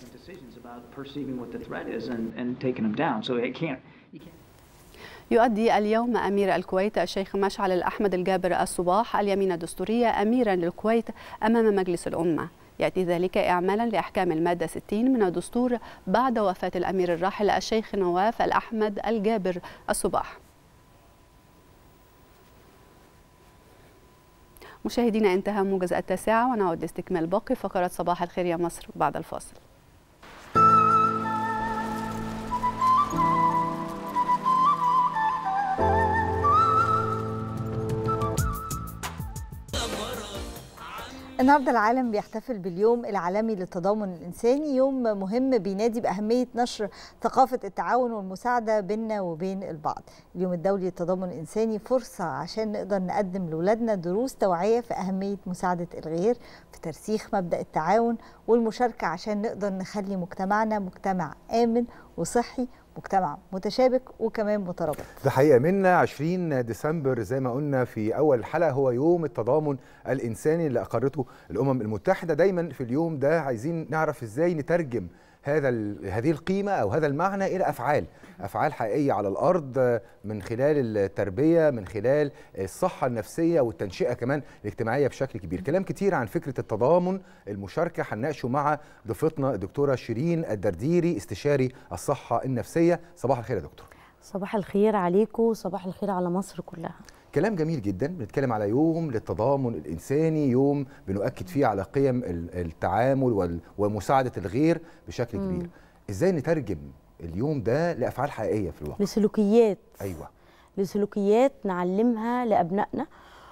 يؤدي اليوم أمير الكويت الشيخ مشعل الأحمد الجابر الصباح اليمين الدستورية أميرا للكويت أمام مجلس الأمة يأتي ذلك إعمالا لأحكام المادة 60 من الدستور بعد وفاة الأمير الراحل الشيخ نواف الأحمد الجابر الصباح مشاهدينا انتهى موجز التاسعة ونعود لاستكمال باقي فقرات صباح الخير يا مصر بعد الفاصل النهارده العالم بيحتفل باليوم العالمي للتضامن الانساني يوم مهم بينادي باهميه نشر ثقافه التعاون والمساعده بيننا وبين البعض اليوم الدولي للتضامن الانساني فرصه عشان نقدر نقدم لاولادنا دروس توعيه في اهميه مساعده الغير في ترسيخ مبدا التعاون والمشاركه عشان نقدر نخلي مجتمعنا مجتمع امن وصحي مجتمع متشابك وكمان مترابط ده حقيقه منا 20 ديسمبر زي ما قلنا في اول حلقه هو يوم التضامن الانساني اللي اقرته الامم المتحده دايما في اليوم ده عايزين نعرف ازاي نترجم هذا هذه القيمه او هذا المعنى الى افعال افعال حقيقيه على الارض من خلال التربيه من خلال الصحه النفسيه والتنشئه كمان الاجتماعيه بشكل كبير كلام كتير عن فكره التضامن المشاركه هنناقشه مع ضيفتنا الدكتوره شيرين الدرديري استشاري الصحه النفسيه صباح الخير يا دكتور صباح الخير عليكم صباح الخير على مصر كلها كلام جميل جدا بنتكلم على يوم للتضامن الانساني يوم بنؤكد فيه على قيم التعامل ومساعده الغير بشكل مم. كبير ازاي نترجم اليوم ده لافعال حقيقيه في الواقع لسلوكيات ايوه لسلوكيات نعلمها لابنائنا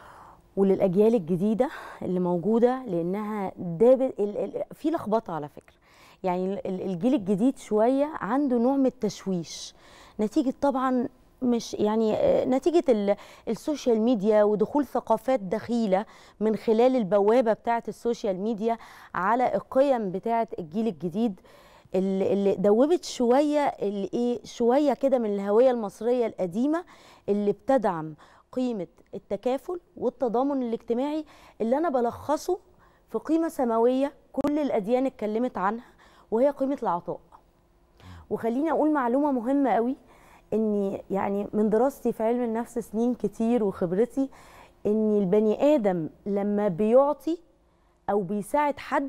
وللاجيال الجديده اللي موجوده لانها ده ب... ال... ال... في لخبطه على فكره يعني ال- الجيل الجديد شويه عنده نوع من التشويش نتيجه طبعا مش يعني آه، نتيجه ال- السوشيال ميديا ودخول ثقافات دخيله من خلال البوابه بتاعه السوشيال ميديا على القيم بتاعه الجيل الجديد اللي اللي دوبت شويه اللي ايه شويه كده من الهويه المصريه القديمه اللي بتدعم قيمه التكافل والتضامن الاجتماعي اللي انا بلخصه في قيمه سماويه كل الاديان اتكلمت عنها وهي قيمه العطاء وخليني اقول معلومه مهمه قوي اني يعني من دراستي في علم النفس سنين كتير وخبرتي ان البني ادم لما بيعطي او بيساعد حد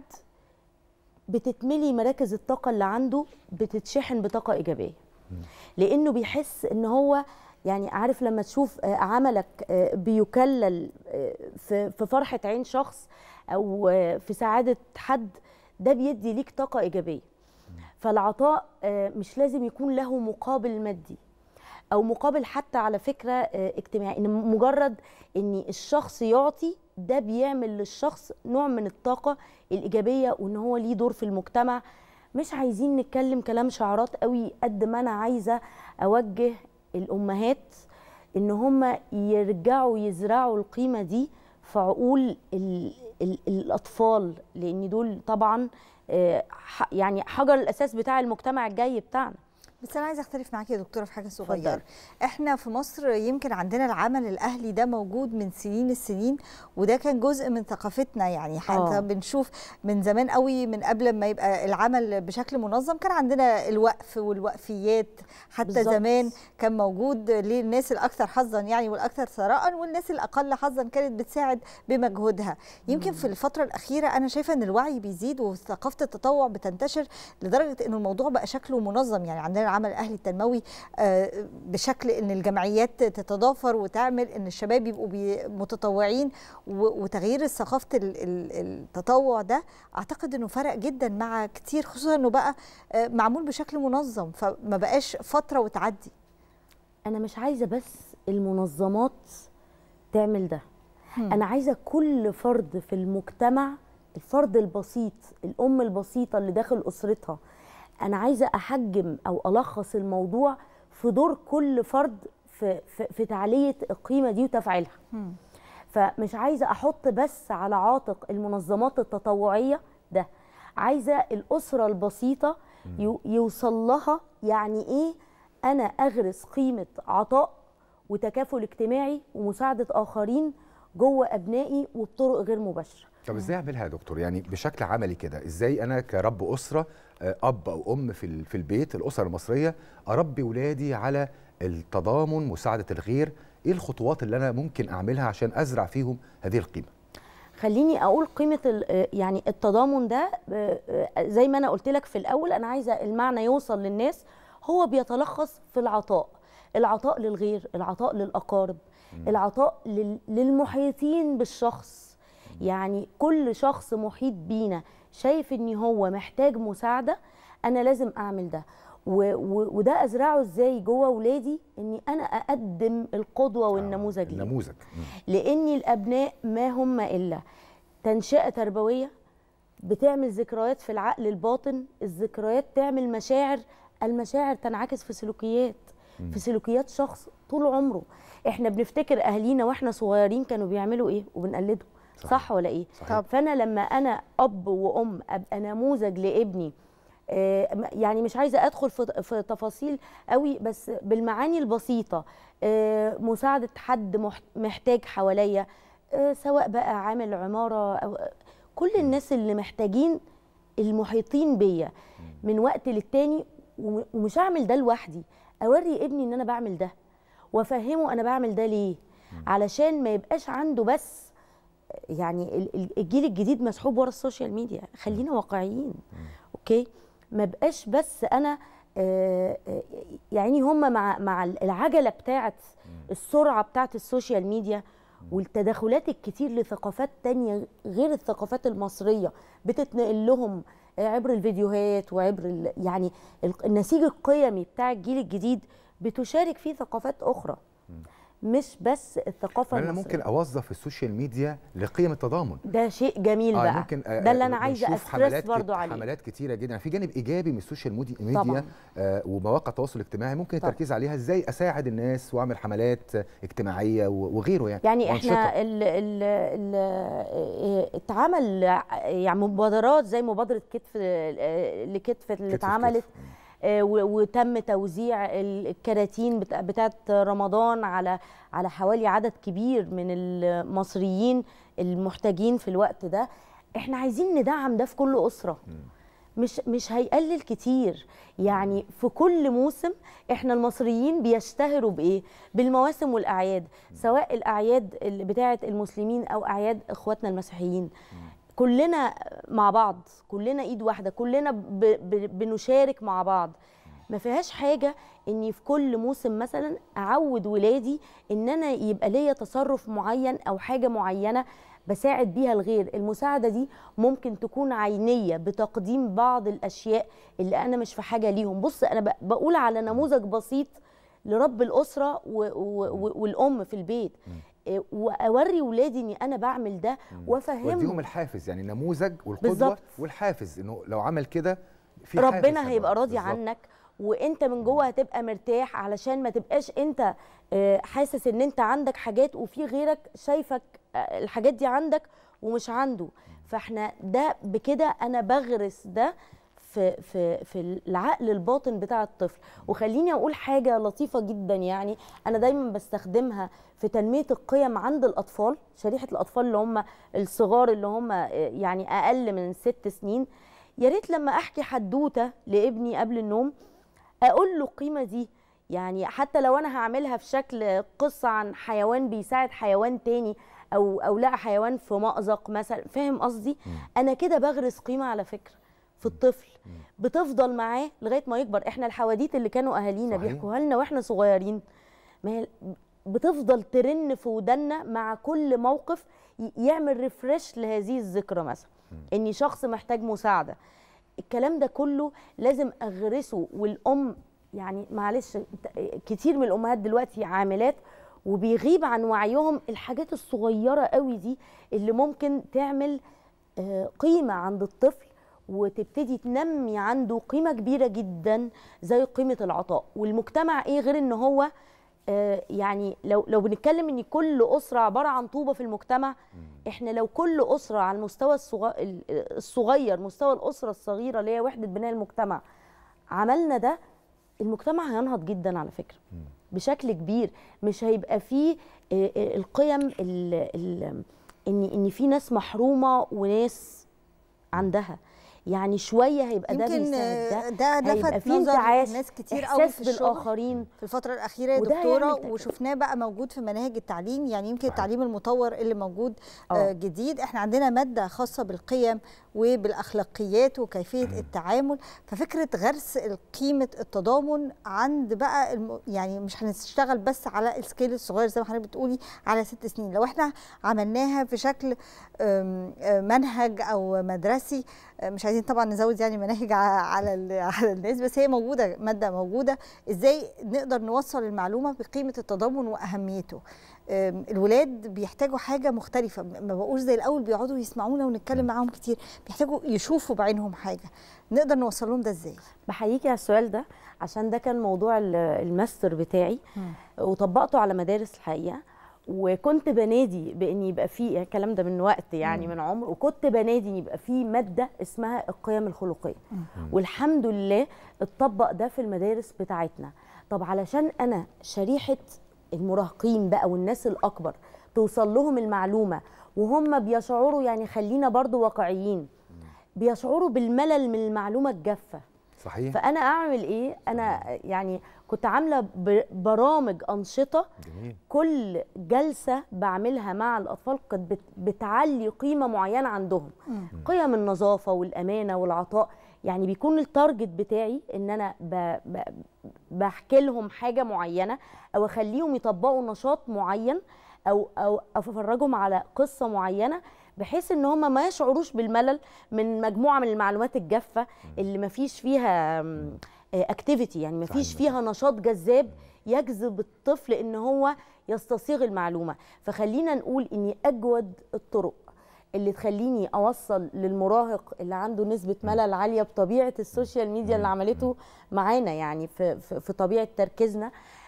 بتتملي مراكز الطاقه اللي عنده بتتشحن بطاقه ايجابيه لانه بيحس ان هو يعني عارف لما تشوف آه، عملك آه، بيكلل آه، في في فرحه عين شخص او آه، في سعاده حد ده بيدي ليك طاقه ايجابيه فالعطاء آه، مش لازم يكون له مقابل مادي او مقابل حتى على فكره آه، اجتماعي ان مجرد ان الشخص يعطي ده بيعمل للشخص نوع من الطاقه الايجابيه وان هو ليه دور في المجتمع مش عايزين نتكلم كلام شعارات قوي قد ما انا عايزه اوجه الامهات ان هم يرجعوا يزرعوا القيمه دي في عقول ال ال الاطفال لان دول طبعا آه، ح- يعني حجر الاساس بتاع المجتمع الجاي بتاعنا بس انا عايزه اختلف معاكي يا دكتوره في حاجه صغيره احنا في مصر يمكن عندنا العمل الاهلي ده موجود من سنين السنين وده كان جزء من ثقافتنا يعني حتى آه. بنشوف من زمان قوي من قبل ما يبقى العمل بشكل منظم كان عندنا الوقف والوقفيات حتى بالظبط. زمان كان موجود للناس الاكثر حظا يعني والاكثر ثراء والناس الاقل حظا كانت بتساعد بمجهودها يمكن في الفتره الاخيره انا شايفه ان الوعي بيزيد وثقافه التطوع بتنتشر لدرجه ان الموضوع بقى شكله منظم يعني عندنا العمل الاهلي التنموي آه، بشكل ان الجمعيات تتضافر وتعمل ان الشباب يبقوا بي- متطوعين و- وتغيير ثقافه ال- ال- التطوع ده اعتقد انه فرق جدا مع كتير خصوصا انه بقى آه، معمول بشكل منظم فما بقاش فتره وتعدي انا مش عايزه بس المنظمات تعمل ده انا عايزه كل فرد في المجتمع الفرد البسيط الام البسيطه اللي داخل اسرتها انا عايزه احجم او الخص الموضوع في دور كل فرد في في, في تعليه القيمه دي وتفعيلها فمش عايزه احط بس على عاتق المنظمات التطوعيه ده عايزه الاسره البسيطه يو- يوصل لها يعني ايه انا اغرس قيمه عطاء وتكافل اجتماعي ومساعده اخرين جوه ابنائي وبطرق غير مباشره طب ازاي اعملها يا دكتور يعني بشكل عملي كده ازاي انا كرب اسره آه، اب او ام في ال- في البيت الاسره المصريه اربي ولادي على التضامن مساعده الغير ايه الخطوات اللي انا ممكن اعملها عشان ازرع فيهم هذه القيمه خليني اقول قيمه ال- آه، يعني التضامن ده آه، آه، زي ما انا قلت لك في الاول انا عايزه المعنى يوصل للناس هو بيتلخص في العطاء العطاء للغير العطاء للاقارب العطاء لل- للمحيطين بالشخص يعني كل شخص محيط بينا شايف ان هو محتاج مساعده انا لازم اعمل ده و و وده ازرعه ازاي جوه ولادي اني انا اقدم القدوه والنموذج ليهم. النموذج لان الابناء ما هم الا تنشئه تربويه بتعمل ذكريات في العقل الباطن الذكريات تعمل مشاعر المشاعر تنعكس في سلوكيات في سلوكيات شخص طول عمره احنا بنفتكر اهالينا واحنا صغيرين كانوا بيعملوا ايه وبنقلدهم صح, صح ولا ايه صحيح. فانا لما انا اب وام ابقى نموذج لابني آه، م- يعني مش عايزه ادخل في في تفاصيل قوي بس بالمعاني البسيطه آه، مساعده حد مح- محتاج حواليا آه، سواء بقى عامل عماره او كل الناس اللي محتاجين المحيطين بيا من وقت للتاني وم- ومش هعمل ده لوحدي اوري ابني ان انا بعمل ده وافهمه انا بعمل ده ليه علشان ما يبقاش عنده بس يعني ال- ال- الجيل الجديد مسحوب ورا السوشيال ميديا خلينا واقعيين اوكي ما بقاش بس انا آه، آه، يعني هم مع مع العجله بتاعه السرعه بتاعه السوشيال ميديا والتدخلات الكتير لثقافات تانية غير الثقافات المصرية بتتنقل لهم آه، عبر الفيديوهات وعبر ال- يعني ال- النسيج القيمي بتاع الجيل الجديد بتشارك فيه ثقافات أخرى مش بس الثقافة انا المصرية ممكن اوظف السوشيال ميديا لقيم التضامن ده شيء جميل آه، بقى ممكن آه، ده اللي انا آه، عايزه بنشوف استرس حملات برضو كت- عليه حملات كتيره جدا في جانب ايجابي من السوشيال مودي- ميديا طبعاً. آه ومواقع التواصل الاجتماعي ممكن طبعاً. التركيز عليها ازاي اساعد الناس واعمل حملات آه، اجتماعيه و- وغيره يعني يعني وأنشطة. احنا ال ال ال اه اتعمل يعني مبادرات زي مبادره كتف اه لكتف اللي كتف اتعملت كتف. اه و- وتم توزيع ال- الكراتين بتا- بتاعت رمضان على على حوالي عدد كبير من المصريين المحتاجين في الوقت ده احنا عايزين ندعم ده في كل اسره مش مش هيقلل كتير يعني في كل موسم احنا المصريين بيشتهروا بايه بالمواسم والاعياد سواء الاعياد اللي بتاعه المسلمين او اعياد اخواتنا المسيحيين كلنا مع بعض كلنا ايد واحده كلنا ب ب بنشارك مع بعض ما فيهاش حاجه اني في كل موسم مثلا اعود ولادي ان انا يبقى ليا تصرف معين او حاجه معينه بساعد بيها الغير المساعده دي ممكن تكون عينيه بتقديم بعض الاشياء اللي انا مش في حاجه ليهم بص انا ب- بقول على نموذج بسيط لرب الاسره و و والام في البيت إيه، واوري ولادي اني انا بعمل ده وديهم وافهمهم الحافز يعني النموذج والقدوه بالظبط. والحافز انه لو عمل كده في حافز ربنا هيبقى طبعاً. راضي بالظبط. عنك وانت من جوه هتبقى مرتاح علشان ما تبقاش انت آه، حاسس ان انت عندك حاجات وفي غيرك شايفك آه، الحاجات دي عندك ومش عنده فاحنا ده بكده انا بغرس ده في في في العقل الباطن بتاع الطفل وخليني اقول حاجه لطيفه جدا يعني انا دايما بستخدمها في تنميه القيم عند الاطفال شريحه الاطفال اللي هم الصغار اللي هم آه، يعني اقل من ست سنين يا ريت لما احكي حدوته لابني قبل النوم اقول له القيمه دي يعني حتى لو انا هعملها في شكل قصه عن حيوان بيساعد حيوان تاني او او لقى حيوان في مأزق مثلا فاهم قصدي انا كده بغرس قيمه على فكره في الطفل بتفضل معاه لغايه ما يكبر احنا الحواديت اللي كانوا اهالينا صحيح. بيحكوها لنا واحنا صغيرين ما هي بتفضل ترن في ودنا مع كل موقف ي- يعمل ريفرش لهذه الذكرى مثلا اني شخص محتاج مساعده الكلام ده كله لازم اغرسه والام يعني معلش ت- كتير من الامهات دلوقتي عاملات وبيغيب عن وعيهم الحاجات الصغيره قوي دي اللي ممكن تعمل آه، قيمه عند الطفل وتبتدي تنمي عنده قيمه كبيره جدا زي قيمه العطاء والمجتمع ايه غير ان هو آه، يعني لو لو بنتكلم ان كل اسره عباره عن طوبه في المجتمع احنا لو كل اسره على المستوى الصغ- ال- الصغير مستوى الاسره الصغيره اللي هي وحده بناء المجتمع عملنا ده المجتمع هينهض جدا على فكره بشكل كبير مش هيبقى فيه آه، آه، القيم ال- ال- ان ان في ناس محرومه وناس عندها يعني شويه هيبقى ده يمكن بيساعد ده ده لفت هيبقى في نظر انتعاش ناس كتير قوي احساس في الشغل بالاخرين في الفترة الأخيرة يا وده دكتورة هيعمل تك- وشفناه بقى موجود في مناهج التعليم يعني يمكن صحيح. التعليم المطور اللي موجود آه. آه جديد احنا عندنا مادة خاصة بالقيم وبالأخلاقيات وكيفية التعامل ففكرة غرس قيمة التضامن عند بقى الم... يعني مش هنشتغل بس على السكيل الصغير زي ما حضرتك بتقولي على ست سنين لو احنا عملناها في شكل أم، أه، منهج او مدرسي أه، مش عايزين طبعا نزود يعني مناهج ع- على ال- على الناس بس هي موجوده ماده موجوده ازاي نقدر نوصل المعلومه بقيمه التضامن واهميته أم، الولاد بيحتاجوا حاجه مختلفه ما بقوش زي الاول بيقعدوا يسمعونا ونتكلم معاهم كتير بيحتاجوا يشوفوا بعينهم حاجه نقدر نوصل لهم ده ازاي بحييكي على السؤال ده عشان ده كان موضوع ال- الماستر بتاعي وطبقته على مدارس الحقيقه وكنت بنادي بان يبقى في الكلام ده من وقت يعني من عمر وكنت بنادي ان يبقى في ماده اسمها القيم الخلقيه والحمد لله اتطبق ده في المدارس بتاعتنا طب علشان انا شريحه المراهقين بقى والناس الاكبر توصل لهم المعلومه وهم بيشعروا يعني خلينا برضو واقعيين بيشعروا بالملل من المعلومه الجافه صحيح فانا اعمل ايه انا يعني كنت عامله ب- برامج انشطه جميل كل جلسه بعملها مع الاطفال كانت بت- بتعلي قيمه معينه عندهم قيم النظافه والامانه والعطاء يعني بيكون التارجت بتاعي ان انا ب... ب... بحكي لهم حاجه معينه او اخليهم يطبقوا نشاط معين او او افرجهم على قصه معينه بحيث ان هم ما يشعروش بالملل من مجموعه من المعلومات الجافه اللي ما فيش فيها اكتيفيتي يعني ما فيش صحيح. فيها نشاط جذاب يجذب الطفل ان هو يستصيغ المعلومه فخلينا نقول اني اجود الطرق اللي تخليني اوصل للمراهق اللي عنده نسبه ملل عاليه بطبيعه السوشيال ميديا اللي عملته معانا يعني في في, في طبيعه تركيزنا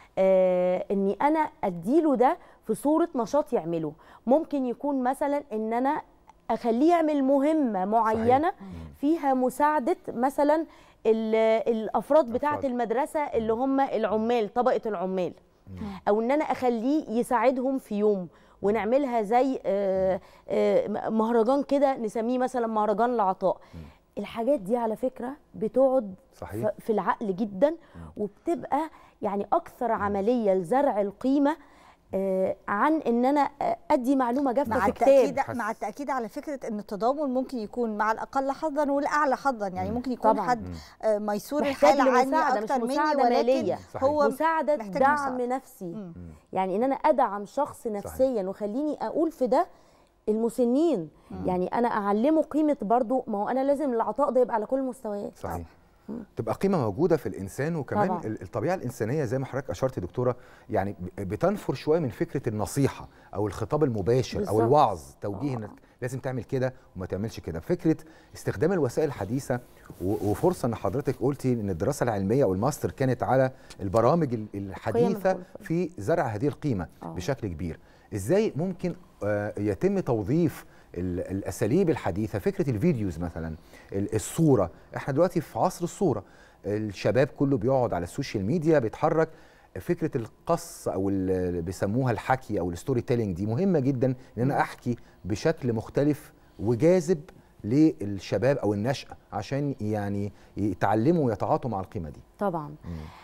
آه اني انا اديله ده في صوره نشاط يعمله ممكن يكون مثلا ان انا اخليه يعمل مهمه معينه فيها مساعده مثلا ال- الافراد بتاعه الأفراد. المدرسه اللي هم العمال طبقه العمال او ان انا اخليه يساعدهم في يوم ونعملها زي آه، آه، مهرجان كده نسميه مثلا مهرجان العطاء الحاجات دي على فكره بتقعد صحيح. ف- في العقل جدا وبتبقى يعني اكثر عمليه لزرع القيمه آه، عن ان انا آه، ادي معلومه جافه مع في التأكيد كتاب مع التأكيد على فكرة أن التضامن ممكن يكون مع الأقل حظا والأعلى حظا يعني ممكن يكون طبعاً. حد آه، ميسور محتاج الحال عني لمساعدة، مش أكتر مني مساعدة ولكن مالية. صحيح. هو مساعده محتاج دعم مساعدة. نفسي يعني ان انا ادعم شخص نفسيا وخليني اقول في ده المسنين يعني انا اعلمه قيمه برضو ما هو انا لازم العطاء ده يبقى على كل المستويات صحيح تبقى قيمه موجوده في الانسان وكمان طبعاً. ال- الطبيعه الانسانيه زي ما حضرتك اشرت يا دكتوره يعني ب- بتنفر شويه من فكره النصيحه او الخطاب المباشر بالظبط. او الوعظ توجيه انك لازم تعمل كده وما تعملش كده فكره استخدام الوسائل الحديثه و- وفرصه ان حضرتك قلتي ان الدراسه العلميه او الماستر كانت على البرامج ال- الحديثه الخلفية. في زرع هذه القيمه آه. بشكل كبير ازاي ممكن آه، يتم توظيف ال- الاساليب الحديثه فكره الفيديوز مثلا ال- الصوره احنا دلوقتي في عصر الصوره الشباب كله بيقعد على السوشيال ميديا بيتحرك فكره القص او اللي بيسموها الحكي او الستوري تيلينج دي مهمه جدا ان انا احكي بشكل مختلف وجاذب للشباب او النشأة عشان يعني يتعلموا ويتعاطوا مع القيمه دي طبعا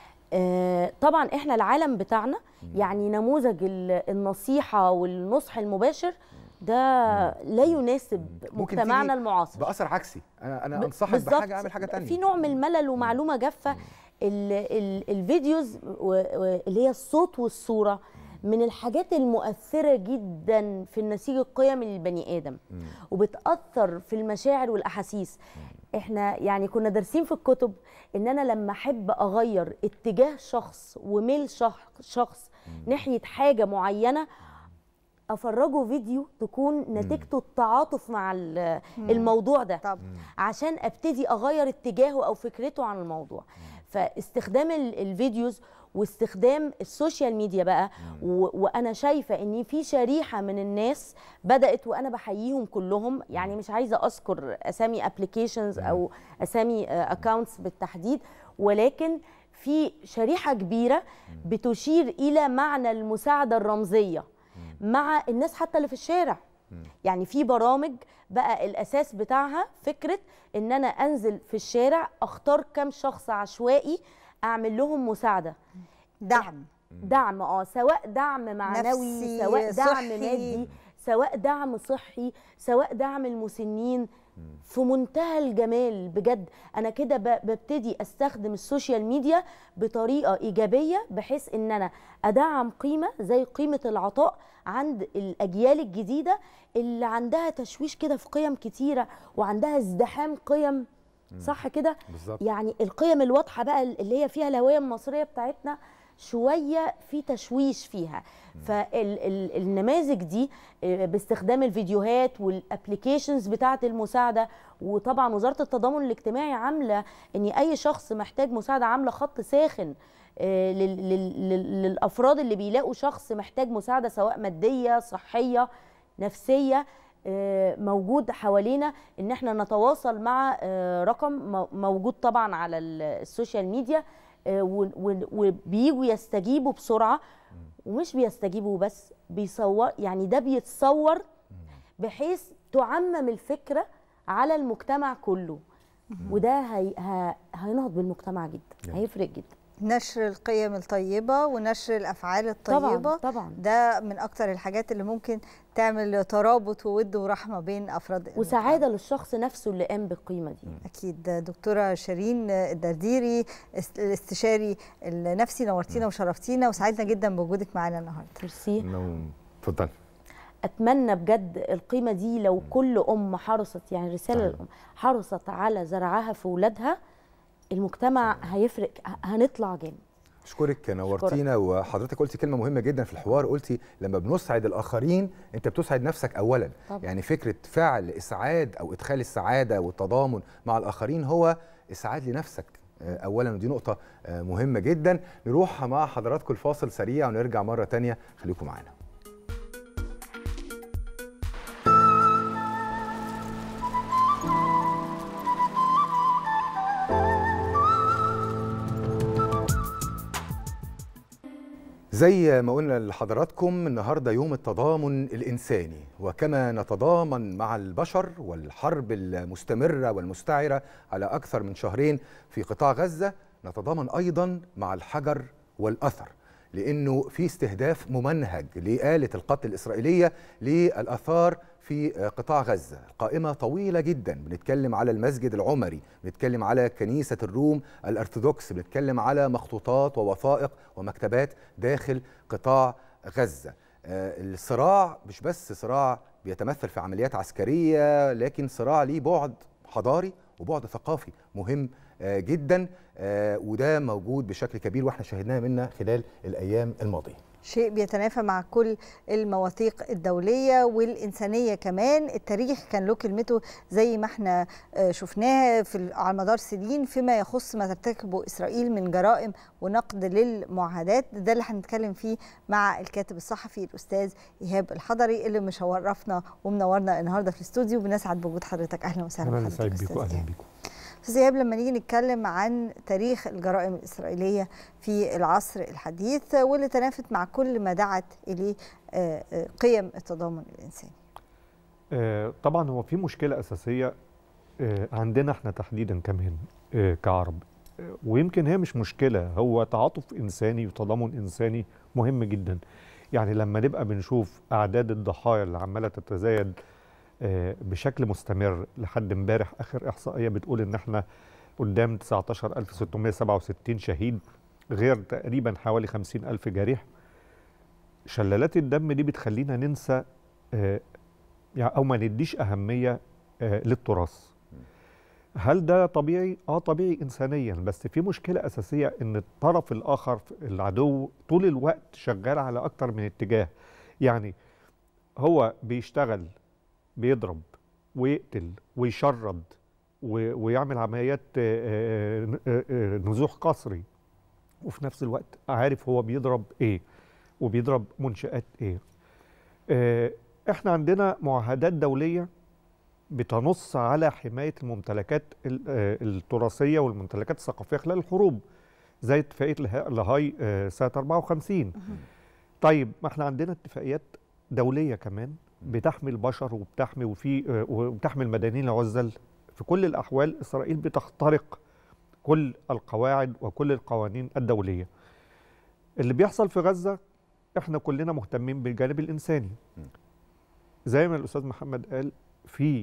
آه طبعا احنا العالم بتاعنا يعني نموذج ال- النصيحه والنصح المباشر ده لا يناسب ممكن مجتمعنا تيجي المعاصر باثر عكسي انا انا ب- انصحك بالظبط. بحاجه اعمل حاجه تانية في نوع من الملل ومعلومه جافه ال ال الفيديوز و- و- اللي هي الصوت والصوره من الحاجات المؤثره جدا في النسيج القيمي للبني ادم وبتاثر في المشاعر والاحاسيس احنا يعني كنا دارسين في الكتب ان انا لما احب اغير اتجاه شخص وميل شخص شخص ناحيه حاجه معينه افرجه فيديو تكون نتيجته التعاطف مع ال- الموضوع ده طب عشان ابتدي اغير اتجاهه او فكرته عن الموضوع فاستخدام ال- الفيديوز واستخدام السوشيال ميديا بقى و- وانا شايفه ان في شريحه من الناس بدات وانا بحييهم كلهم يعني مش عايزه اذكر اسامي ابلكيشنز او اسامي اكونتس بالتحديد ولكن في شريحه كبيره بتشير الى معنى المساعده الرمزيه مع الناس حتى اللي في الشارع يعني في برامج بقى الاساس بتاعها فكره ان انا انزل في الشارع اختار كام شخص عشوائي اعمل لهم مساعده دعم دعم اه سواء دعم معنوي نفسي، سواء دعم صحي. مادي سواء دعم صحي سواء دعم المسنين في منتهى الجمال بجد انا كده ب- ببتدي استخدم السوشيال ميديا بطريقه ايجابيه بحيث ان انا ادعم قيمه زي قيمه العطاء عند الاجيال الجديده اللي عندها تشويش كده في قيم كتيره وعندها ازدحام قيم صح كده بالظبط. يعني القيم الواضحه بقى اللي هي فيها الهويه المصريه بتاعتنا شويه في تشويش فيها فالنماذج دي آه، باستخدام الفيديوهات والابلكيشنز بتاعه المساعده وطبعا وزاره التضامن الاجتماعي عامله ان اي شخص محتاج مساعده عامله خط ساخن آه، لل- لل- لل- للافراد اللي بيلاقوا شخص محتاج مساعده سواء ماديه صحيه نفسيه آه، موجود حوالينا ان احنا نتواصل مع آه، رقم مو- موجود طبعا على ال- السوشيال ميديا آه، و- و- وبييجوا يستجيبوا بسرعه ومش بيستجيبوا بس بيصور يعني ده بيتصور بحيث تعمم الفكره على المجتمع كله وده هي ه- هينهض بالمجتمع جدا هيفرق جدا نشر القيم الطيبة ونشر الأفعال الطيبة طبعا طبعا ده من أكتر الحاجات اللي ممكن تعمل ترابط وود ورحمة بين أفراد المجتمع. وسعاده للشخص نفسه اللي قام بالقيمه دي أكيد دكتورة شيرين الدرديري است- الاستشاري النفسي نورتينا وشرفتينا وسعدنا جدا بوجودك معانا النهارده ميرسي نعم. اتفضل اتمنى بجد القيمه دي لو كل ام حرصت يعني رساله صحيح. للام حرصت على زرعها في اولادها المجتمع هيفرق ه- هنطلع جامد اشكرك نورتينا وحضرتك قلتي كلمه مهمه جدا في الحوار قلتي لما بنسعد الاخرين انت بتسعد نفسك اولا طبعا. يعني فكره فعل اسعاد او ادخال السعاده والتضامن مع الاخرين هو اسعاد لنفسك آه، اولا ودي نقطه آه، مهمه جدا نروح مع حضراتكم الفاصل سريع ونرجع مره تانية خليكم معانا زي ما قلنا لحضراتكم النهارده يوم التضامن الانساني وكما نتضامن مع البشر والحرب المستمره والمستعره على اكثر من شهرين في قطاع غزه نتضامن ايضا مع الحجر والاثر لانه في استهداف ممنهج لآلة القتل الاسرائيليه للاثار في قطاع غزه القائمه طويله جدا بنتكلم على المسجد العمري بنتكلم على كنيسه الروم الارثوذكس بنتكلم على مخطوطات ووثائق ومكتبات داخل قطاع غزه آه، الصراع مش بس صراع بيتمثل في عمليات عسكريه لكن صراع ليه بعد حضاري وبعد ثقافي مهم آه، جدا آه، وده موجود بشكل كبير واحنا شاهدناه منه خلال الايام الماضيه شيء بيتنافى مع كل المواثيق الدولية والإنسانية كمان التاريخ كان له كلمته زي ما احنا آه، شفناها في ال- على مدار سنين فيما يخص ما ترتكبه إسرائيل من جرائم ونقد للمعاهدات ده اللي هنتكلم فيه مع الكاتب الصحفي الأستاذ إيهاب الحضري اللي مشرفنا ومنورنا النهاردة في الاستوديو بنسعد بوجود حضرتك أهلا وسهلا انا بحضرتك سعيد أستاذ بيكم اهلا إيهاب. بيكم استاذ ايهاب لما نيجي نتكلم عن تاريخ الجرائم الاسرائيليه في العصر الحديث واللي تنافت مع كل ما دعت اليه آه، آه، قيم التضامن الانساني آه، طبعا هو في مشكله اساسيه آه، عندنا احنا تحديدا كمان آه، كعرب آه، ويمكن هي مش مشكله هو تعاطف انساني وتضامن انساني مهم جدا يعني لما نبقى بنشوف اعداد الضحايا اللي عماله تتزايد آه، بشكل مستمر لحد امبارح اخر احصائيه بتقول ان احنا قدام 19667 شهيد غير تقريبا حوالي 50000 جريح شلالات الدم دي بتخلينا ننسى آه، يعني او ما نديش اهميه آه، للتراث هل ده طبيعي اه طبيعي انسانيا بس في مشكله اساسيه ان الطرف الاخر العدو طول الوقت شغال على اكتر من اتجاه يعني هو بيشتغل بيضرب ويقتل ويشرد و- ويعمل عمليات آه، آه، آه، آه، نزوح قسري وفي نفس الوقت عارف هو بيضرب ايه وبيضرب منشآت ايه آه، احنا عندنا معاهدات دولية بتنص على حماية الممتلكات ال- آه، التراثية والممتلكات الثقافية خلال الحروب زي اتفاقية له- لاهاي آه، سنة 54 طيب ما احنا عندنا اتفاقيات دولية كمان بتحمي البشر وبتحمي وفي آه، وبتحمي المدنيين العزل في كل الأحوال إسرائيل بتخترق كل القواعد وكل القوانين الدولية اللي بيحصل في غزة احنا كلنا مهتمين بالجانب الإنساني زي ما الأستاذ محمد قال في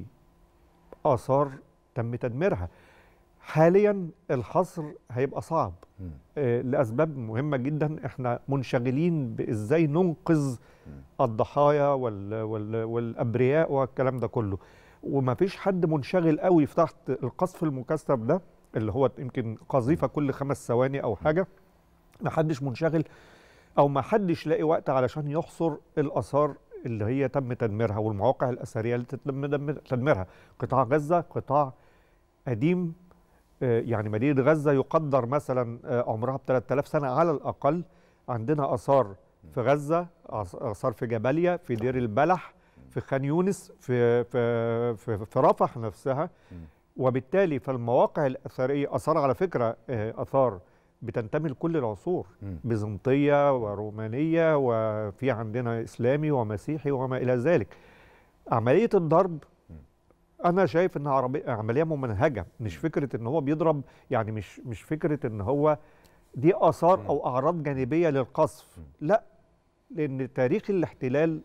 آثار تم تدميرها حاليا الحصر هيبقى صعب آه، لأسباب مهمة جدا احنا منشغلين بإزاي ننقذ الضحايا وال وال والأبرياء والكلام ده كله وما فيش حد منشغل قوي في تحت القصف المكثف ده اللي هو يمكن قذيفة كل خمس ثواني أو حاجة ما حدش منشغل او ما حدش لاقي وقت علشان يحصر الاثار اللي هي تم تدميرها والمواقع الاثريه اللي تم دم- تدميرها قطاع غزه قطاع قديم آه، يعني مدينه غزه يقدر مثلا آه، عمرها ب 3000 سنه على الاقل عندنا اثار في غزه آث- اثار في جباليا في دير البلح في خان يونس في في في, في رفح نفسها وبالتالي فالمواقع الاثريه اثار على فكره آه، اثار بتنتمي لكل العصور بيزنطيه ورومانيه وفي عندنا اسلامي ومسيحي وما الى ذلك عمليه الضرب انا شايف انها عربي- عمليه ممنهجه مش فكره ان هو بيضرب يعني مش مش فكره ان هو دي اثار او اعراض جانبيه للقصف لا لان تاريخ الاحتلال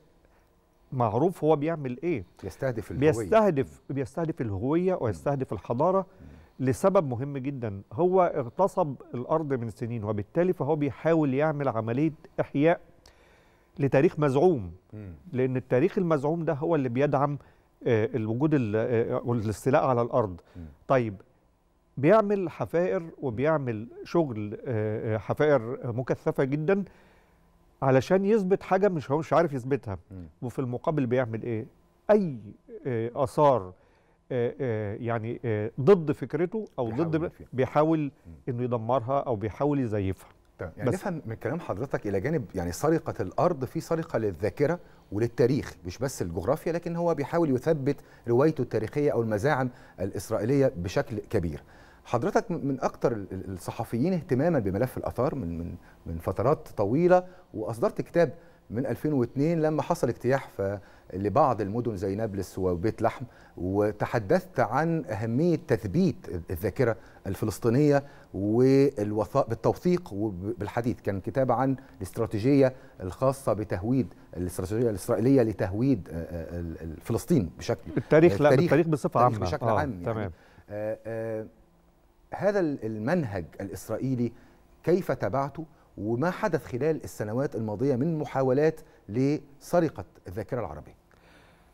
معروف هو بيعمل ايه يستهدف الهوية. بيستهدف بيستهدف الهويه ويستهدف الحضاره لسبب مهم جدا هو اغتصب الارض من سنين وبالتالي فهو بيحاول يعمل عمليه احياء لتاريخ مزعوم لان التاريخ المزعوم ده هو اللي بيدعم آه، الوجود ال- آه، والاستيلاء على الارض طيب بيعمل حفائر وبيعمل شغل آه، آه، حفائر مكثفه جدا علشان يثبت حاجه مش هو مش عارف يثبتها وفي المقابل بيعمل ايه اي آه، اثار آه، آه، يعني آه، ضد فكرته او ضد بيحاول انه يدمرها او بيحاول يزيفها تمام يعني نفهم من كلام حضرتك الى جانب يعني سرقه الارض في سرقه للذاكره وللتاريخ مش بس الجغرافيا لكن هو بيحاول يثبت روايته التاريخيه او المزاعم الاسرائيليه بشكل كبير حضرتك من من اكتر ال- ال- الصحفيين اهتماما بملف الاثار من من من فترات طويله واصدرت كتاب من 2002 لما حصل اجتياح ف- لبعض المدن زي نابلس وبيت لحم وتحدثت عن اهميه تثبيت الذاكره الفلسطينيه والوثائق بالتوثيق وبالحديث كان كتاب عن الاستراتيجيه الخاصه بتهويد الاستراتيجيه الاسرائيليه لتهويد آه، آه، ال- ال- فلسطين بشكل التاريخ لا، التاريخ- بالتاريخ بصفة التاريخ عامة. بشكل آه، عام يعني تمام. آه، آه، هذا ال- المنهج الاسرائيلي كيف تبعته وما حدث خلال السنوات الماضيه من محاولات لسرقه الذاكره العربيه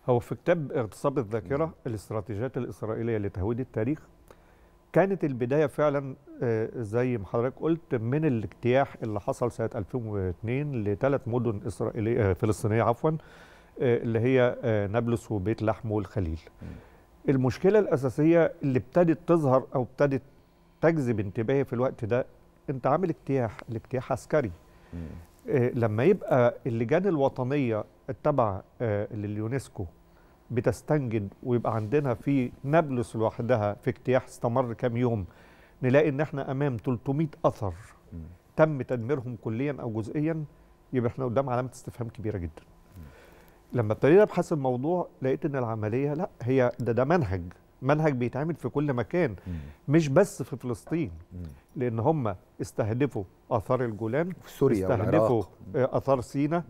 هو في كتاب اغتصاب الذاكره الاستراتيجيات الاسرائيليه لتهويد التاريخ كانت البدايه فعلا آه، زي ما حضرتك قلت من الاجتياح اللي حصل سنه 2002 لثلاث مدن اسرائيليه آه، فلسطينيه عفوا آه، اللي هي آه، نابلس وبيت لحم والخليل. المشكله الاساسيه اللي ابتدت تظهر او ابتدت تجذب انتباهي في الوقت ده انت عامل اجتياح الاجتياح عسكري آه، لما يبقى اللجان الوطنيه التابعه آه، لليونسكو بتستنجد ويبقى عندنا في نابلس لوحدها في اجتياح استمر كام يوم نلاقي ان احنا امام 300 اثر تم تدميرهم كليا او جزئيا يبقى احنا قدام علامه استفهام كبيره جدا لما ابتدينا ابحث الموضوع لقيت ان العمليه لا هي ده ده منهج منهج بيتعمل في كل مكان مش بس في فلسطين لان هم استهدفوا اثار الجولان في سوريا استهدفوا والعراق. آه، اثار سينا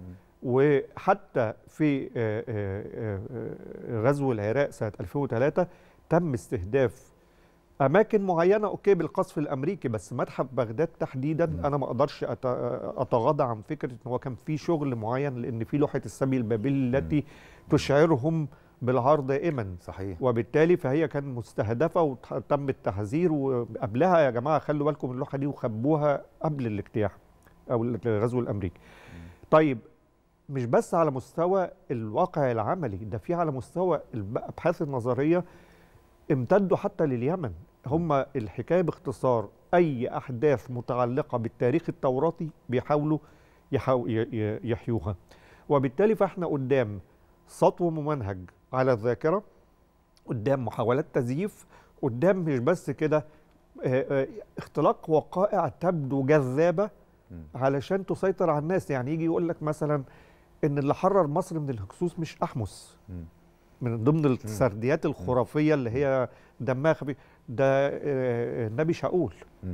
وحتى في آه، آه، آه، آه، غزو العراق سنه 2003 تم استهداف اماكن معينه اوكي بالقصف الامريكي بس متحف بغداد تحديدا انا ما اقدرش أت- اتغاضى عن فكره ان هو كان في شغل معين لان في لوحه السبي البابلي التي تشعرهم بالعار دائما صحيح وبالتالي فهي كان مستهدفه وتم التحذير وقبلها يا جماعه خلوا بالكم من اللوحه دي وخبوها قبل الاجتياح او الغزو الامريكي. طيب مش بس على مستوى الواقع العملي ده في على مستوى الابحاث النظريه امتدوا حتى لليمن هم الحكايه باختصار اي احداث متعلقه بالتاريخ التوراتي بيحاولوا يحاو ي- ي- يحيوها وبالتالي فاحنا قدام سطو ممنهج على الذاكره قدام محاولات تزييف قدام مش بس كده آه، آه، اختلاق وقائع تبدو جذابه علشان تسيطر على الناس يعني يجي يقول لك مثلا ان اللي حرر مصر من الهكسوس مش احمس من ضمن السرديات الخرافيه اللي هي دمها خفيف ده آه، النبي شاول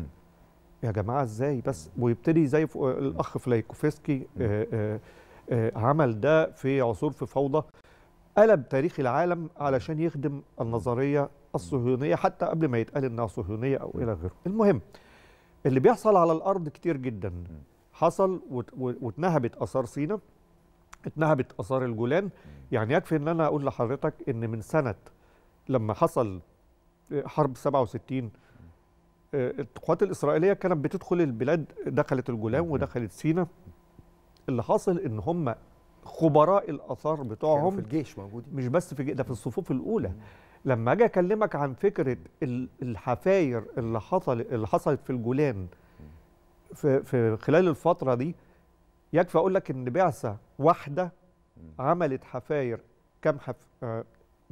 يا جماعه ازاي بس ويبتدي زي ف- الاخ فلايكوفسكي آه، آه، آه، عمل ده في عصور في فوضى قلب تاريخ العالم علشان يخدم النظريه الصهيونيه حتى قبل ما يتقال انها صهيونيه او الى غيره المهم اللي بيحصل على الارض كتير جدا حصل وت- و- واتنهبت اثار سينا اتنهبت اثار الجولان يعني يكفي ان انا اقول لحضرتك ان من سنه لما حصل حرب 67 آه، القوات الاسرائيليه كانت بتدخل البلاد دخلت الجولان ودخلت سينا اللي حاصل ان هم خبراء الاثار كانوا بتوعهم في الجيش موجودين مش بس في الج- ده في الصفوف الاولى لما اجي اكلمك عن فكره ال- الحفاير اللي حصل اللي حصلت في الجولان في في خلال الفتره دي يكفي اقول لك ان بعثه واحده عملت حفاير كم حف... آه،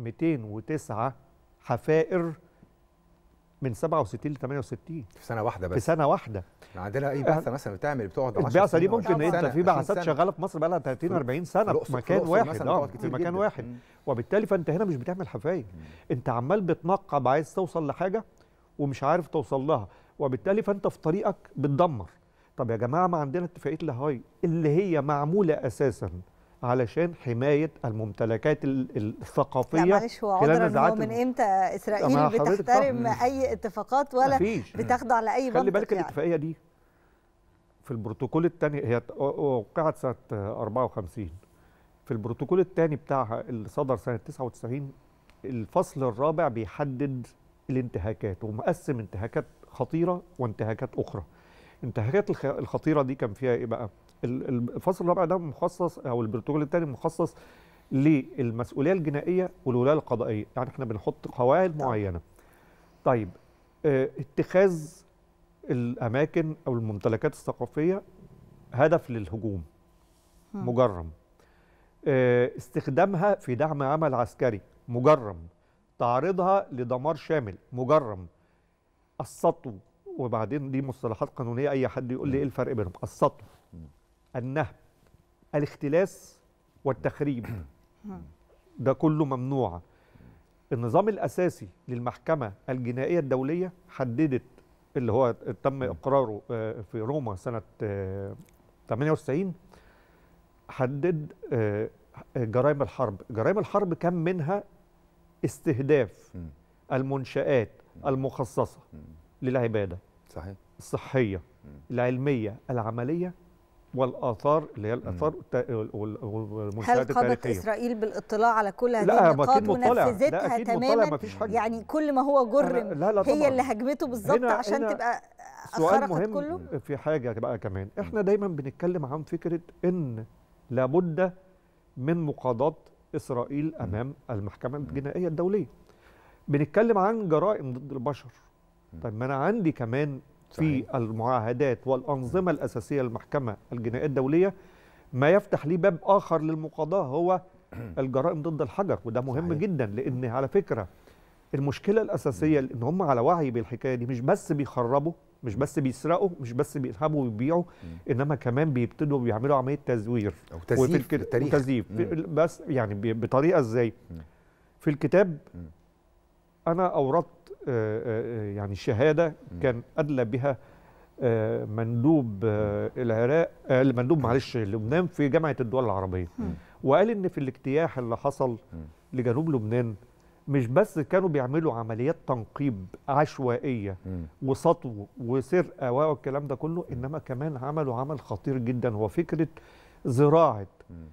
209 حفائر من 67 ل 68 في سنه واحده في بس سنه واحده عندنا اي بعثه مثلا بتعمل بتقعد 10 البعثه دي سنين أو ممكن 20 انت سنة، في 20 بعثات سنة. شغاله في مصر بقى لها 30 في- 40 في سنه الأقصر- في في مكان الأقصر واحد مثلاً اه بتقعد في كتير مكان جداً. واحد مم. وبالتالي فانت هنا مش بتعمل حفاير انت عمال بتنقب عايز توصل لحاجه ومش عارف توصل لها وبالتالي فانت في طريقك بتدمر طب يا جماعه ما عندنا اتفاقيه لاهاي اللي هي معموله اساسا علشان حمايه الممتلكات ال- ال- الثقافيه لا معلش هو خلال عذرا هو نزاعات من الم- امتى مع اسرائيل حضرتك بتحترم صح. اي اتفاقات ولا مفيش. بتخضع لاي خلي منطق بالك يعني. الاتفاقيه دي في البروتوكول الثاني هي ت- وقعت سنه 54 في البروتوكول الثاني بتاعها اللي صدر سنه 99 الفصل الرابع بيحدد الانتهاكات ومقسم انتهاكات خطيره وانتهاكات اخرى الانتهاكات الخ- الخطيره دي كان فيها ايه بقى ال- ال- الفصل الرابع ده مخصص او البروتوكول الثاني مخصص للمسؤوليه الجنائيه والولايه القضائيه يعني احنا بنحط قواعد معينه طيب اه اتخاذ الاماكن او الممتلكات الثقافيه هدف للهجوم مم. مجرم اه استخدامها في دعم عمل عسكري مجرم تعريضها لدمار شامل مجرم السطو وبعدين دي مصطلحات قانونيه اي حد يقول لي ايه الفرق بينهم السطو النهب الاختلاس والتخريب ده كله ممنوع النظام الاساسي للمحكمه الجنائيه الدوليه حددت اللي هو تم اقراره آه، في روما سنه آه، 98 حدد آه، جرائم الحرب جرائم الحرب كان منها استهداف المنشآت المخصصة للعبادة صحيح الصحية العلمية العملية والاثار اللي هي الاثار التا- وال- وال- هل والمنشات قامت التاريخيه اسرائيل بالاطلاع على كل هذه لا، ما النقاط أكيد مطلع. لا، ونفذتها أكيد مطلع، تماما ما فيش حاجة. يعني كل ما هو جرم لا، لا، هي طبعاً. اللي هجمته بالظبط هنا- عشان هنا تبقى سؤال خرقت مهم كله في حاجه بقى كمان احنا دايما بنتكلم عن فكره ان لابد من مقاضاه اسرائيل امام المحكمه الجنائيه الدوليه بنتكلم عن جرائم ضد البشر طيب ما انا عندي كمان في المعاهدات والانظمه الاساسيه للمحكمه الجنائيه الدوليه ما يفتح لي باب اخر للمقاضاه هو الجرائم ضد الحجر وده مهم صحيح. جدا لان على فكره المشكله الاساسيه ان هم على وعي بالحكايه دي مش بس بيخربوا مش بس بيسرقوا مش بس بيرهبوا ويبيعوا انما كمان بيبتدوا بيعملوا عمليه تزوير أو تزييف وفي الك- للتاريخ. وتزييف مم. في- بس يعني بي- بطريقه ازاي في الكتاب انا اوردت آه، آه، يعني شهاده كان ادلى بها آه، مندوب آه، العراق آه، مندوب معلش لبنان في جامعه الدول العربيه وقال ان في الاجتياح اللي حصل لجنوب لبنان مش بس كانوا بيعملوا عمليات تنقيب عشوائيه وسطو وسرقه والكلام ده كله انما كمان عملوا عمل خطير جدا هو فكره زراعه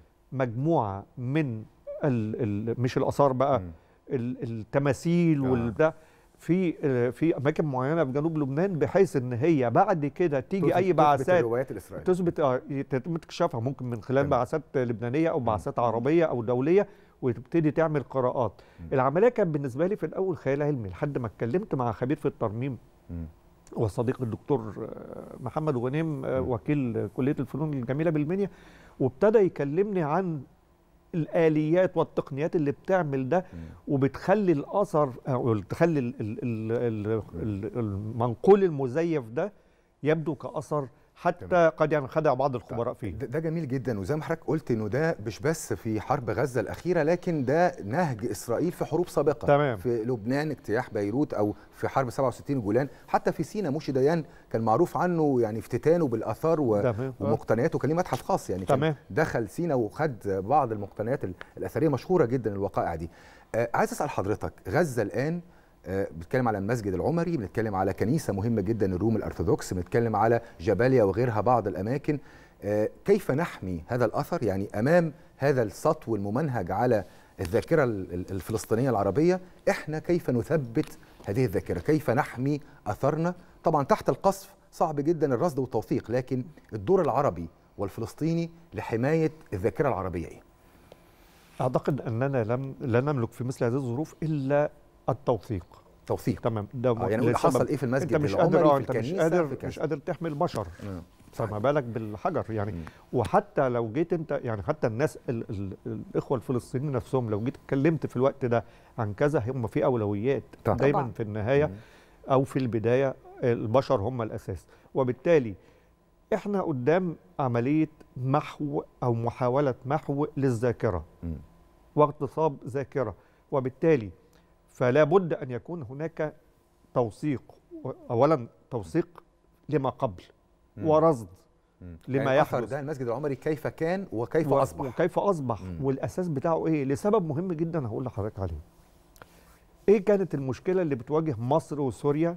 مجموعه من ال ال مش الاثار بقى ال- التماثيل والبتاع في آه، في اماكن معينه في جنوب لبنان بحيث ان هي بعد كده تيجي تثبت- اي تثبت بعثات الروايات الإسرائيلية. تثبت اه يتم اكتشافها ممكن من خلال بعثات لبنانيه او بعثات عربيه او دوليه وتبتدي تعمل قراءات العمليه كانت بالنسبه لي في الاول خيال علمي لحد ما اتكلمت مع خبير في الترميم وصديق الدكتور آه، محمد غنيم آه، وكيل كليه الفنون الجميله بالمنيا وابتدى يكلمني عن الاليات والتقنيات اللي بتعمل ده وبتخلي الاثر او تخلي ال- ال- ال- ال- المنقول المزيف ده يبدو كاثر حتى قد ينخدع بعض الخبراء فيه ده ده جميل جدا وزي ما حضرتك قلت انه ده مش بس في حرب غزه الاخيره لكن ده نهج اسرائيل في حروب سابقه تمام. في لبنان اجتياح بيروت او في حرب 67 جولان حتى في سينا موشي ديان كان معروف عنه يعني افتتانه بالاثار و... تمام. ومقتنياته كان ليه متحف خاص يعني كان تمام. دخل سينا وخد بعض المقتنيات ال- الاثريه مشهوره جدا الوقائع دي آه عايز اسال حضرتك غزه الان آه، بنتكلم على المسجد العمري بنتكلم على كنيسة مهمة جدا الروم الأرثوذكس بنتكلم على جباليا وغيرها بعض الأماكن آه، كيف نحمي هذا الأثر يعني أمام هذا السطو الممنهج على الذاكرة ال- ال- الفلسطينية العربية إحنا كيف نثبت هذه الذاكرة كيف نحمي أثرنا طبعا تحت القصف صعب جدا الرصد والتوثيق لكن الدور العربي والفلسطيني لحماية الذاكرة العربية إيه؟ اعتقد اننا لم لا نملك في مثل هذه الظروف الا التوثيق توثيق تمام ده آه، يعني نقول لسبب. حصل إيه في المسجد انت مش العمري، قادر آه، في انت مش الكنيسة، في قادر كذا. مش قادر تحمي البشر مم. فما بالك بالحجر يعني وحتى لو جيت انت يعني حتى الناس ال ال الاخوه الفلسطينيين نفسهم لو جيت اتكلمت في الوقت ده عن كذا هم في اولويات طبعاً. دايما طبعاً. في النهايه او في البدايه البشر هم الاساس وبالتالي احنا قدام عمليه محو او محاوله محو للذاكره واغتصاب ذاكره وبالتالي فلا بد ان يكون هناك توثيق اولا توثيق لما قبل مم. ورصد لما يعني الأثر يحدث ده المسجد العمري كيف كان وكيف و- أصبح وكيف اصبح والاساس بتاعه ايه لسبب مهم جدا هقول لحضرتك عليه ايه كانت المشكله اللي بتواجه مصر وسوريا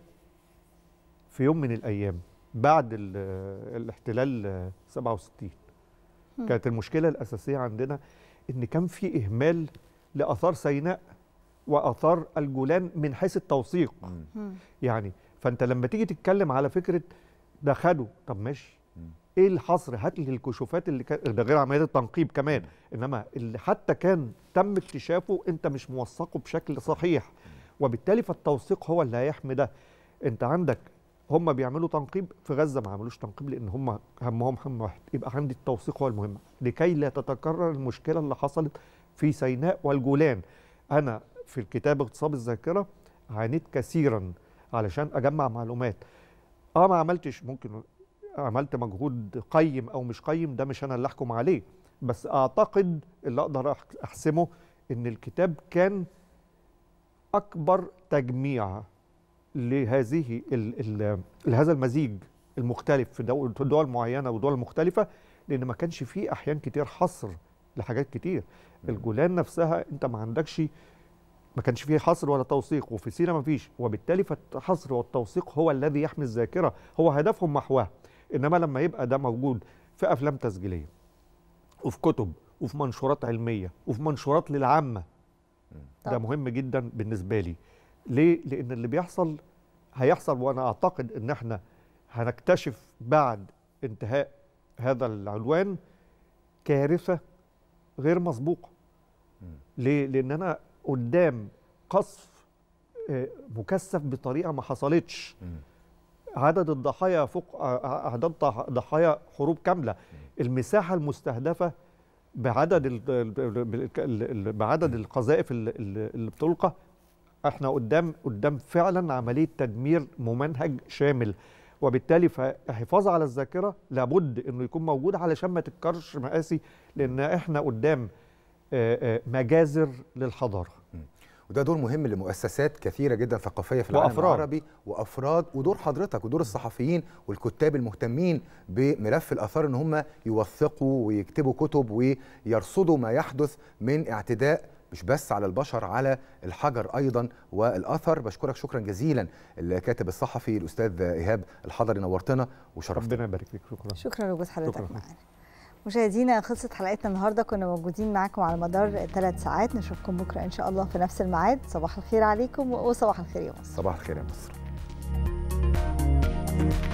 في يوم من الايام بعد ال- الاحتلال آه، 67 مم. كانت المشكله الاساسيه عندنا ان كان في اهمال لاثار سيناء واثار الجولان من حيث التوثيق يعني فانت لما تيجي تتكلم على فكره ده خدوا طب ماشي ايه الحصر هات لي الكشوفات اللي كان ده غير عمليات التنقيب كمان انما اللي حتى كان تم اكتشافه انت مش موثقه بشكل صحيح وبالتالي فالتوثيق هو اللي هيحمي ده انت عندك هم بيعملوا تنقيب في غزه ما عملوش تنقيب لان هم همهم هم واحد يبقى عندي التوثيق هو المهم لكي لا تتكرر المشكله اللي حصلت في سيناء والجولان انا في الكتاب اغتصاب الذاكره عانيت كثيرا علشان اجمع معلومات اه ما عملتش ممكن عملت مجهود قيم او مش قيم ده مش انا اللي احكم عليه بس اعتقد اللي اقدر أح- احسمه ان الكتاب كان اكبر تجميع لهذه ال ال لهذا المزيج المختلف في دول, في دول معينه ودول مختلفه لان ما كانش فيه احيان كتير حصر لحاجات كتير الجولان نفسها انت ما عندكش ما كانش فيه حصر ولا توثيق وفي سينا ما فيش وبالتالي فالحصر والتوثيق هو الذي يحمي الذاكره هو هدفهم محوها انما لما يبقى ده موجود في افلام تسجيليه وفي كتب وفي منشورات علميه وفي منشورات للعامه ده طبعا. مهم جدا بالنسبه لي ليه لان اللي بيحصل هيحصل وانا اعتقد ان احنا هنكتشف بعد انتهاء هذا العنوان كارثه غير مسبوقه ليه لان انا قدام قصف آه، مكثف بطريقه ما حصلتش عدد الضحايا فوق آه، عدد ضح- ضحايا حروب كامله المساحه المستهدفه بعدد ال- ال- ال- ال- ال- بعدد القذائف ال- ال- اللي بتلقى احنا قدام قدام فعلا عمليه تدمير ممنهج شامل وبالتالي فالحفاظ على الذاكره لابد انه يكون موجود علشان ما تتكررش مآسي لان احنا قدام آه، آه، مجازر للحضاره وده دور مهم لمؤسسات كثيره جدا ثقافيه في العالم وأفراد. العربي وافراد ودور حضرتك ودور الصحفيين والكتاب المهتمين بملف الاثار ان هم يوثقوا ويكتبوا كتب ويرصدوا ما يحدث من اعتداء مش بس على البشر على الحجر ايضا والاثر بشكرك شكرا جزيلا الكاتب الصحفي الاستاذ ايهاب الحضري نورتنا وشرفتنا ربنا يبارك فيك شكرا شكرا لوجود حضرتك شكراً. معانا مشاهدينا خلصت حلقتنا النهارده كنا موجودين معاكم على مدار ثلاث ساعات نشوفكم بكره ان شاء الله في نفس الميعاد صباح الخير عليكم وصباح الخير يا مصر صباح الخير يا مصر